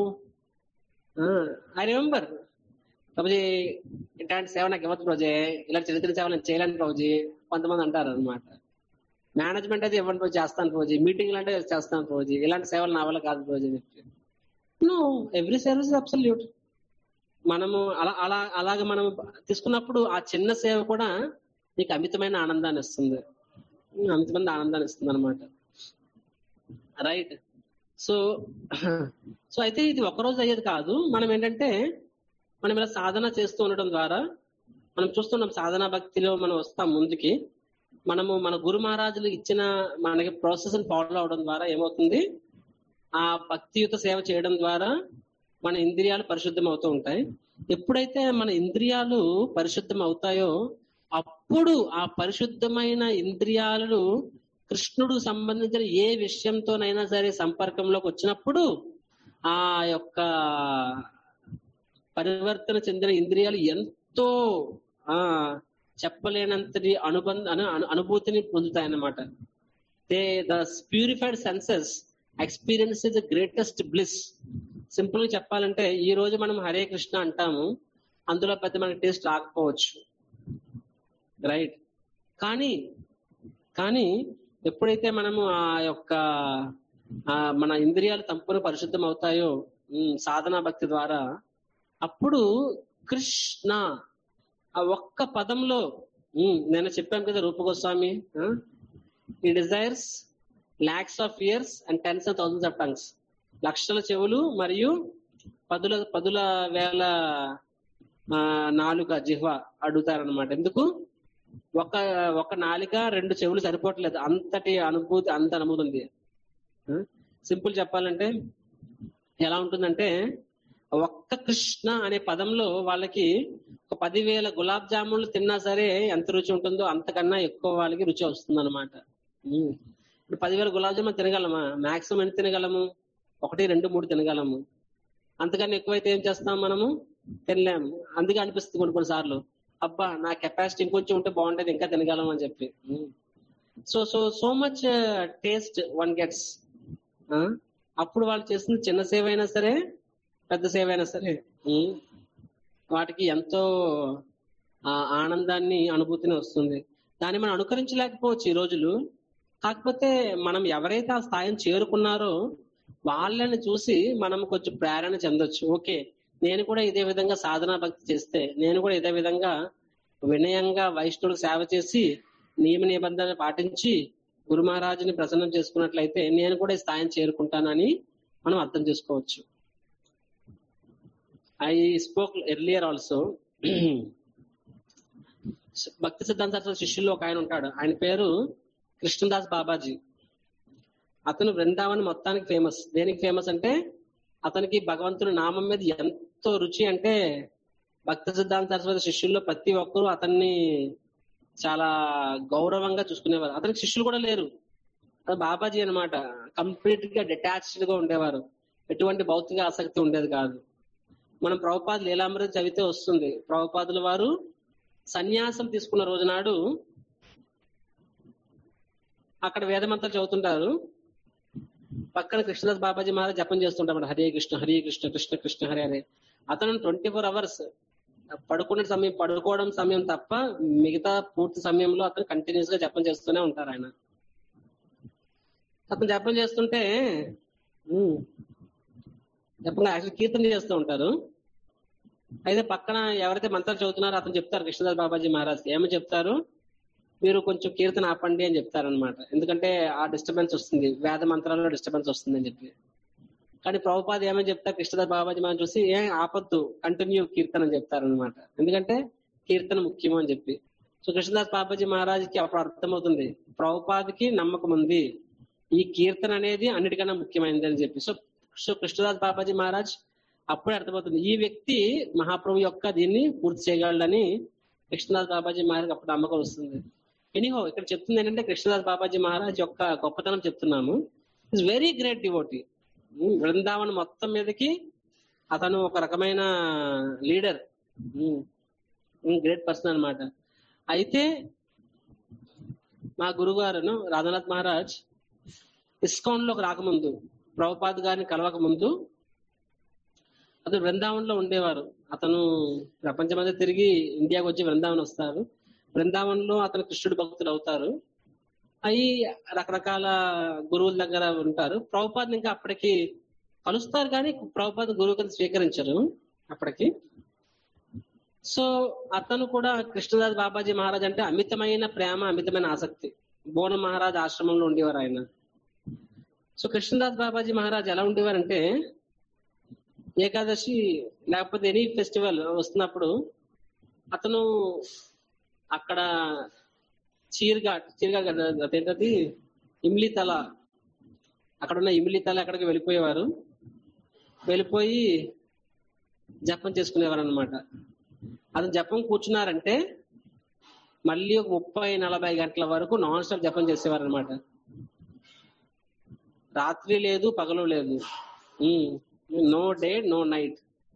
ఐ రిమెంబర్ ప్రభుజీ ఇట్లాంటి సేవ నాకు ఇవ్వదు రోజే ఇలాంటి చిన్న చిన్న సేవలు నేను చేయలేను ప్రభుజీ కొంతమంది అంటారు అనమాట మేనేజ్మెంట్ అయితే ఇవ్వండి రోజు చేస్తాను రోజు మీటింగ్లు అంటే చేస్తాను రోజు ఇలాంటి సేవలు నా వల్ల కాదు రోజు అని చెప్పి నో ఎవ్రీ సర్వీస్ అబ్సల్యూట్ మనము అలా అలా అలాగ మనం తీసుకున్నప్పుడు ఆ చిన్న సేవ కూడా నీకు అమితమైన ఆనందాన్ని ఇస్తుంది అమితమైన ఆనందాన్ని ఇస్తుంది అనమాట రైట్ సో సో అయితే ఇది ఒకరోజు అయ్యేది కాదు మనం ఏంటంటే మనం ఇలా సాధన చేస్తూ ఉండడం ద్వారా మనం చూస్తున్నాం సాధనా భక్తిలో మనం వస్తాం ముందుకి మనము మన గురు మహారాజులు ఇచ్చిన మనకి ప్రాసెస్ ఫాలో అవడం ద్వారా ఏమవుతుంది ఆ భక్తియుత సేవ చేయడం ద్వారా మన ఇంద్రియాలు పరిశుద్ధం అవుతూ ఉంటాయి ఎప్పుడైతే మన ఇంద్రియాలు పరిశుద్ధం అవుతాయో అప్పుడు ఆ పరిశుద్ధమైన ఇంద్రియాలను కృష్ణుడు సంబంధించిన ఏ విషయంతోనైనా సరే సంపర్కంలోకి వచ్చినప్పుడు ఆ యొక్క పరివర్తన చెందిన ఇంద్రియాలు ఎంతో ఆ చెప్పలేనంతటి అనుబంధ అను- అను- అనుభూతిని పొందుతాయన్నమాట they the purified senses experience is the greatest bliss simple గా చెప్పాలంటే ఈ రోజు మనం హరే కృష్ణ అంటాము అందులో పెద్ద మనకి టేస్ట్ రాకపోవచ్చు రైట్ కానీ కానీ ఎప్పుడైతే మనము ఆ యొక్క ఆ మన ఇంద్రియాలు సంపూర్ణ పరిశుద్ధం అవుతాయో ఉమ్, సాధనా భక్తి ద్వారా అప్పుడు కృష్ణ ఆ ఒక్క పదంలో ఉమ్, నేను చెప్పాను కదా రూపగోస్వామి ఈ desires lakhs of years and tens and thousands of tongues లక్షల చెవులు మరియు పదుల పదుల వేల ఆ, నాలుక జిహ్వ అడుగుతారనమాట ఎందుకు ఒక ఒక నాలిక రెండు చెవులు సరిపోవట్లేదు అంతటి అనుభూతి అంత అనుభూతి ఉంది సింపుల్ చెప్పాలంటే ఎలా ఉంటుందంటే ఒక్క కృష్ణ అనే పదంలో వాళ్ళకి ఒక పదివేల గులాబ్ జామున్లు తిన్నా సరే ఎంత రుచి ఉంటుందో అంతకన్నా ఎక్కువ వాళ్ళకి రుచి వస్తుంది అనమాట ఇప్పుడు పదివేల గులాబ్ జామున్ తినగలమా మాక్సిమం ఎంత తినగలము ఒకటి రెండు మూడు తినగలము అంతకన్నా ఎక్కువైతే ఏం చేస్తాం మనము తినలేము అందుకే అనిపిస్తుంది కొన్ని కొన్ని సార్లు అబ్బా నా కెపాసిటీ ఇంకొంచెం ఉంటే బాగుంటది ఇంకా తినగలం అని చెప్పి so so so much taste one gets అప్పుడు వాళ్ళు చేసిన చిన్న సేవ అయినా సరే పెద్ద సేవ అయినా సరే ఉమ్, వాటికి ఎంతో ఆ, ఆనందాన్ని అనుభూతిని వస్తుంది దాన్ని మనం అనుకరించలేకపోవచ్చు ఈ రోజులు కాకపోతే మనం ఎవరైతే ఆ స్థాయిని చేరుకున్నారో వాళ్ళని చూసి మనం కొంచెం ప్రేరణ చెందొచ్చు ఓకే నేను కూడా ఇదే విధంగా సాధనా భక్తి చేస్తే నేను కూడా ఇదే విధంగా వినయంగా వైష్ణవుడికి సేవ చేసి నియమ నిబంధనలు పాటించి గురు మహారాజుని ప్రసన్నం చేసుకున్నట్లయితే నేను కూడా ఈ స్థాయిని చేరుకుంటానని మనం అర్థం చేసుకోవచ్చు ఐ స్పోక్ ఎర్లియర్ ఆల్సో భక్తి సిద్ధాంత సరస్వతి శిష్యుల్లో ఒక ఆయన ఉంటాడు ఆయన పేరు కృష్ణదాస్ బాబాజీ అతను బృందావన్ మొత్తానికి ఫేమస్ దేనికి ఫేమస్ అంటే అతనికి భగవంతుని నామం మీద ఎంతో రుచి అంటే భక్త సిద్ధాంత సరస్వతి శిష్యుల్లో ప్రతి ఒక్కరూ అతన్ని చాలా గౌరవంగా చూసుకునేవారు అతనికి శిష్యులు కూడా లేరు అది బాబాజీ అన్నమాట కంప్లీట్ గా డిటాచ్డ్ గా ఉండేవారు ఎటువంటి భౌతిక ఆసక్తి ఉండేది కాదు మనం ప్రభుపాద లీలామృతం చదివితే వస్తుంది ప్రభుపాదుల వారు సన్యాసం తీసుకున్న రోజు నాడు అక్కడ వేదమంతాలు చదువుతుంటారు పక్కన కృష్ణదాస్ బాబాజీ మహారాజ్ జపం చేస్తుంటారు హరే కృష్ణ హరే కృష్ణ కృష్ణ కృష్ణ హరే హరే అతను ట్వంటీ ఫోర్ అవర్స్ పడుకునే సమయం పడుకోవడం సమయం తప్ప మిగతా పూర్తి సమయంలో అతను కంటిన్యూస్ గా జపం చేస్తూనే ఉంటారు ఆయన అతను జపం చేస్తుంటే ఉమ్, జపంగా యాక్చువల్ కీర్తన చేస్తూ ఉంటారు అయితే పక్కన ఎవరైతే మంత్రాలు చదువుతున్నారో అతను చెప్తారు కృష్ణదాస్ బాబాజీ మహారాజ్ ఏమని చెప్తారు మీరు కొంచెం కీర్తన ఆపండి అని చెప్తారనమాట ఎందుకంటే ఆ డిస్టర్బెన్స్ వస్తుంది వేద మంత్రాల్లో డిస్టర్బెన్స్ వస్తుంది అని చెప్పి కానీ ప్రభుపాద ఏమని చెప్తారు కృష్ణదాస్ బాబాజీ మహారాజ్ చూసి ఏం ఆపద్దు కంటిన్యూ కీర్తన అని చెప్తారనమాట ఎందుకంటే కీర్తన ముఖ్యం అని చెప్పి సో కృష్ణదాస్ బాబాజీ మహారాజ్కి అప్పుడు అర్థమవుతుంది ప్రభుపాదకి నమ్మకం ఉంది ఈ కీర్తన అనేది అన్నిటికన్నా ముఖ్యమైనది అని చెప్పి సో సో కృష్ణదాస్ బాబాజీ మహారాజ్ అప్పుడే అర్థమవుతుంది ఈ వ్యక్తి మహాప్రభు యొక్క దీన్ని పూర్తి చేయగలడని కృష్ణదాస్ బాబాజీ మహారాజ్ అప్పుడు నమ్మకం వస్తుంది ఎనీహో ఇక్కడ చెప్తుంది ఏంటంటే కృష్ణదాస్ బాబాజీ మహారాజ్ యొక్క గొప్పతనం చెప్తున్నాము is very great devotee Vrindavan మొత్తం మీదకి అతను ఒక రకమైన లీడర్ గ్రేట్ పర్సన్ అన్నమాట అయితే మా గురుగారును రాధానాథ్ మహారాజ్ ఇస్కాన్ లోకి రాకముందు ప్రభుపాద్ గారిని కలవక ముందు అతను బృందావన్ లో ఉండేవారు అతను ప్రపంచమంతా తిరిగి ఇండియాకి వచ్చి బృందావన్ వస్తారు బృందావన్ లో అతను కృష్ణుడు భక్తులు అవుతారు అవి రకరకాల గురువుల దగ్గర ఉంటారు ప్రభుపాద్ ఇంకా అప్పటికి కలుస్తారు కానీ ప్రభుపాద్ గురువు కింద స్వీకరించరు అప్పటికి సో అతను కూడా కృష్ణదాస్ బాబాజీ మహారాజ్ అంటే అమితమైన ప్రేమ అమితమైన ఆసక్తి బోన మహారాజ్ ఆశ్రమంలో ఉండేవారు ఆయన సో కృష్ణదాస్ బాబాజీ మహారాజ్ ఎలా ఉండేవారంటే ఏకాదశి లేకపోతే ఎనీ ఫెస్టివల్ వస్తున్నప్పుడు అతను అక్కడ చీర్ఘాట్ చీర్ఘాట్ కదా, అదేంటది ఇమ్లి తల అక్కడ ఉన్న ఇమ్లి తల అక్కడికి వెళ్ళిపోయేవారు వెళ్ళిపోయి జపం చేసుకునేవారు అనమాట అతను జపం కూర్చున్నారంటే మళ్ళీ ఒక ముప్పై నలభై గంటల వరకు నాన్ స్టాప్ జపం చేసేవారు అనమాట రాత్రి లేదు పగలు లేదు నో డే నో నైట్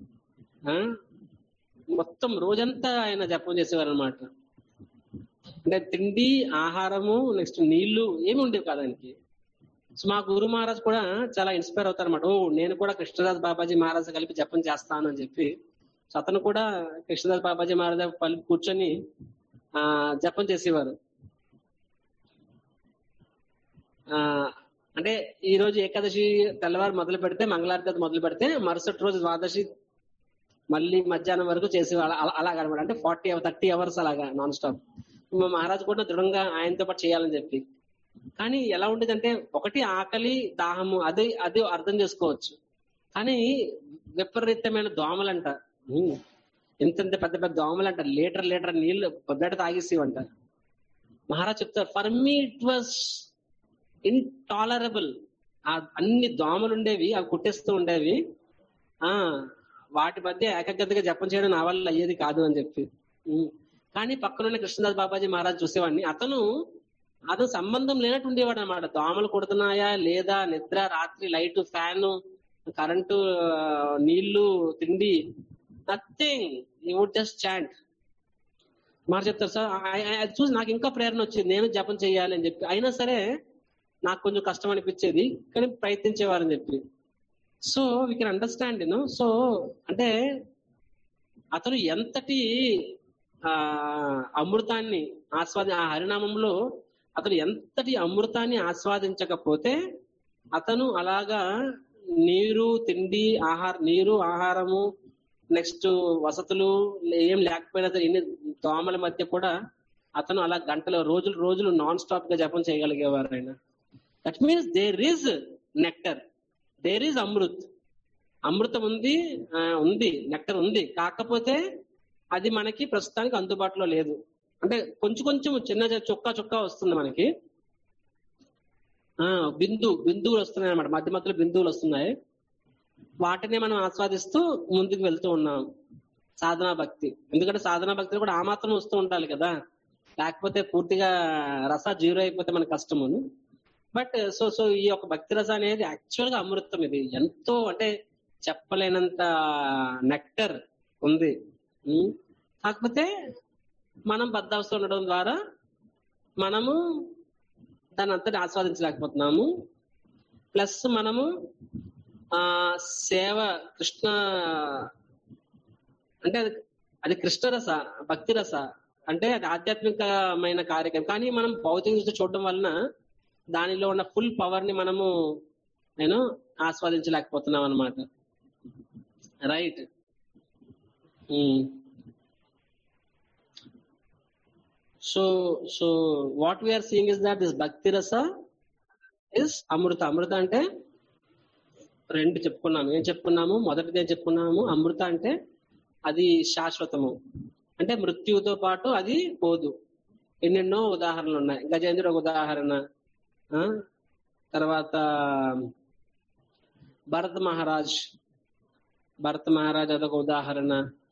మొత్తం రోజంతా ఆయన జపం చేసేవారు అనమాట అంటే తిండి ఆహారము నెక్స్ట్ నీళ్లు ఏమి ఉండేవి కాదు ఆయనకి సో మా గురు మహారాజ్ కూడా చాలా ఇన్స్పైర్ అవుతారు అనమాట ఓ నేను కూడా కృష్ణదాస్ బాబాజీ మహారాజ్ కలిపి జపం చేస్తాను అని చెప్పి సో అతను కూడా కృష్ణదాస్ బాబాజీ మహారాజ్ కలిపి కూర్చొని ఆ జపం చేసేవారు ఆ అంటే ఈ రోజు ఏకాదశి తెల్లవారు మొదలు పెడితే మంగళారతి మొదలు పెడితే మరుసటి రోజు ద్వాదశి మళ్ళీ మధ్యాహ్నం వరకు చేసేవాళ్ళు అలా- అలాగ అనమాట అంటే ఫార్టీ థర్టీ అవర్స్ అలాగా నాన్ స్టాప్ మా మహారాజ్ కూడా దృఢంగా ఆయనతో పాటు చేయాలని చెప్పి కానీ ఎలా ఉండేదంటే ఒకటి ఆకలి దాహము అది అది అర్థం చేసుకోవచ్చు కానీ విపరీతమైన దోమలంట ఉమ్, ఎంతెంత పెద్ద పెద్ద దోమలంట లీటర్ లీటర్ నీళ్లు పొద్దుట తాగేసేవంట మహారాజ్ చెప్తారు for me it was intolerable ఆ అన్ని దోమలు ఉండేవి అవి కుట్టేస్తూ ఉండేవి ఆ వాటి మధ్య ఏకాగ్రతగా జపం చేయడం నా వల్ల అయ్యేది కాదు అని చెప్పి ఉమ్. కానీ పక్కనున్న కృష్ణదాస్ బాబాజీ మహారాజ్ చూసేవాడిని అతను అతను సంబంధం లేనట్టు ఉండేవాడు అనమాట దోమలు కొడుతున్నాయా లేదా నిద్ర రాత్రి లైట్ ఫ్యాన్ కరెంటు ఆ, నీళ్లు తిండి nothing you would just chant మరి చెప్తారు సార్ ఆ- ఆ- అది చూసి నాకు ఇంకా ప్రేరణ వచ్చింది నేను జపం చేయాలి అని చెప్పి అయినా సరే నాకు కొంచెం కష్టం అనిపించేది కానీ ప్రయత్నించేవారని చెప్పి so we can understand you know so అంటే అతను ఎంతటి ఆ అమృతాన్ని ఆస్వాది ఆ హరినామంలో అతను ఎంతటి అమృతాన్ని ఆస్వాదించకపోతే అతను అలాగా నీరు తిండి ఆహార నీరు ఆహారము నెక్స్ట్ వసతులు ఏం లేకపోయినా సరే ఎన్ని దోమల మధ్య కూడా అతను అలా గంటల రోజులు రోజులు నాన్ స్టాప్ గా జపం చేయగలిగేవారు ఆయన that means there is nectar there is amrit అమృతం ఉంది ఆ, ఉంది నెక్టర్ ఉంది కాకపోతే అది మనకి ప్రస్తుతానికి అందుబాటులో లేదు అంటే కొంచెం కొంచెం చిన్న చుక్క చుక్క వస్తుంది మనకి ఆ బిందు బిందువులు వస్తున్నాయి అన్నమాట మధ్య మధ్యలో బిందువులు వస్తున్నాయి వాటిని మనం ఆస్వాదిస్తూ ముందుకు వెళ్తూ ఉన్నాం సాధనా భక్తి ఎందుకంటే సాధనా భక్తి కూడా ఆ మాత్రం వస్తూ ఉండాలి కదా లేకపోతే పూర్తిగా రస జీరో అయిపోతే మన కష్టమును బట్ సో సో ఈ యొక్క భక్తి రస అనేది యాక్చువల్ గా అమృతం ఇది ఎంతో అంటే చెప్పలేనంత నెక్టర్ ఉంది ఉం? కాకపోతే మనం బద్ధావస్థ ఉండడం ద్వారా మనము దాన్ని అంతటి ఆస్వాదించలేకపోతున్నాము ప్లస్ మనము ఆ సేవ కృష్ణ అంటే అది అది కృష్ణరస భక్తి రస అంటే అది ఆధ్యాత్మికమైన కార్యక్రమం కానీ మనం భౌతిక దృష్టి చూడడం వలన దానిలో ఉన్న ఫుల్ పవర్ ని మనము నేను ఆస్వాదించలేకపోతున్నాం అనమాట right so so what we are seeing is that this bhakti rasa is అమృత అమృత అంటే రెండు చెప్పుకున్నాము ఏం చెప్పుకున్నాము మొదటిది ఏం చెప్పుకున్నాము అమృత అంటే అది శాశ్వతము అంటే మృత్యువుతో పాటు అది పోదు ఎన్నెన్నో ఉదాహరణలు ఉన్నాయి గజేంద్ర ఒక ఉదాహరణ ఆ తర్వాత భరత్ మహారాజ్ భరత్ మహారాజ్ అదొక ఉదాహరణ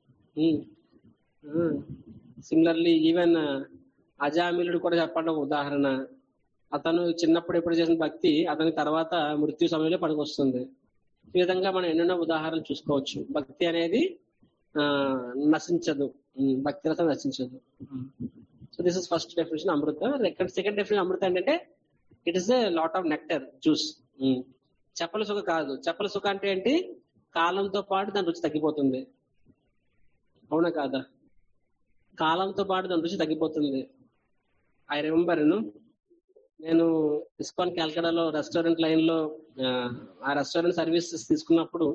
సిమిలర్లీ ఈవెన్ అజామిలుడు కూడా చెప్పడం ఒక ఉదాహరణ అతను చిన్నప్పుడు ఎప్పుడు చేసిన భక్తి అతని తర్వాత మృత్యు సమయంలో పనికొస్తుంది ఈ విధంగా మనం ఎన్నెన్నో ఉదాహరణలు చూసుకోవచ్చు భక్తి అనేది ఆ నశించదు ఉమ్, భక్తి రసం నశించదు so this is first definition amrita second definition amrita ఏంటంటే it is a lot of nectar juice చెప్పల సుఖ కాదు చెప్పల సుఖ అంటే ఏంటి కాలంతో పాటు దాని రుచి తగ్గిపోతుంది అవునా కాదా కాలంతో పాటు దాని రుచి తగ్గిపోతుంది ఐ రిమెంబర్ నేను ఇస్కాన్ క్యాల్కడాలో రెస్టారెంట్ లైన్ లో ఆ, ఆ రెస్టారెంట్ సర్వీసెస్ తీసుకున్నప్పుడు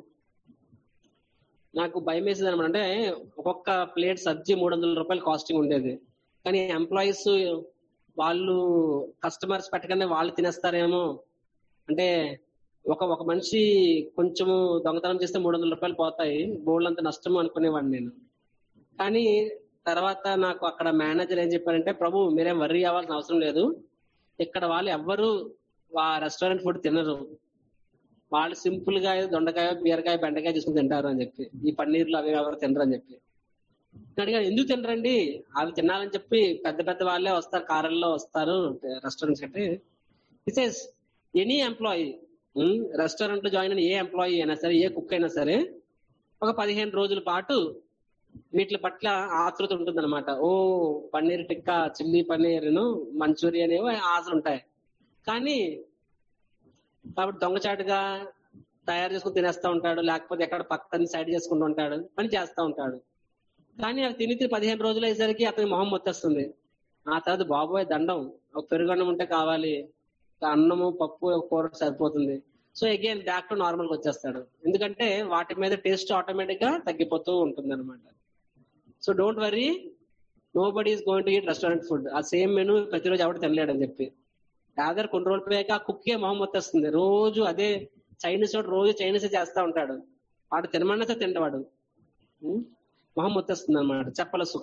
నాకు భయం వేసేది అనమాట అంటే ఒక్కొక్క ప్లేట్ సబ్జీ మూడు వందల రూపాయలు కాస్టింగ్ ఉండేది కానీ ఎంప్లాయీస్ వాళ్ళు కస్టమర్స్ పెట్టగానే వాళ్ళు తినేస్తారేమో అంటే ఒక ఒక మనిషి కొంచెము దొంగతనం చేస్తే మూడు వందల రూపాయలు పోతాయి బోల్డ్ అంత నష్టం అనుకునేవాడిని నేను కానీ తర్వాత నాకు అక్కడ మేనేజర్ ఏం చెప్పారంటే ప్రభు మీరేం వర్రీ అవ్వాల్సిన అవసరం లేదు ఇక్కడ వాళ్ళు ఎవ్వరు ఆ రెస్టారెంట్ ఫుడ్ తినరు వాళ్ళు సింపుల్ గా ఏదో దొండకాయ బీరకాయ బెండకాయ తీసుకుని తింటారు అని చెప్పి ఈ పన్నీర్లు అవి ఎవరు తినరు అని చెప్పి నేను అడిగాను ఎందుకు తినరండి అవి తినాలని చెప్పి పెద్ద పెద్ద వాళ్ళే వస్తారు కారుల్లో వస్తారు రెస్టారెంట్స్ అంటే ఇసేస్ ఎనీ ఎంప్లాయీ రెస్టారెంట్ లో జాయిన్ అయిన ఏ ఎంప్లాయీ అయినా సరే ఏ కుక్ అయినా సరే ఒక పదిహేను రోజుల పాటు వీటి పట్ల ఆతృత ఉంటుంది అనమాట ఓ పన్నీర్ టిక్కా చిల్లీ పన్నీర్ను మంచూరియన్ ఏవో ఆశలు ఉంటాయి కానీ కాబట్టి దొంగచాటుగా తయారు చేసుకుని తినేస్తా ఉంటాడు లేకపోతే ఎక్కడ పక్కన సైడ్ చేసుకుంటూ ఉంటాడు పని చేస్తా ఉంటాడు కానీ అవి తిని తిని పదిహేను రోజులు అయ్యేసరికి అతని మొహం వచ్చేస్తుంది ఆ తర్వాత బాబోయ్ దండం ఒక పెరుగన్నం ఉంటే కావాలి ఒక అన్నము పప్పు ఒక కూర సరిపోతుంది so again back to normal గా వచ్చేస్తాడు ఎందుకంటే వాటి మీద టేస్ట్ ఆటోమేటిక్ గా తగ్గిపోతూ ఉంటుంది అనమాట so don't worry nobody is going to eat restaurant food ఆ సేమ్ మెనూ ప్రతిరోజు ఎవరు తినలేడు అని చెప్పి యాదర్ కొన్ని రోజులు పోయాక ఆ కుక్కే మొహం వచ్చేస్తుంది రోజు అదే చైనీస్ వాడు రోజు చైనీస్ చేస్తా ఉంటాడు వాడు తినమన్నతో తింటవాడు ఉం? మొహం వచ్చేస్తుంది అనమాట చెప్పల సుఖ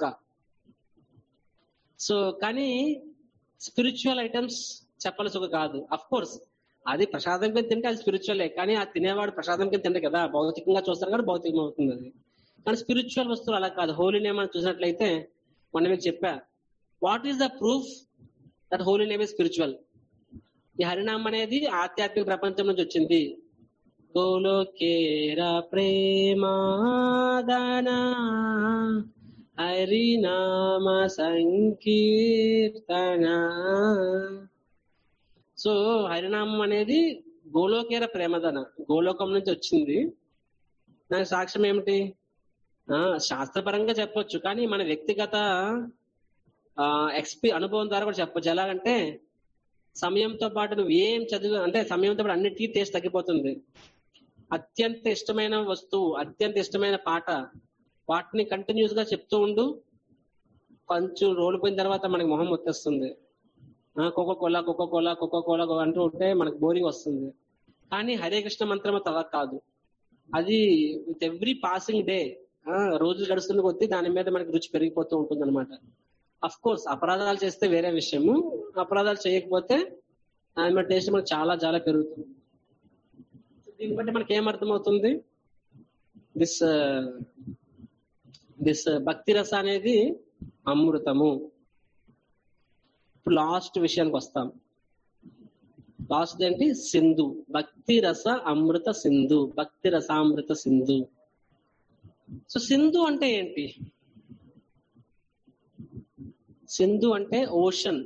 సో కానీ స్పిరిచువల్ ఐటమ్స్ చెప్పల సుఖ కాదు అఫ్ కోర్స్ అది ప్రసాదం కింద తింటే అది స్పిరిచువలే కానీ ఆ తినేవాడు ప్రసాదం కింద తింటే కదా భౌతికంగా చూస్తారు కదా భౌతికం అవుతుంది అది కానీ స్పిరిచువల్ వస్తువులు అలా కాదు హోలీ నేమ్ అని చూసినట్లయితే మొన్న మీకు చెప్పా what is the proof that holy name is spiritual ఈ హరినామం అనేది ఆధ్యాత్మిక ప్రపంచం నుంచి వచ్చింది గోలోకేర ప్రేమాదాన హరినామ సంకీర్తన సో హరినామం అనేది గోలోకేర ప్రేమదన గోలోకం నుంచి వచ్చింది దానికి సాక్ష్యం ఏమిటి ఆ శాస్త్రపరంగా చెప్పొచ్చు కానీ మన వ్యక్తిగత ఎక్స్పీ అనుభవం ద్వారా కూడా చెప్పొచ్చు ఎలాగంటే సమయంతో పాటు నువ్వు ఏం చదువు అంటే సమయంతో పాటు అన్నిటికీ టేస్ట్ తగ్గిపోతుంది అత్యంత ఇష్టమైన వస్తువు అత్యంత ఇష్టమైన పాట వాటిని కంటిన్యూస్ గా చెప్తూ ఉండు కొంచెం రోజులు పోయిన తర్వాత మనకి మొహం వచ్చేస్తుంది Coca Cola Coca Cola Coca Cola అంటూ ఉంటే మనకు బోరింగ్ వస్తుంది కానీ హరే కృష్ణ మంత్రం అలా కాదు అది విత్ ఎవ్రీ పాసింగ్ డే రోజులు గడుస్తున్న కొద్దీ దాని మీద మనకి రుచి పెరిగిపోతూ ఉంటుంది అనమాట అఫ్ కోర్స్ అపరాధాలు చేస్తే వేరే విషయము అపరాధాలు చేయకపోతే దాని మీద టేస్ట్ మనకు చాలా చాలా పెరుగుతుంది దీన్ని బట్టి మనకి ఏం అర్థమవుతుంది దిస్ దిస్ భక్తి రస అనేది అమృతము ఇప్పుడు లాస్ట్ విషయానికి వస్తాం లాస్ట్ ఏంటి సింధు భక్తి రస అమృత సింధు భక్తి రసామృత సింధు సో సింధు అంటే ఏంటి సింధు అంటే ఓషన్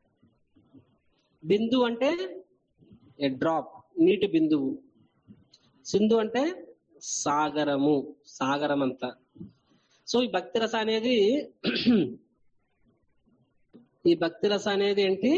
బిందు అంటే ఏ డ్రాప్ నీటి బిందువు సింధు అంటే సాగరము సాగరం అంతా సో ఈ భక్తి రస అనేది ఈ భక్తి రస అనేది ఏంటి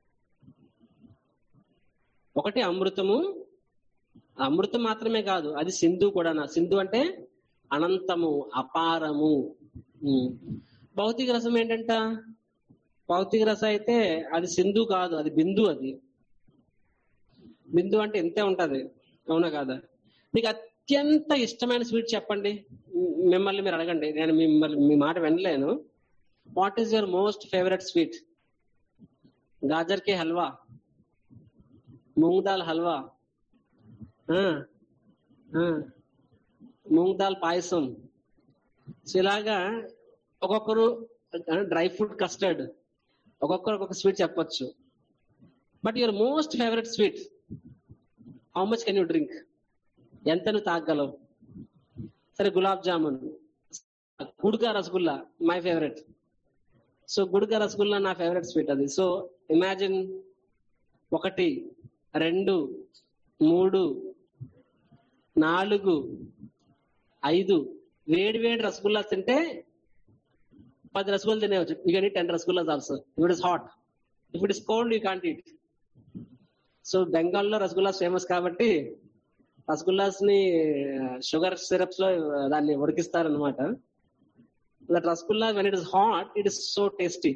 ఒకటి అమృతము అమృతం మాత్రమే కాదు అది సింధు కూడా సింధు అంటే అనంతము అపారము ఉమ్. భౌతిక రసం ఏంటంట భౌతిక రసం అయితే అది సింధు కాదు అది బిందు అది బిందు అంటే ఇంతే ఉంటది అవునా కాదా మీకు అత్యంత ఇష్టమైన స్వీట్ చెప్పండి మ్- మిమ్మల్ని మీరు అడగండి నేను మిమ్మల్ని మీ మాట వినలేను what is your most favourite sweet gajar ke halwa moong dal halwa ah, ah, moong dal payasam so ఇలాగా ఒక్కొక్కరు డ్రై ఫ్రూట్ కస్టర్డ్ ఒక్కొక్కరు ఒక్కొక్క స్వీట్ చెప్పొచ్చు but your most favourite sweet how much can you drink ఎంత నువ్వు తాగలవు సరే gulab jamun gudka rasgulla my favourite so gudka rasgulla నా ఫేవరెట్ స్వీట్ అది సో ఇమాజిన్ ఒకటి రెండు మూడు నాలుగు ఐదు వేడి వేడి రసగుల్లా తింటే పది రసగుల్లా తినేవచ్చు you can ten rasgullas also if it is hot if it is cold you can't eat so బెంగాల్లో రసగుల్లాస్ ఫేమస్ కాబట్టి రసగుల్లాస్ ని షుగర్ సిరప్స్ లో దాన్ని ఉడికిస్తారనమాట that rasgulla when it is hot it is so tasty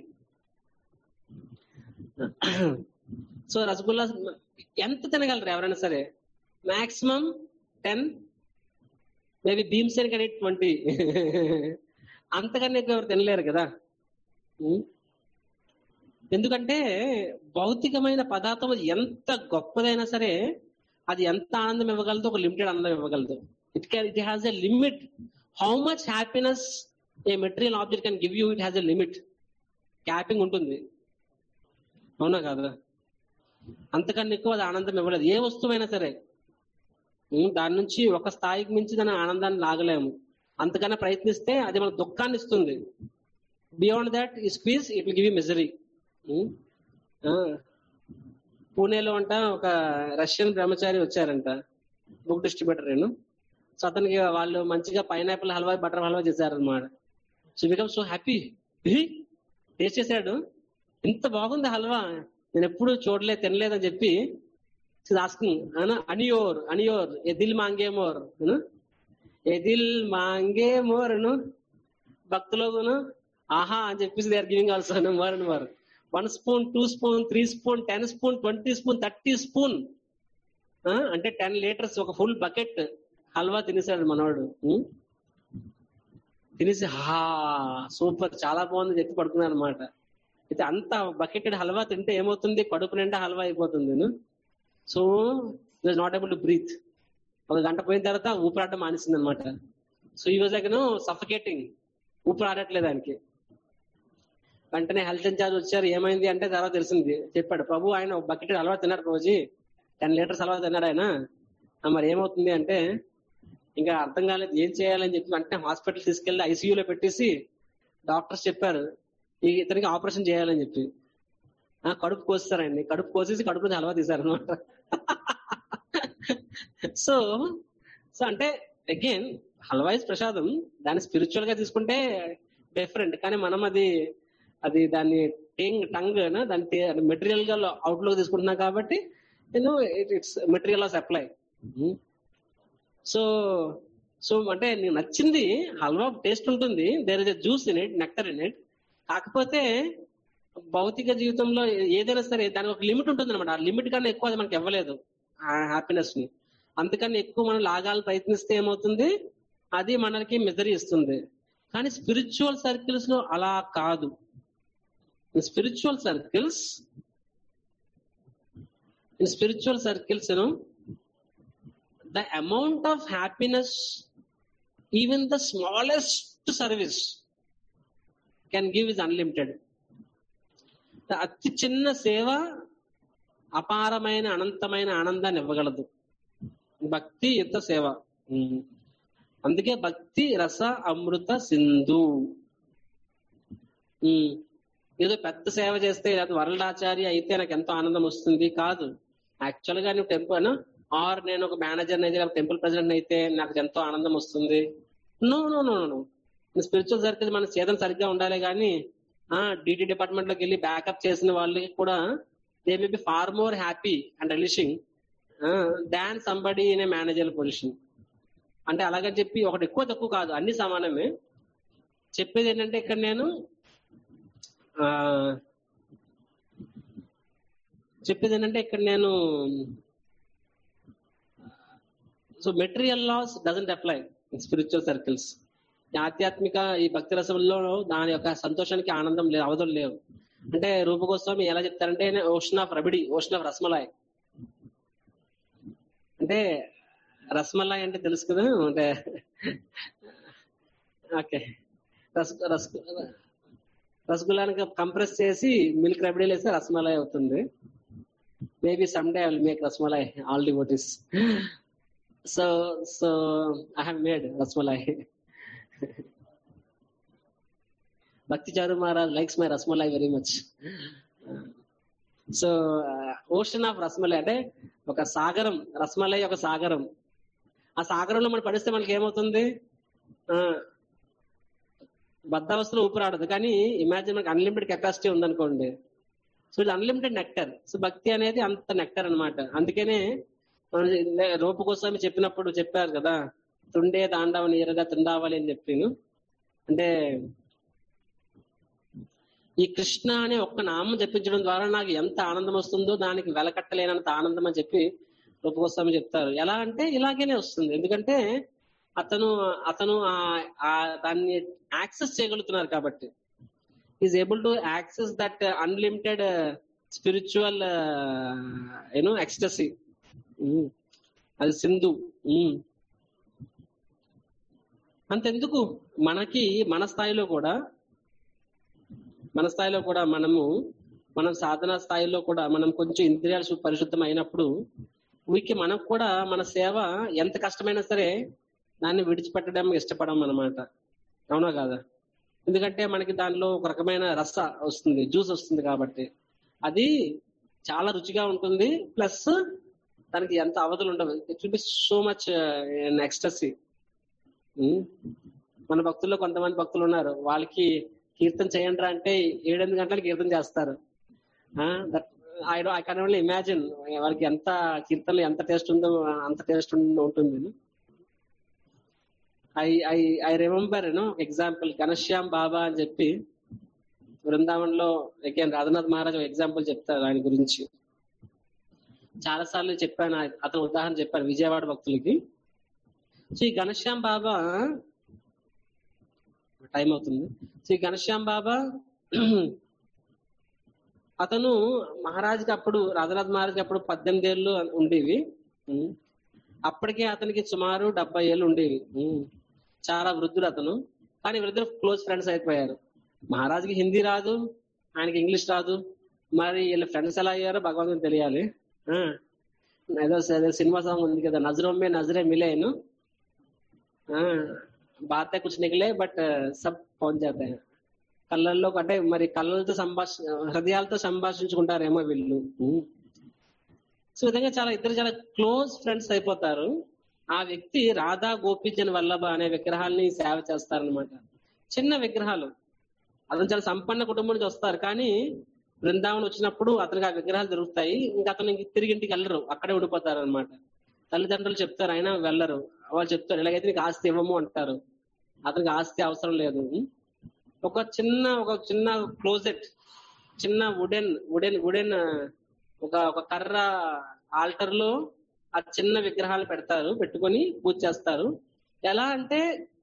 so rasgulla ఎంత తినగలరు ఎవరైనా సరే మాక్సిమం టెన్ మేబీ భీమ్సేన్ కానీ ట్వంటీ అంతకన్నా ఎక్కువ ఎవరు తినలేరు కదా ఉం? ఎందుకంటే భౌతికమైన పదార్థం ఎంత గొప్పదైనా సరే అది ఎంత ఆనందం ఇవ్వగలదో ఒక లిమిటెడ్ ఆనందం ఇవ్వగలదు it can it has a limit how much happiness a material object can give you it has a limit capping ఉంటుంది అవునా కాదా అంతకన్నా ఎక్కువ అది ఆనందం ఇవ్వలేదు ఏ వస్తువైనా సరే ఉం, దాని నుంచి ఒక స్థాయికి మించి దాని ఆనందాన్ని లాగలేము అంతకన్నా ప్రయత్నిస్తే అది మనకు దుఃఖాన్ని ఇస్తుంది బియాండ్ దాట్ ఈ squeeze it will give you misery పూణేలో అంట ఒక రష్యన్ బ్రహ్మచారి వచ్చారంట బుక్ డిస్ట్రిబ్యూటర్ నేను సో అతనికి వాళ్ళు మంచిగా పైనాపిల్ హల్వా బటర్ హల్వా చేశారనమాట so become so happy taste చేశాడు ఇంత బాగుంది హల్వా నేను ఎప్పుడు చూడలేదు తినలేదని చెప్పి ఆస్కింగ్ అనియోర్ అనియోర్ ఏ దిల్ మాంగే మోర్ ఏ దిల్ మాంగే మోర్ భక్తులు ఆహా అని చెప్పేసి they are giving also more and more one spoon two spoon three spoon ten spoon twenty spoon thirty spoon అంటే టెన్ లీటర్స్ ఒక ఫుల్ బకెట్ హల్వా తినేసాడు మనవాడు ఉం? తినేసి హా సూపర్ చాలా బాగుంది చెప్పి పడుకున్నాడు అనమాట అయితే అంత బకెటెడ్ హల్వా తింటే ఏమవుతుంది కడుపు నిండా హల్వా అయిపోతుంది so was not able to breathe ఒక గంట పోయిన తర్వాత ఊపిరాటం మానేసింది అనమాట సో ఈ వాజ్ లైక్ సఫకేటింగ్ ఊపిరి ఆడట్లేదు ఆయనకి వెంటనే హెల్త్ ఇన్ఛార్జ్ వచ్చారు ఏమైంది అంటే తర్వాత తెలిసింది చెప్పాడు ప్రభు ఆయన ఒక బకెట్ హల్వా తిన్నాడు రోజు టెన్ లీటర్స్ హల్వా తిన్నాడు ఆయన ఆ, మరి ఏమవుతుంది అంటే ఇంకా అర్థం కాలేదు ఏం చేయాలని చెప్పి వెంటనే హాస్పిటల్ తీసుకెళ్లి ఐసీయూలో పెట్టేసి డాక్టర్స్ చెప్పారు ఈ ఇతనికి ఆపరేషన్ చేయాలని చెప్పి ఆ, కడుపు కోస్తారండి కడుపు కోసేసి కడుపు నుంచి హల్వా తీశారు అనమాట సో సో అంటే అగైన్ హల్వా ఇస్ ప్రసాదం దాన్ని స్పిరిచువల్ గా తీసుకుంటే డిఫరెంట్ కానీ మనం అది అది దాన్ని టంగ్ టంగ్ దాని మెటీరియల్ గా అవుట్ లో తీసుకుంటున్నాం కాబట్టి నేను it's material of supply so so అంటే నీకు నచ్చింది హల్వా టేస్ట్ ఉంటుంది there is a juice in it nectar in it కాకపోతే భౌతిక జీవితంలో ఏదైనా సరే దానికి ఒక లిమిట్ ఉంటుంది అనమాట ఆ లిమిట్ కన్నా ఎక్కువ అది మనకి ఇవ్వలేదు ఆ హ్యాపీనెస్ ని అందుకని ఎక్కువ మనం లాగాలని ప్రయత్నిస్తే ఏమవుతుంది అది మనకి మిజరీ ఇస్తుంది కానీ స్పిరిచువల్ సర్కిల్స్ లో అలా కాదు spiritual circles in spiritual circles the amount of happiness, even the smallest smallest service can give is unlimited అతి చిన్న సేవ అపారమైన అనంతమైన ఆనందాన్ని ఇవ్వగలదు భక్తి యుద్ధ సేవ ఉమ్. అందుకే భక్తి రస అమృత సింధు ఉమ్. ఏదో పెద్ద సేవ చేస్తే లేదా వరల్డాచార్య అయితే నాకు ఎంతో ఆనందం వస్తుంది కాదు యాక్చువల్ గా నువ్వు టెంపుల్ ఆర్ నేను ఒక మేనేజర్ అయితే లేదా టెంపుల్ ప్రెసిడెంట్ అయితే నాకు ఎంతో ఆనందం వస్తుంది no no no no spiritual circle మన చేతన సరిగ్గా ఉండాలి కానీ ఆ డిటి డిపార్ట్మెంట్ లోకి వెళ్ళి బ్యాకప్ చేసిన వాళ్ళకి కూడా they may be far more happy and relishing than somebody in a manager position అంటే అలాగని చెప్పి ఒకటి ఎక్కువ తక్కువ కాదు అన్ని సమానమే చెప్పేది ఏంటంటే ఇక్కడ నేను ఆ చెప్పేది ఏంటంటే ఇక్కడ నేను so material loss doesn't apply spiritual circles ఆధ్యాత్మిక ఈ భక్తి రసంలో దాని యొక్క సంతోషానికి ఆనందం లేదు అవధులు లేవు అంటే రూపగోస్వామి ఎలా చెప్తారంటే ocean of rabri ocean of rasmalai అంటే రస్మలాయ్ అంటే తెలుసు కదా అంటే ఓకే రస్ రస్ రసగుల్లానికి కంప్రెస్ చేసి మిల్క్ రబడీలు వేస్తే రస్మలాయ్ అవుతుంది maybe some day I will make rasmalai all devotees so so I have made rasmalai Bhakti Charu Maharaj likes my rasmalai very much so ocean of rasmalai అంటే ఒక సాగరం రస్మలై ఒక సాగరం ఆ సాగరంలో మనం పడిస్తే మనకి ఏమవుతుంది ఆ, బద్దావస్థలో ఊపిరాడదు కానీ ఇమాజిన్ మనకి అన్లిమిటెడ్ కెపాసిటీ ఉందనుకోండి సో ఇది అన్లిమిటెడ్ నెక్టర్ సో భక్తి అనేది అంత నెక్టర్ అన్నమాట అందుకనే మన రూప కోసం చెప్పినప్పుడు చెప్పారు కదా తుండే దాండవ నీరగా తుండావాలి అని చెప్పిను అంటే ఈ కృష్ణ అనే ఒక్క నామం జపించడం ద్వారా నాకు ఎంత ఆనందం వస్తుందో దానికి వెలకట్టలేనంత ఆనందం అని చెప్పి రూపగోస్వామి చెప్తారు ఎలా అంటే ఇలాగేనే వస్తుంది ఎందుకంటే అతను అతను ఆ- ఆ దాన్ని యాక్సెస్ చేయగలుగుతున్నారు కాబట్టి is able to access that unlimited spiritual you know ecstasy అది సింధు ఉమ్. అంతెందుకు మనకి మన స్థాయిలో కూడా మన స్థాయిలో కూడా మనము మనం సాధన స్థాయిలో కూడా మనం కొంచెం ఇంద్రియాలు సు- పరిశుద్ధం అయినప్పుడు వీకి మనకు కూడా మన సేవ ఎంత కష్టమైనా సరే దాన్ని విడిచిపెట్టడం ఇష్టపడం అనమాట అవునా కాదా ఎందుకంటే మనకి దానిలో ఒక రకమైన రస వస్తుంది జ్యూస్ వస్తుంది కాబట్టి అది చాలా రుచిగా ఉంటుంది ప్లస్ దానికి ఎంత అవధులు ఉండవు it will be so much ecstasy మన భక్తుల్లో కొంతమంది భక్తులు ఉన్నారు వాళ్ళకి కీర్తన చేయండి రా అంటే ఏడెనిమిది గంటలకు కీర్తన చేస్తారు I I can only imagine వాళ్ళకి ఎంత కీర్తనలు ఎంత టేస్ట్ ఉందో అంత టేస్ట్ ఉంటుంది I I I remember you know example Ghanshyam Baba అని చెప్పి బృందావన్ లో అగైన్ రాధనాథ్ మహారాజ్ ఎగ్జాంపుల్ చెప్తారు ఆయన గురించి చాలా సార్లు చెప్పాను ఆ- అతను ఉదాహరణ చెప్పాను విజయవాడ భక్తులకి సో ఈ ఘనశ్యామ్ బాబా టైం అవుతుంది సో ఈ ఘనశ్యామ్ బాబా అతను మహారాజుకి అప్పుడు రాధనాథ్ మహారాజుకి అప్పుడు పద్దెనిమిది ఏళ్ళు ఉండేవి ఉమ్. అప్పటికే అతనికి సుమారు డెబ్బై ఏళ్ళు ఉండేవి ఉమ్. చాలా వృద్ధుడు అతను కానీ వీళ్ళిద్దరు క్లోజ్ ఫ్రెండ్స్ అయిపోయారు మహారాజుకి హిందీ రాదు ఆయనకి ఇంగ్లీష్ రాదు మరి వీళ్ళ ఫ్రెండ్స్ ఎలా అయ్యారో భగవంతుని తెలియాలి ఆ. ఏదో ఏదో సినిమా సాంగ్ ఉంది కదా నజరోమే నజరే మిలేను బాతే కుछ నికలే బట్ సబ్ పहुंच जाते हैं కళ్ళల్లో అంటే మరి కళ్ళతో సంభాష హృదయాలతో సంభాషించుకుంటారేమో వీళ్ళు సో ఈ విధంగా చాలా ఇద్దరు చాలా క్లోజ్ ఫ్రెండ్స్ అయిపోతారు ఆ వ్యక్తి రాధా గోపీచంద్ వల్లభ అనే విగ్రహాల్ని సేవ చేస్తారనమాట చిన్న విగ్రహాలు అతను చాలా సంపన్న కుటుంబం నుంచి వస్తారు కానీ బృందావనం వచ్చినప్పుడు అతనికి ఆ విగ్రహాలు దొరుకుతాయి ఇంకా అతను ఇంక తిరిగి ఇంటికి వెళ్ళరు అక్కడే ఉండిపోతారు అనమాట తల్లిదండ్రులు చెప్తారు అయినా వెళ్ళరు వాళ్ళు చెప్తారు ఇలాగైతే నీకు ఆస్తి ఇవ్వము అంటారు అతనికి ఆస్తి అవసరం లేదు ఒక చిన్న ఒక చిన్న క్లోజెట్ చిన్న వుడెన్ వుడెన్ వుడెన్ ఒక ఒక కర్ర ఆల్టర్ లో ఆ చిన్న విగ్రహాలు పెడతారు పెట్టుకొని పూజ చేస్తారు ఎలా అంటే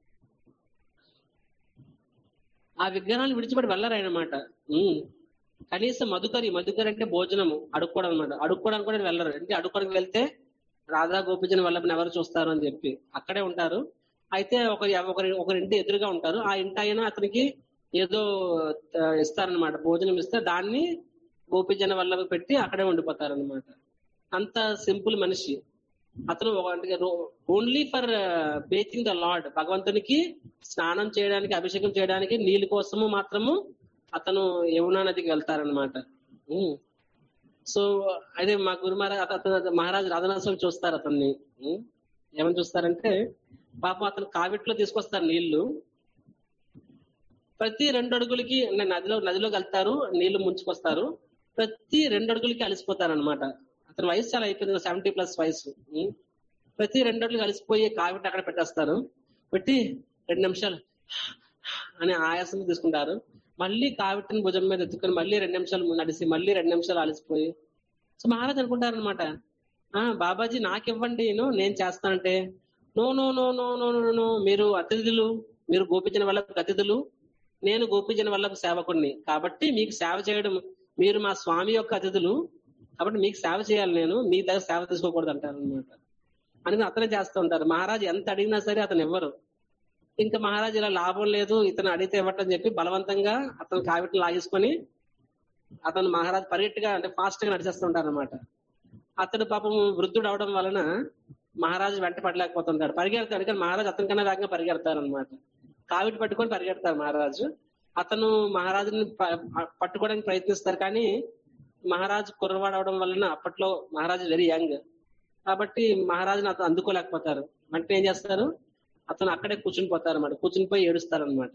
ఆ విగ్రహాలు విడిచిపెట్టి వెళ్ళరాయనమాట కనీసం మధుకరి మధుకరి అంటే భోజనము అడుక్కోవడం అనమాట అడుక్కోవడానికి కూడా వెళ్ళరు అంటే అడుక్కోవడానికి వెళ్తే రాధా గోపిజన్ వల్లభని ఎవరు చూస్తారు అని చెప్పి అక్కడే ఉంటారు అయితే ఒక ఒకరి ఒకరింటి ఎదురుగా ఉంటారు ఆ ఇంటి అయినా అతనికి ఏదో ఆ, ఇస్తారనమాట భోజనం ఇస్తే దాన్ని గోపిజన వల్ల పెట్టి అక్కడే ఉండిపోతారనమాట అంత సింపుల్ మనిషి అతను only for baking the Lord భగవంతునికి స్నానం చేయడానికి అభిషేకం చేయడానికి నీళ్ళ కోసము మాత్రము అతను యమునా నదికి వెళ్తారనమాట సో అదే మా గురు మహారాజ్ అతను మహారాజ్ రాధనాథం చూస్తారు అతన్ని ఉమ్, ఏమని చూస్తారంటే పాపం అతను కావిట్లో తీసుకొస్తారు నీళ్లు ప్రతి రెండు అడుగులకి అంటే నదిలో నదిలోకి వెళ్తారు నీళ్లు ముంచుకొస్తారు ప్రతి రెండు అడుగులకి అలసిపోతారు అనమాట అతని వయసు చాలా అయిపోయింది సెవెంటీ ప్లస్ వయసు ఉం. ప్రతి రెండు అడుగులకి అలసిపోయి కావిటి అక్కడ పెట్టేస్తారు పెట్టి రెండు నిమిషాలు అని ఆయాసం తీసుకుంటారు మళ్ళీ కావిటిని భుజం మీద ఎత్తుకొని మళ్ళీ రెండు నిమిషాలు నడిసి మళ్ళీ రెండు నిమిషాలు అలసిపోయి సో మహారాజ్ అనుకుంటారు అనమాట ఆ బాబాజీ నాకివ్వండి నేను నేను చేస్తానంటే no no no no no no no మీరు అతిథులు మీరు గోపిజన వల్ల అతిథులు నేను గోపిజన వల్ల సేవకుడిని కాబట్టి మీకు సేవ చేయడం మీరు మా స్వామి యొక్క అతిథులు కాబట్టి మీకు సేవ చేయాలి నేను మీ దగ్గర సేవ తీసుకోకూడదు అంటారు అనమాట అని అతనే చేస్తూ ఉంటారు మహారాజ్ ఎంత అడిగినా సరే అతను ఇవ్వరు ఇంకా మహారాజ్ ఇలా లాభం లేదు ఇతను అడిగితే ఇవ్వటని చెప్పి బలవంతంగా అతను కావిటిని లాగేసుకొని అతను మహారాజ్ పరిగెట్టుగా అంటే ఫాస్ట్ గా నడిచేస్తూ ఉంటారు అనమాట అతడు పాపం వృద్ధుడు అవడం వలన మహారాజు వెంట పడలేకపోతుంటాడు పరిగెడతాడు కానీ మహారాజు అతని కన్నా వేగంగా పరిగెడతారు అనమాట కావిటి పట్టుకొని పరిగెడతారు మహారాజు అతను మహారాజుని ప- పట్టుకోవడానికి ప్రయత్నిస్తారు కానీ మహారాజు కుర్రవాడు అవడం వలన అప్పట్లో మహారాజు వెరీ యంగ్ కాబట్టి మహారాజుని అతను అందుకోలేకపోతారు అంటే ఏం చేస్తారు అతను అక్కడే కూర్చుని పోతారు అనమాట కూర్చుని పోయి ఏడుస్తారు అనమాట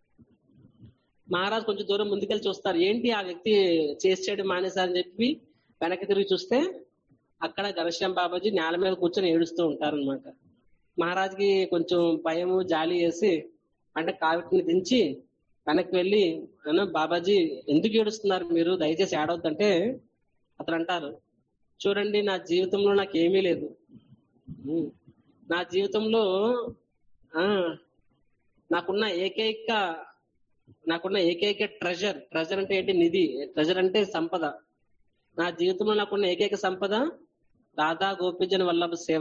మహారాజు కొంచెం దూరం ముందుకెళ్ళి చూస్తారు ఏంటి ఆ వ్యక్తి చేసి చేయడం మానేశారని చెప్పి వెనక్కి తిరిగి చూస్తే అక్కడ ఘనశ్యాం బాబాజీ నేల మీద కూర్చొని ఏడుస్తూ ఉంటారు అనమాట మహారాజుకి కొంచెం భయము జాలి వేసి అంటే కావిటిని దించి వెనక్కి వెళ్ళి "అన్న, బాబాజీ ఎందుకు ఏడుస్తున్నారు మీరు దయచేసి ఏడవద్దంటే అతను అంటారు చూడండి నా జీవితంలో నాకు ఏమీ లేదు ఉమ్, నా జీవితంలో ఆ నాకున్న ఏకైక నాకున్న ఏకైక ట్రెజర్ ట్రెజర్ అంటే ఏంటి నిధి ట్రెజర్ అంటే సంపద నా జీవితంలో నాకున్న ఏకైక సంపద రాధా గోపిజన్ వల్లభ సేవ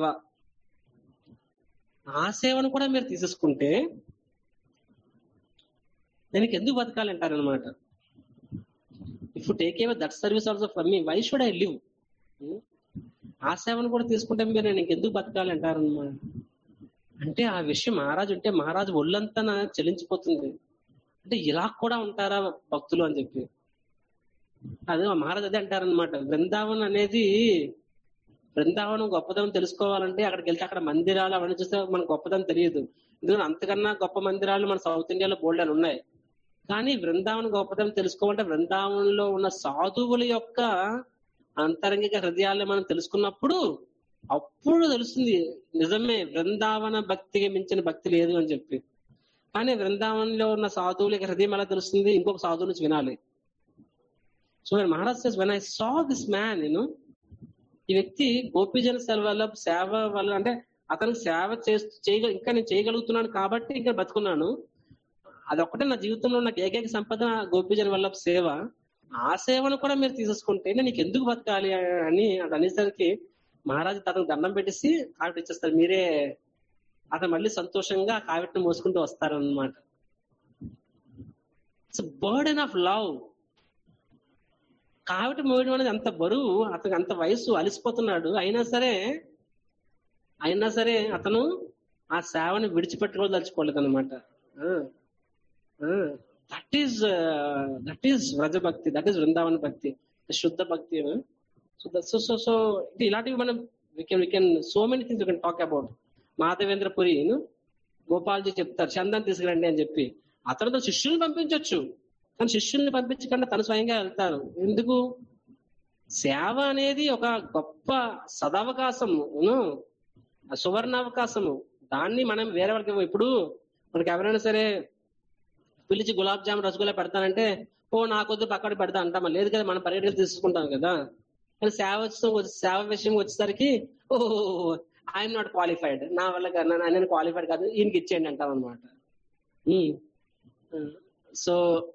ఆ సేవను కూడా మీరు తీసేసుకుంటే నేను ఎందుకు బతకాలంటారు అనమాట if take away that service also for me why should I live ఆ సేవను కూడా తీసుకుంటే మీరు నేను ఇంకెందుకు బతకాలి అంటారు అనమాట అంటే ఆ విషయం మహారాజు అంటే మహారాజు ఒళ్ళంతా నా చెలించిపోతుంది అంటే ఇలా కూడా ఉంటారా భక్తులు అని చెప్పి అదే మహారాజ్ అదే అంటారనమాట బృందావన్ అనేది బృందావనం గొప్పదనం తెలుసుకోవాలంటే అక్కడికి వెళ్తే అక్కడ మందిరాలు అవన్నీ చూస్తే మనకు గొప్పదనం తెలియదు ఎందుకంటే అంతకన్నా గొప్ప మందిరాలు మన సౌత్ ఇండియాలో బోల్డ్ అని ఉన్నాయి కానీ బృందావనం గొప్పదనం తెలుసుకోవాలంటే బృందావనంలో ఉన్న సాధువుల యొక్క అంతరంగిక హృదయాలను మనం తెలుసుకున్నప్పుడు అప్పుడు తెలుస్తుంది నిజమే బృందావన భక్తికి మించిన భక్తి లేదు అని చెప్పి కానీ బృందావనంలో ఉన్న సాధువులకి హృదయం ఎలా తెలుస్తుంది ఇంకొక సాధువు నుంచి వినాలి so Maharaj says when I saw this man నేను ఈ వ్యక్తి గోపీజన సేవ వల్ల సేవ వల్ల అంటే అతనికి సేవ చేస్తూ చేయగ ఇంకా నేను చేయగలుగుతున్నాను కాబట్టి ఇంకా బతుకున్నాను అదొక్కటే నా జీవితంలో నాకు ఏకైక సంపద గోపీజన వల్ల సేవ ఆ సేవను కూడా మీరు తీసేసుకుంటే నేను నీకు ఎందుకు బతకాలి అని అది అనేసరికి మహారాజు తనకు దండం పెట్టేసి కావిటి ఇచ్చేస్తారు మీరే అతను మళ్ళీ సంతోషంగా ఆ కావిటిని మోసుకుంటూ వస్తారనమాట ఇట్స్ బర్డెన్ ఆఫ్ లవ్ కావిటి మోయడం అనేది అంత బరువు అతనికి అంత వయసు అలసిపోతున్నాడు అయినా సరే అయినా సరే అతను ఆ సేవని విడిచిపెట్టుకోదలుచుకోలేదు అనమాట that is that is Vrajabhakti that is Vrindavana bhakti శుద్ధ భక్తి సో సో సో ఇలాంటివి మనం we can we can so many things can talk about Madhavendra Puri Gopalji చెప్తారు చందన్ తీసుకురండి అని చెప్పి అతనితో శిష్యుల్ని పంపించవచ్చు కానీ శిష్యుల్ని పంపించకుండా తను స్వయంగా వెళ్తారు ఎందుకు సేవ అనేది ఒక గొప్ప సదవకాశము సువర్ణావకాశము దాన్ని మనం వేరే వాళ్ళకి ఇవ్వం. ఇప్పుడు మనకి ఎవరైనా సరే పిలిచి గులాబ్ జామ్ రసగుల్లా పెడతానంటే ఓ నాకొద్దు పక్కన పెడతా అంటామా లేదు కదా మనం పరిగెట్టుకు తీసుకుంటాం కదా కానీ సేవ వచ్చి సేవ విషయం వచ్చేసరికి ఓ ఐఎమ్ నాట్ క్వాలిఫైడ్ నా వల్ల కాదు, నా- నేను క్వాలిఫైడ్ కాదు ఈయనకి ఇచ్చేయండి అంటాం అనమాట so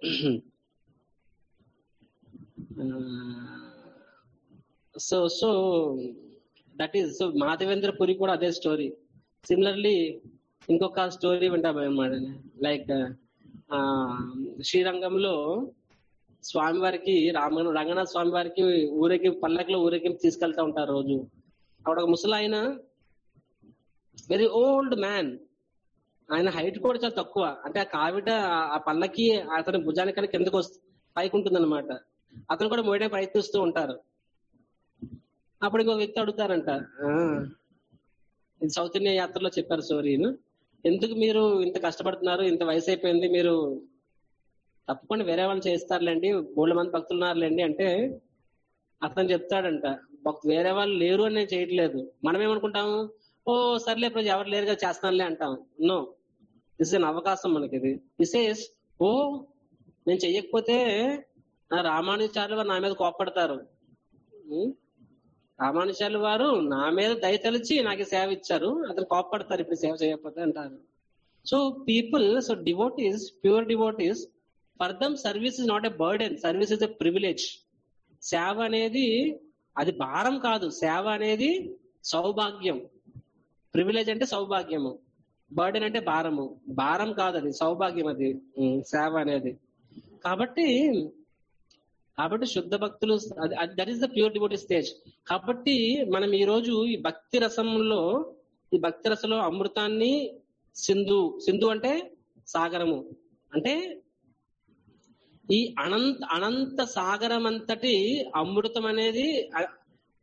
so so that is so Madhavendra Puri కూడా అదే స్టోరీ సిమిలర్లీ ఇంకొక స్టోరీ వింటాం అనమాట లైక్ ఆ శ్రీరంగంలో స్వామివారికి రామ రంగనాథ స్వామి వారికి ఊరేగి పల్లకిలో ఊరేగి తీసుకెళ్తా ఉంటారు రోజు అక్కడ ఒక ముసలాయన వెరీ ఓల్డ్ మ్యాన్ ఆయన హైట్ కూడా చాలా తక్కువ అంటే ఆ కావిట ఆ పల్లకి అతని భుజానికని కిందకు వస్తు పైకి ఉంటుంది అనమాట అతను కూడా మోయడం ప్రయత్నిస్తూ ఉంటారు అప్పుడు ఇంకో వ్యక్తి అడుగుతారంట "ఆ, ఇది సౌత్ ఇండియా యాత్రలో చెప్పారు స్టోరీను ఎందుకు మీరు ఇంత కష్టపడుతున్నారు ఇంత వయసు అయిపోయింది మీరు తప్పకుండా వేరే వాళ్ళు చేస్తారులేండి మూడు మంది భక్తులు ఉన్నారులేండి అంటే అతను చెప్తాడంట భక్తు వేరే వాళ్ళు లేరు అని నేను చేయట్లేదు మనం ఏమనుకుంటాము ఓ సర్లే ఇప్పుడు ఎవరు లేరుగా చేస్తానులే అంటాం నో దిస్ అన్ అవకాశం మనకి ఇది దిస్ ఓ నేను చెయ్యకపోతే నా రామానుచార్యులు వారు నా మీద కోప్పడతారు ఉం? రామానుచార్యులు వారు నా మీద దయ తలిచి నాకు ఈ సేవ ఇచ్చారు అతను కోప్పడతారు ఇప్పుడు సేవ చేయకపోతే అంటారు so people so devotees pure devotees for them service is not a burden service is a privilege సేవ అనేది అది భారం కాదు సేవ అనేది సౌభాగ్యం ప్రివిలేజ్ అంటే సౌభాగ్యము బర్డెన్ అంటే భారము భారం కాదు అది సౌభాగ్యం అది ఉం, సేవ అనేది కాబట్టి కాబట్టి శుద్ధ భక్తులు that is the pure devotee stage కాబట్టి మనం ఈ రోజు ఈ భక్తి రసంలో ఈ భక్తి రసంలో అమృతాన్ని సింధు సింధు అంటే సాగరము అంటే ఈ అనంత అనంత సాగరం అంతటి అమృతం అనేది అ-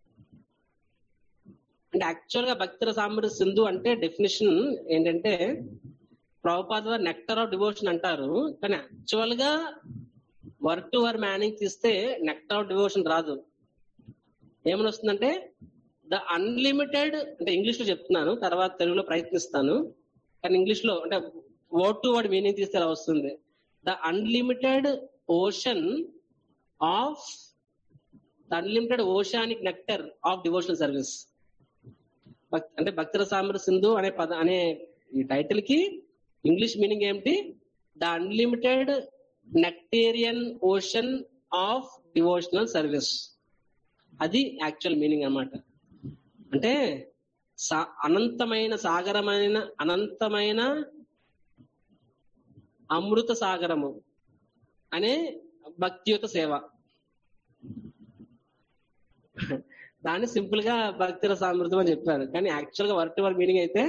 అంటే యాక్చువల్ గా భక్తి సాంబృత సింధు అంటే డెఫినేషన్ ఏంటంటే ప్రభుపాద నెక్టర్ ఆఫ్ డివోషన్ అంటారు కానీ యాక్చువల్ గా వర్క్ టు వర్ మ్యానింగ్ తీస్తే నెక్టర్ ఆఫ్ డివోషన్ రాదు ఏమని వస్తుందంటే ద అన్లిమిటెడ్ అంటే ఇంగ్లీష్ లో చెప్తున్నాను తర్వాత తెలుగులో ప్రయత్నిస్తాను కానీ ఇంగ్లీష్ లో అంటే వర్డ్ టు వర్డ్ మీనింగ్ తీస్తే అలా వస్తుంది the unlimited ocean of the unlimited oceanic nectar of devotional service అంటే భక్తుల సామర సింధు అనే పద అనే ఈ టైటిల్ కి ఇంగ్లీష్ మీనింగ్ ఏమిటి the unlimited nectarean ocean of devotional service అది యాక్చువల్ మీనింగ్ అన్నమాట అంటే సా- అనంతమైన సాగరమైన అనంతమైన అమృత సాగరము అనే భక్తియుత సేవ దాన్ని సింపుల్ గా భక్తుల సామృతం అని చెప్పారు కానీ యాక్చువల్ గా వర్క్ వర్ మీనింగ్ అయితే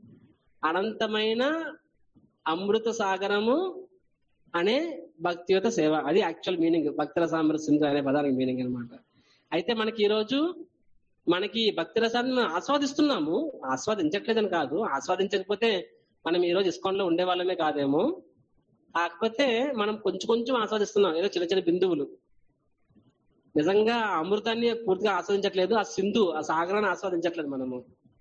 అనంతమైన అమృత సాగరము అనే భక్తియుత సేవ అది యాక్చువల్ మీనింగ్ భక్తుల సామర సింధు అనే పదానికి మీనింగ్ అన్నమాట అయితే మనకి ఈ రోజు మనకి ఈ భక్తి రసాన్ని మనం ఆస్వాదిస్తున్నాము ఆస్వాదించట్లేదని కాదు ఆస్వాదించకపోతే మనం ఈ రోజు ఇస్కాన్ లో ఉండే వాళ్ళమే కాదేమో కాకపోతే మనం కొంచెం కొంచెం ఆస్వాదిస్తున్నాం ఏదో చిన్న చిన్న బిందువులు నిజంగా ఆ అమృతాన్ని పూర్తిగా ఆస్వాదించట్లేదు ఆ సింధు ఆ సాగరాన్ని ఆస్వాదించట్లేదు మనము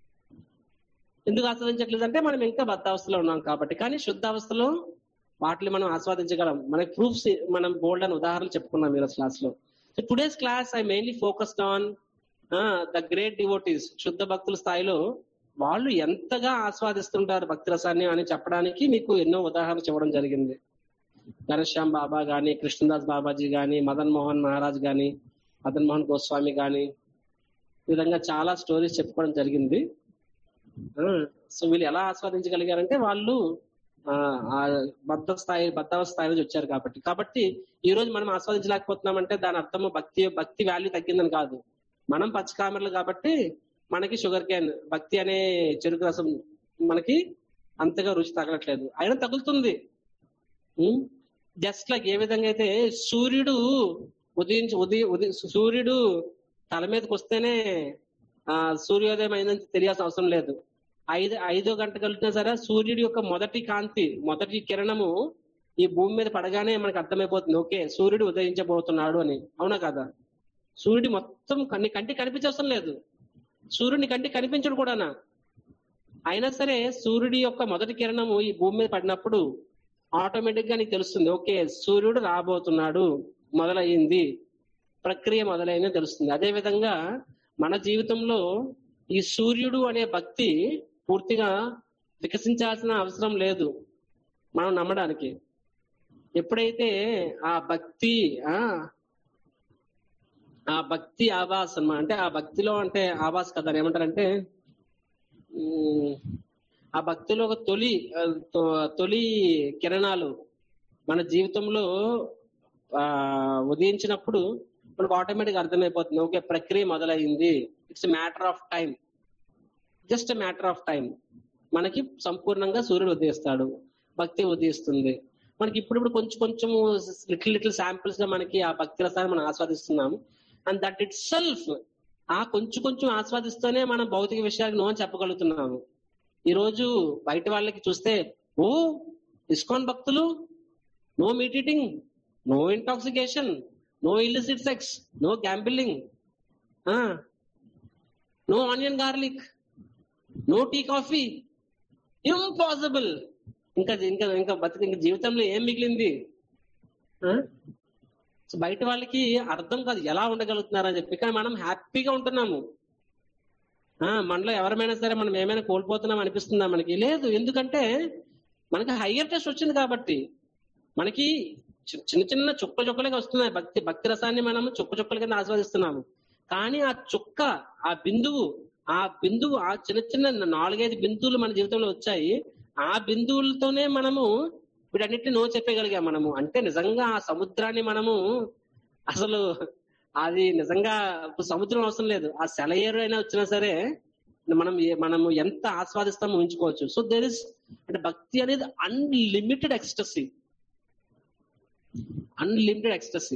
ఎందుకు ఆస్వాదించట్లేదు అంటే మనం ఇంకా బద్ధావస్థలో ఉన్నాం కాబట్టి కానీ శుద్ధ అవస్థలో వాటిని మనం ఆస్వాదించగలం మనకి ప్రూఫ్స్ మనం బోల్డ్ అని ఉదాహరణలు చెప్పుకున్నాం ఈరోజు క్లాస్ లో so today's class I mainly focused on the great devotees శుద్ధ భక్తుల స్థాయిలో వాళ్ళు ఎంతగా ఆస్వాదిస్తుంటారు భక్తి రసాన్ని అని చెప్పడానికి మీకు ఎన్నో ఉదాహరణలు చెప్పడం జరిగింది ఘనశ్యామ్ బాబా గాని కృష్ణదాస్ బాబాజీ గాని మదన్ మోహన్ మహారాజ్ గాని మదన్ మోహన్ గోస్వామి గాని ఈ విధంగా చాలా స్టోరీస్ చెప్పుకోవడం జరిగింది సో వీళ్ళు ఎలా ఆస్వాదించగలిగారంటే వాళ్ళు ఆ ఆ బద్ధ స్థాయి బద్ధ స్థాయి నుంచి వచ్చారు కాబట్టి కాబట్టి ఈ రోజు మనం ఆస్వాదించలేకపోతున్నామంటే దాని అర్థం భక్తి భక్తి వాల్యూ తగ్గిందని కాదు మనం పచ్చకామెరలు కాబట్టి మనకి షుగర్ క్యాన్ భక్తి అనే చెరుకు రసం మనకి అంతగా రుచి తగలట్లేదు అయినా తగులుతుంది జస్ట్ లైక్ ఏ విధంగా అయితే సూర్యుడు ఉదయించి ఉదయ ఉదయ సూర్యుడు తల మీదకి వస్తేనే ఆ సూర్యోదయం అయిందని తెలియాల్సిన అవసరం లేదు ఐదు ఐదో గంట కలిగినా సరే సూర్యుడి యొక్క మొదటి కాంతి మొదటి కిరణము ఈ భూమి మీద పడగానే మనకు అర్థమైపోతుంది ఓకే సూర్యుడు ఉదయించబోతున్నాడు అని అవునా కదా సూర్యుడి మొత్తం కన్ని కంటి కనిపించవసరం లేదు సూర్యుడిని కంటి కనిపించడు కూడానా అయినా సరే సూర్యుడి యొక్క మొదటి కిరణము ఈ భూమి మీద పడినప్పుడు ఆటోమేటిక్ గా నీకు తెలుస్తుంది ఓకే సూర్యుడు రాబోతున్నాడు మొదలయ్యింది ప్రక్రియ మొదలైందని తెలుస్తుంది అదే విధంగా మన జీవితంలో ఈ సూర్యుడు అనే భక్తి పూర్తిగా వికసించాల్సిన అవసరం లేదు మనం నమ్మడానికి ఎప్పుడైతే ఆ భక్తి ఆ ఆ భక్తి ఆవాస్ అన్నమాట అంటే ఆ భక్తిలో అంటే ఆవాస్ కదా అని ఏమంటారంటే ఉమ్, ఆ భక్తిలో ఒక తొలి ఆ, తొ- తొలి కిరణాలు మన జీవితంలో ఆ ఉదయించినప్పుడు మనకు ఆటోమేటిక్ అర్థమైపోతుంది ఓకే ప్రక్రియ మొదలైంది it's matter of time just matter of time మనకి సంపూర్ణంగా సూర్యుడు ఉదయిస్తాడు భక్తి ఉదయిస్తుంది మనకి ఇప్పుడు కొంచెం కొంచెం లిటిల్ లిటిల్ శాంపిల్స్ గా మనకి ఆ భక్తి రసాన్ని మనం ఆస్వాదిస్తున్నాము అండ్ దట్ ఇట్ సెల్ఫ్ ఆ కొంచెం కొంచెం ఆస్వాదిస్తూనే మనం భౌతిక విషయాలకు నో అని చెప్పగలుగుతున్నాము ఈ రోజు బయట వాళ్ళకి చూస్తే ఓ ఇస్కాన్ భక్తులు no meat eating no intoxication no illicit sex no gambling no onion garlic no tea coffee impossible ఇంకా ఇంకా ఇంకా బతికి ఇంకా జీవితంలో ఏం మిగిలింది ఆ? సో బయట వాళ్ళకి అర్థం కాదు ఎలా ఉండగలుగుతున్నారని చెప్పి కానీ మనం హ్యాపీగా ఉంటున్నాము ఆ మనలో ఎవరమైనా సరే మనం ఏమైనా కోల్పోతున్నాం అనిపిస్తుందా మనకి లేదు ఎందుకంటే మనకి హయ్యర్ టెస్ట్ వచ్చింది కాబట్టి మనకి చి- చిన్న చిన్న చుక్క చుక్కలుగా వస్తున్నాయి భక్తి భక్తి రసాన్ని మనం చుక్క చుక్కల కింద ఆస్వాదిస్తున్నాము కానీ ఆ చుక్క ఆ బిందువు ఆ బిందువు ఆ చిన్న చిన్న నాలుగైదు బిందువులు మన జీవితంలో వచ్చాయి ఆ బిందువులతోనే మనము వీటన్నిటిని నో చెప్పగలిగాం మనము అంటే నిజంగా ఆ సముద్రాన్ని మనము అసలు అది నిజంగా ఇప్పుడు సముద్రం అవసరం లేదు ఆ సెలయేరు అయినా వచ్చినా సరే మనం ఏ- మనము ఎంత ఆస్వాదిస్తామో ఊహించుకోవచ్చు సో దేర్ ఇస్ అంటే భక్తి అనేది అన్లిమిటెడ్ ఎక్స్టసీ అన్లిమిటెడ్ ఎక్స్టసీ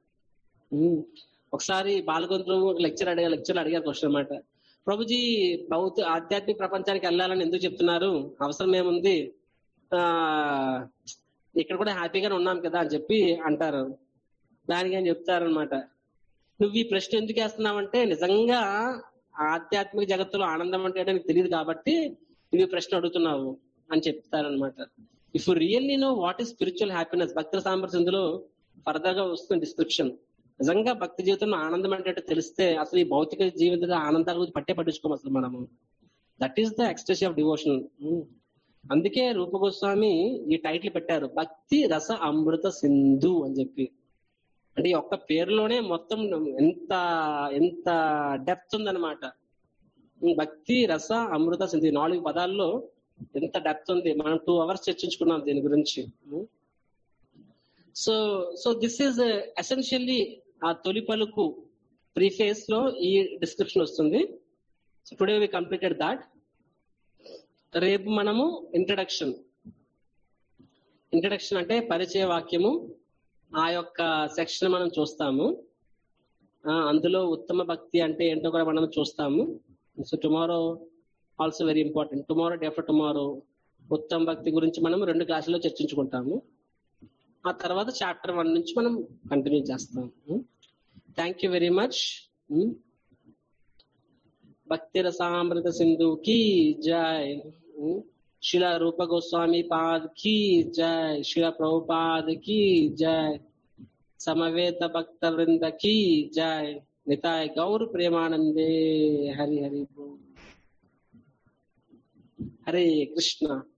ఒకసారి బాలగొంతులు లెక్చర్ అడిగా లెక్చర్ అడిగారు క్వశ్చన్ అనమాట ప్రభుజీ భౌత ఆధ్యాత్మిక ప్రపంచానికి వెళ్ళాలని ఎందుకు చెప్తున్నారు అవసరం ఏముంది ఆ ఇక్కడ కూడా హ్యాపీగానే ఉన్నాం కదా అని చెప్పి అంటారు దానికి అని చెప్తారనమాట నువ్వు ఈ ప్రశ్న ఎందుకు వేస్తున్నావంటే నిజంగా ఆధ్యాత్మిక జగత్తులో ఆనందం అంటే ఏంటో నీకు తెలియదు కాబట్టి నువ్వు ఈ ప్రశ్న అడుగుతున్నావు అని చెప్తారనమాట if really no what is spiritual happiness భక్తుల సాంబర్స్ ఇందులో ఫర్దర్ గా వస్తుంది డిస్క్రిప్షన్ నిజంగా భక్తి జీవితంలో ఆనందం అంటే ఏంటో తెలిస్తే అసలు ఈ భౌతిక జీవిత ఆనందాల గురించి పట్టే పట్టించుకోము అసలు మనము that is the ecstasy of devotion అందుకే రూప గోస్వామి ఈ టైటిల్ పెట్టారు భక్తి రస అమృత సింధు అని చెప్పి అంటే ఈ ఒక్క పేరులోనే మొత్తం ఎంత ఎంత డెప్త్ ఉందన్నమాట ఈ భక్తి రస అమృత సింధు ఈ నాలుగు పదాల్లో ఎంత డెప్త్ ఉంది మనం టూ అవర్స్ చర్చించుకున్నాం దీని గురించి so so this is essentially ఆ తొలి పలుకు ప్రీఫేస్ లో ఈ డిస్క్రిప్షన్ వస్తుంది so today we completed that రేపు మనము ఇంట్రడక్షన్ ఇంట్రడక్షన్ అంటే పరిచయ వాక్యము ఆ యొక్క సెక్షన్ మనం చూస్తాము ఆ, అందులో ఉత్తమ భక్తి అంటే ఏంటో కూడా మనం చూస్తాము so tomorrow also very important tomorrow day after tomorrow ఉత్తమ భక్తి గురించి మనం రెండు క్లాసుల్లో చర్చించుకుంటాము ఆ తర్వాత చాప్టర్ వన్ నుంచి మనం కంటిన్యూ చేస్తాం థ్యాంక్ యూ వెరీ మచ్ భక్తి రసామృత సింధు की जय शिला रूप गोस्वामी पाद की जय शिला प्रभुपाद की जय समवेत भक्त वृंद की जय निताय गौर प्रेमानंदे हरि हरि बोल हरे कृष्णा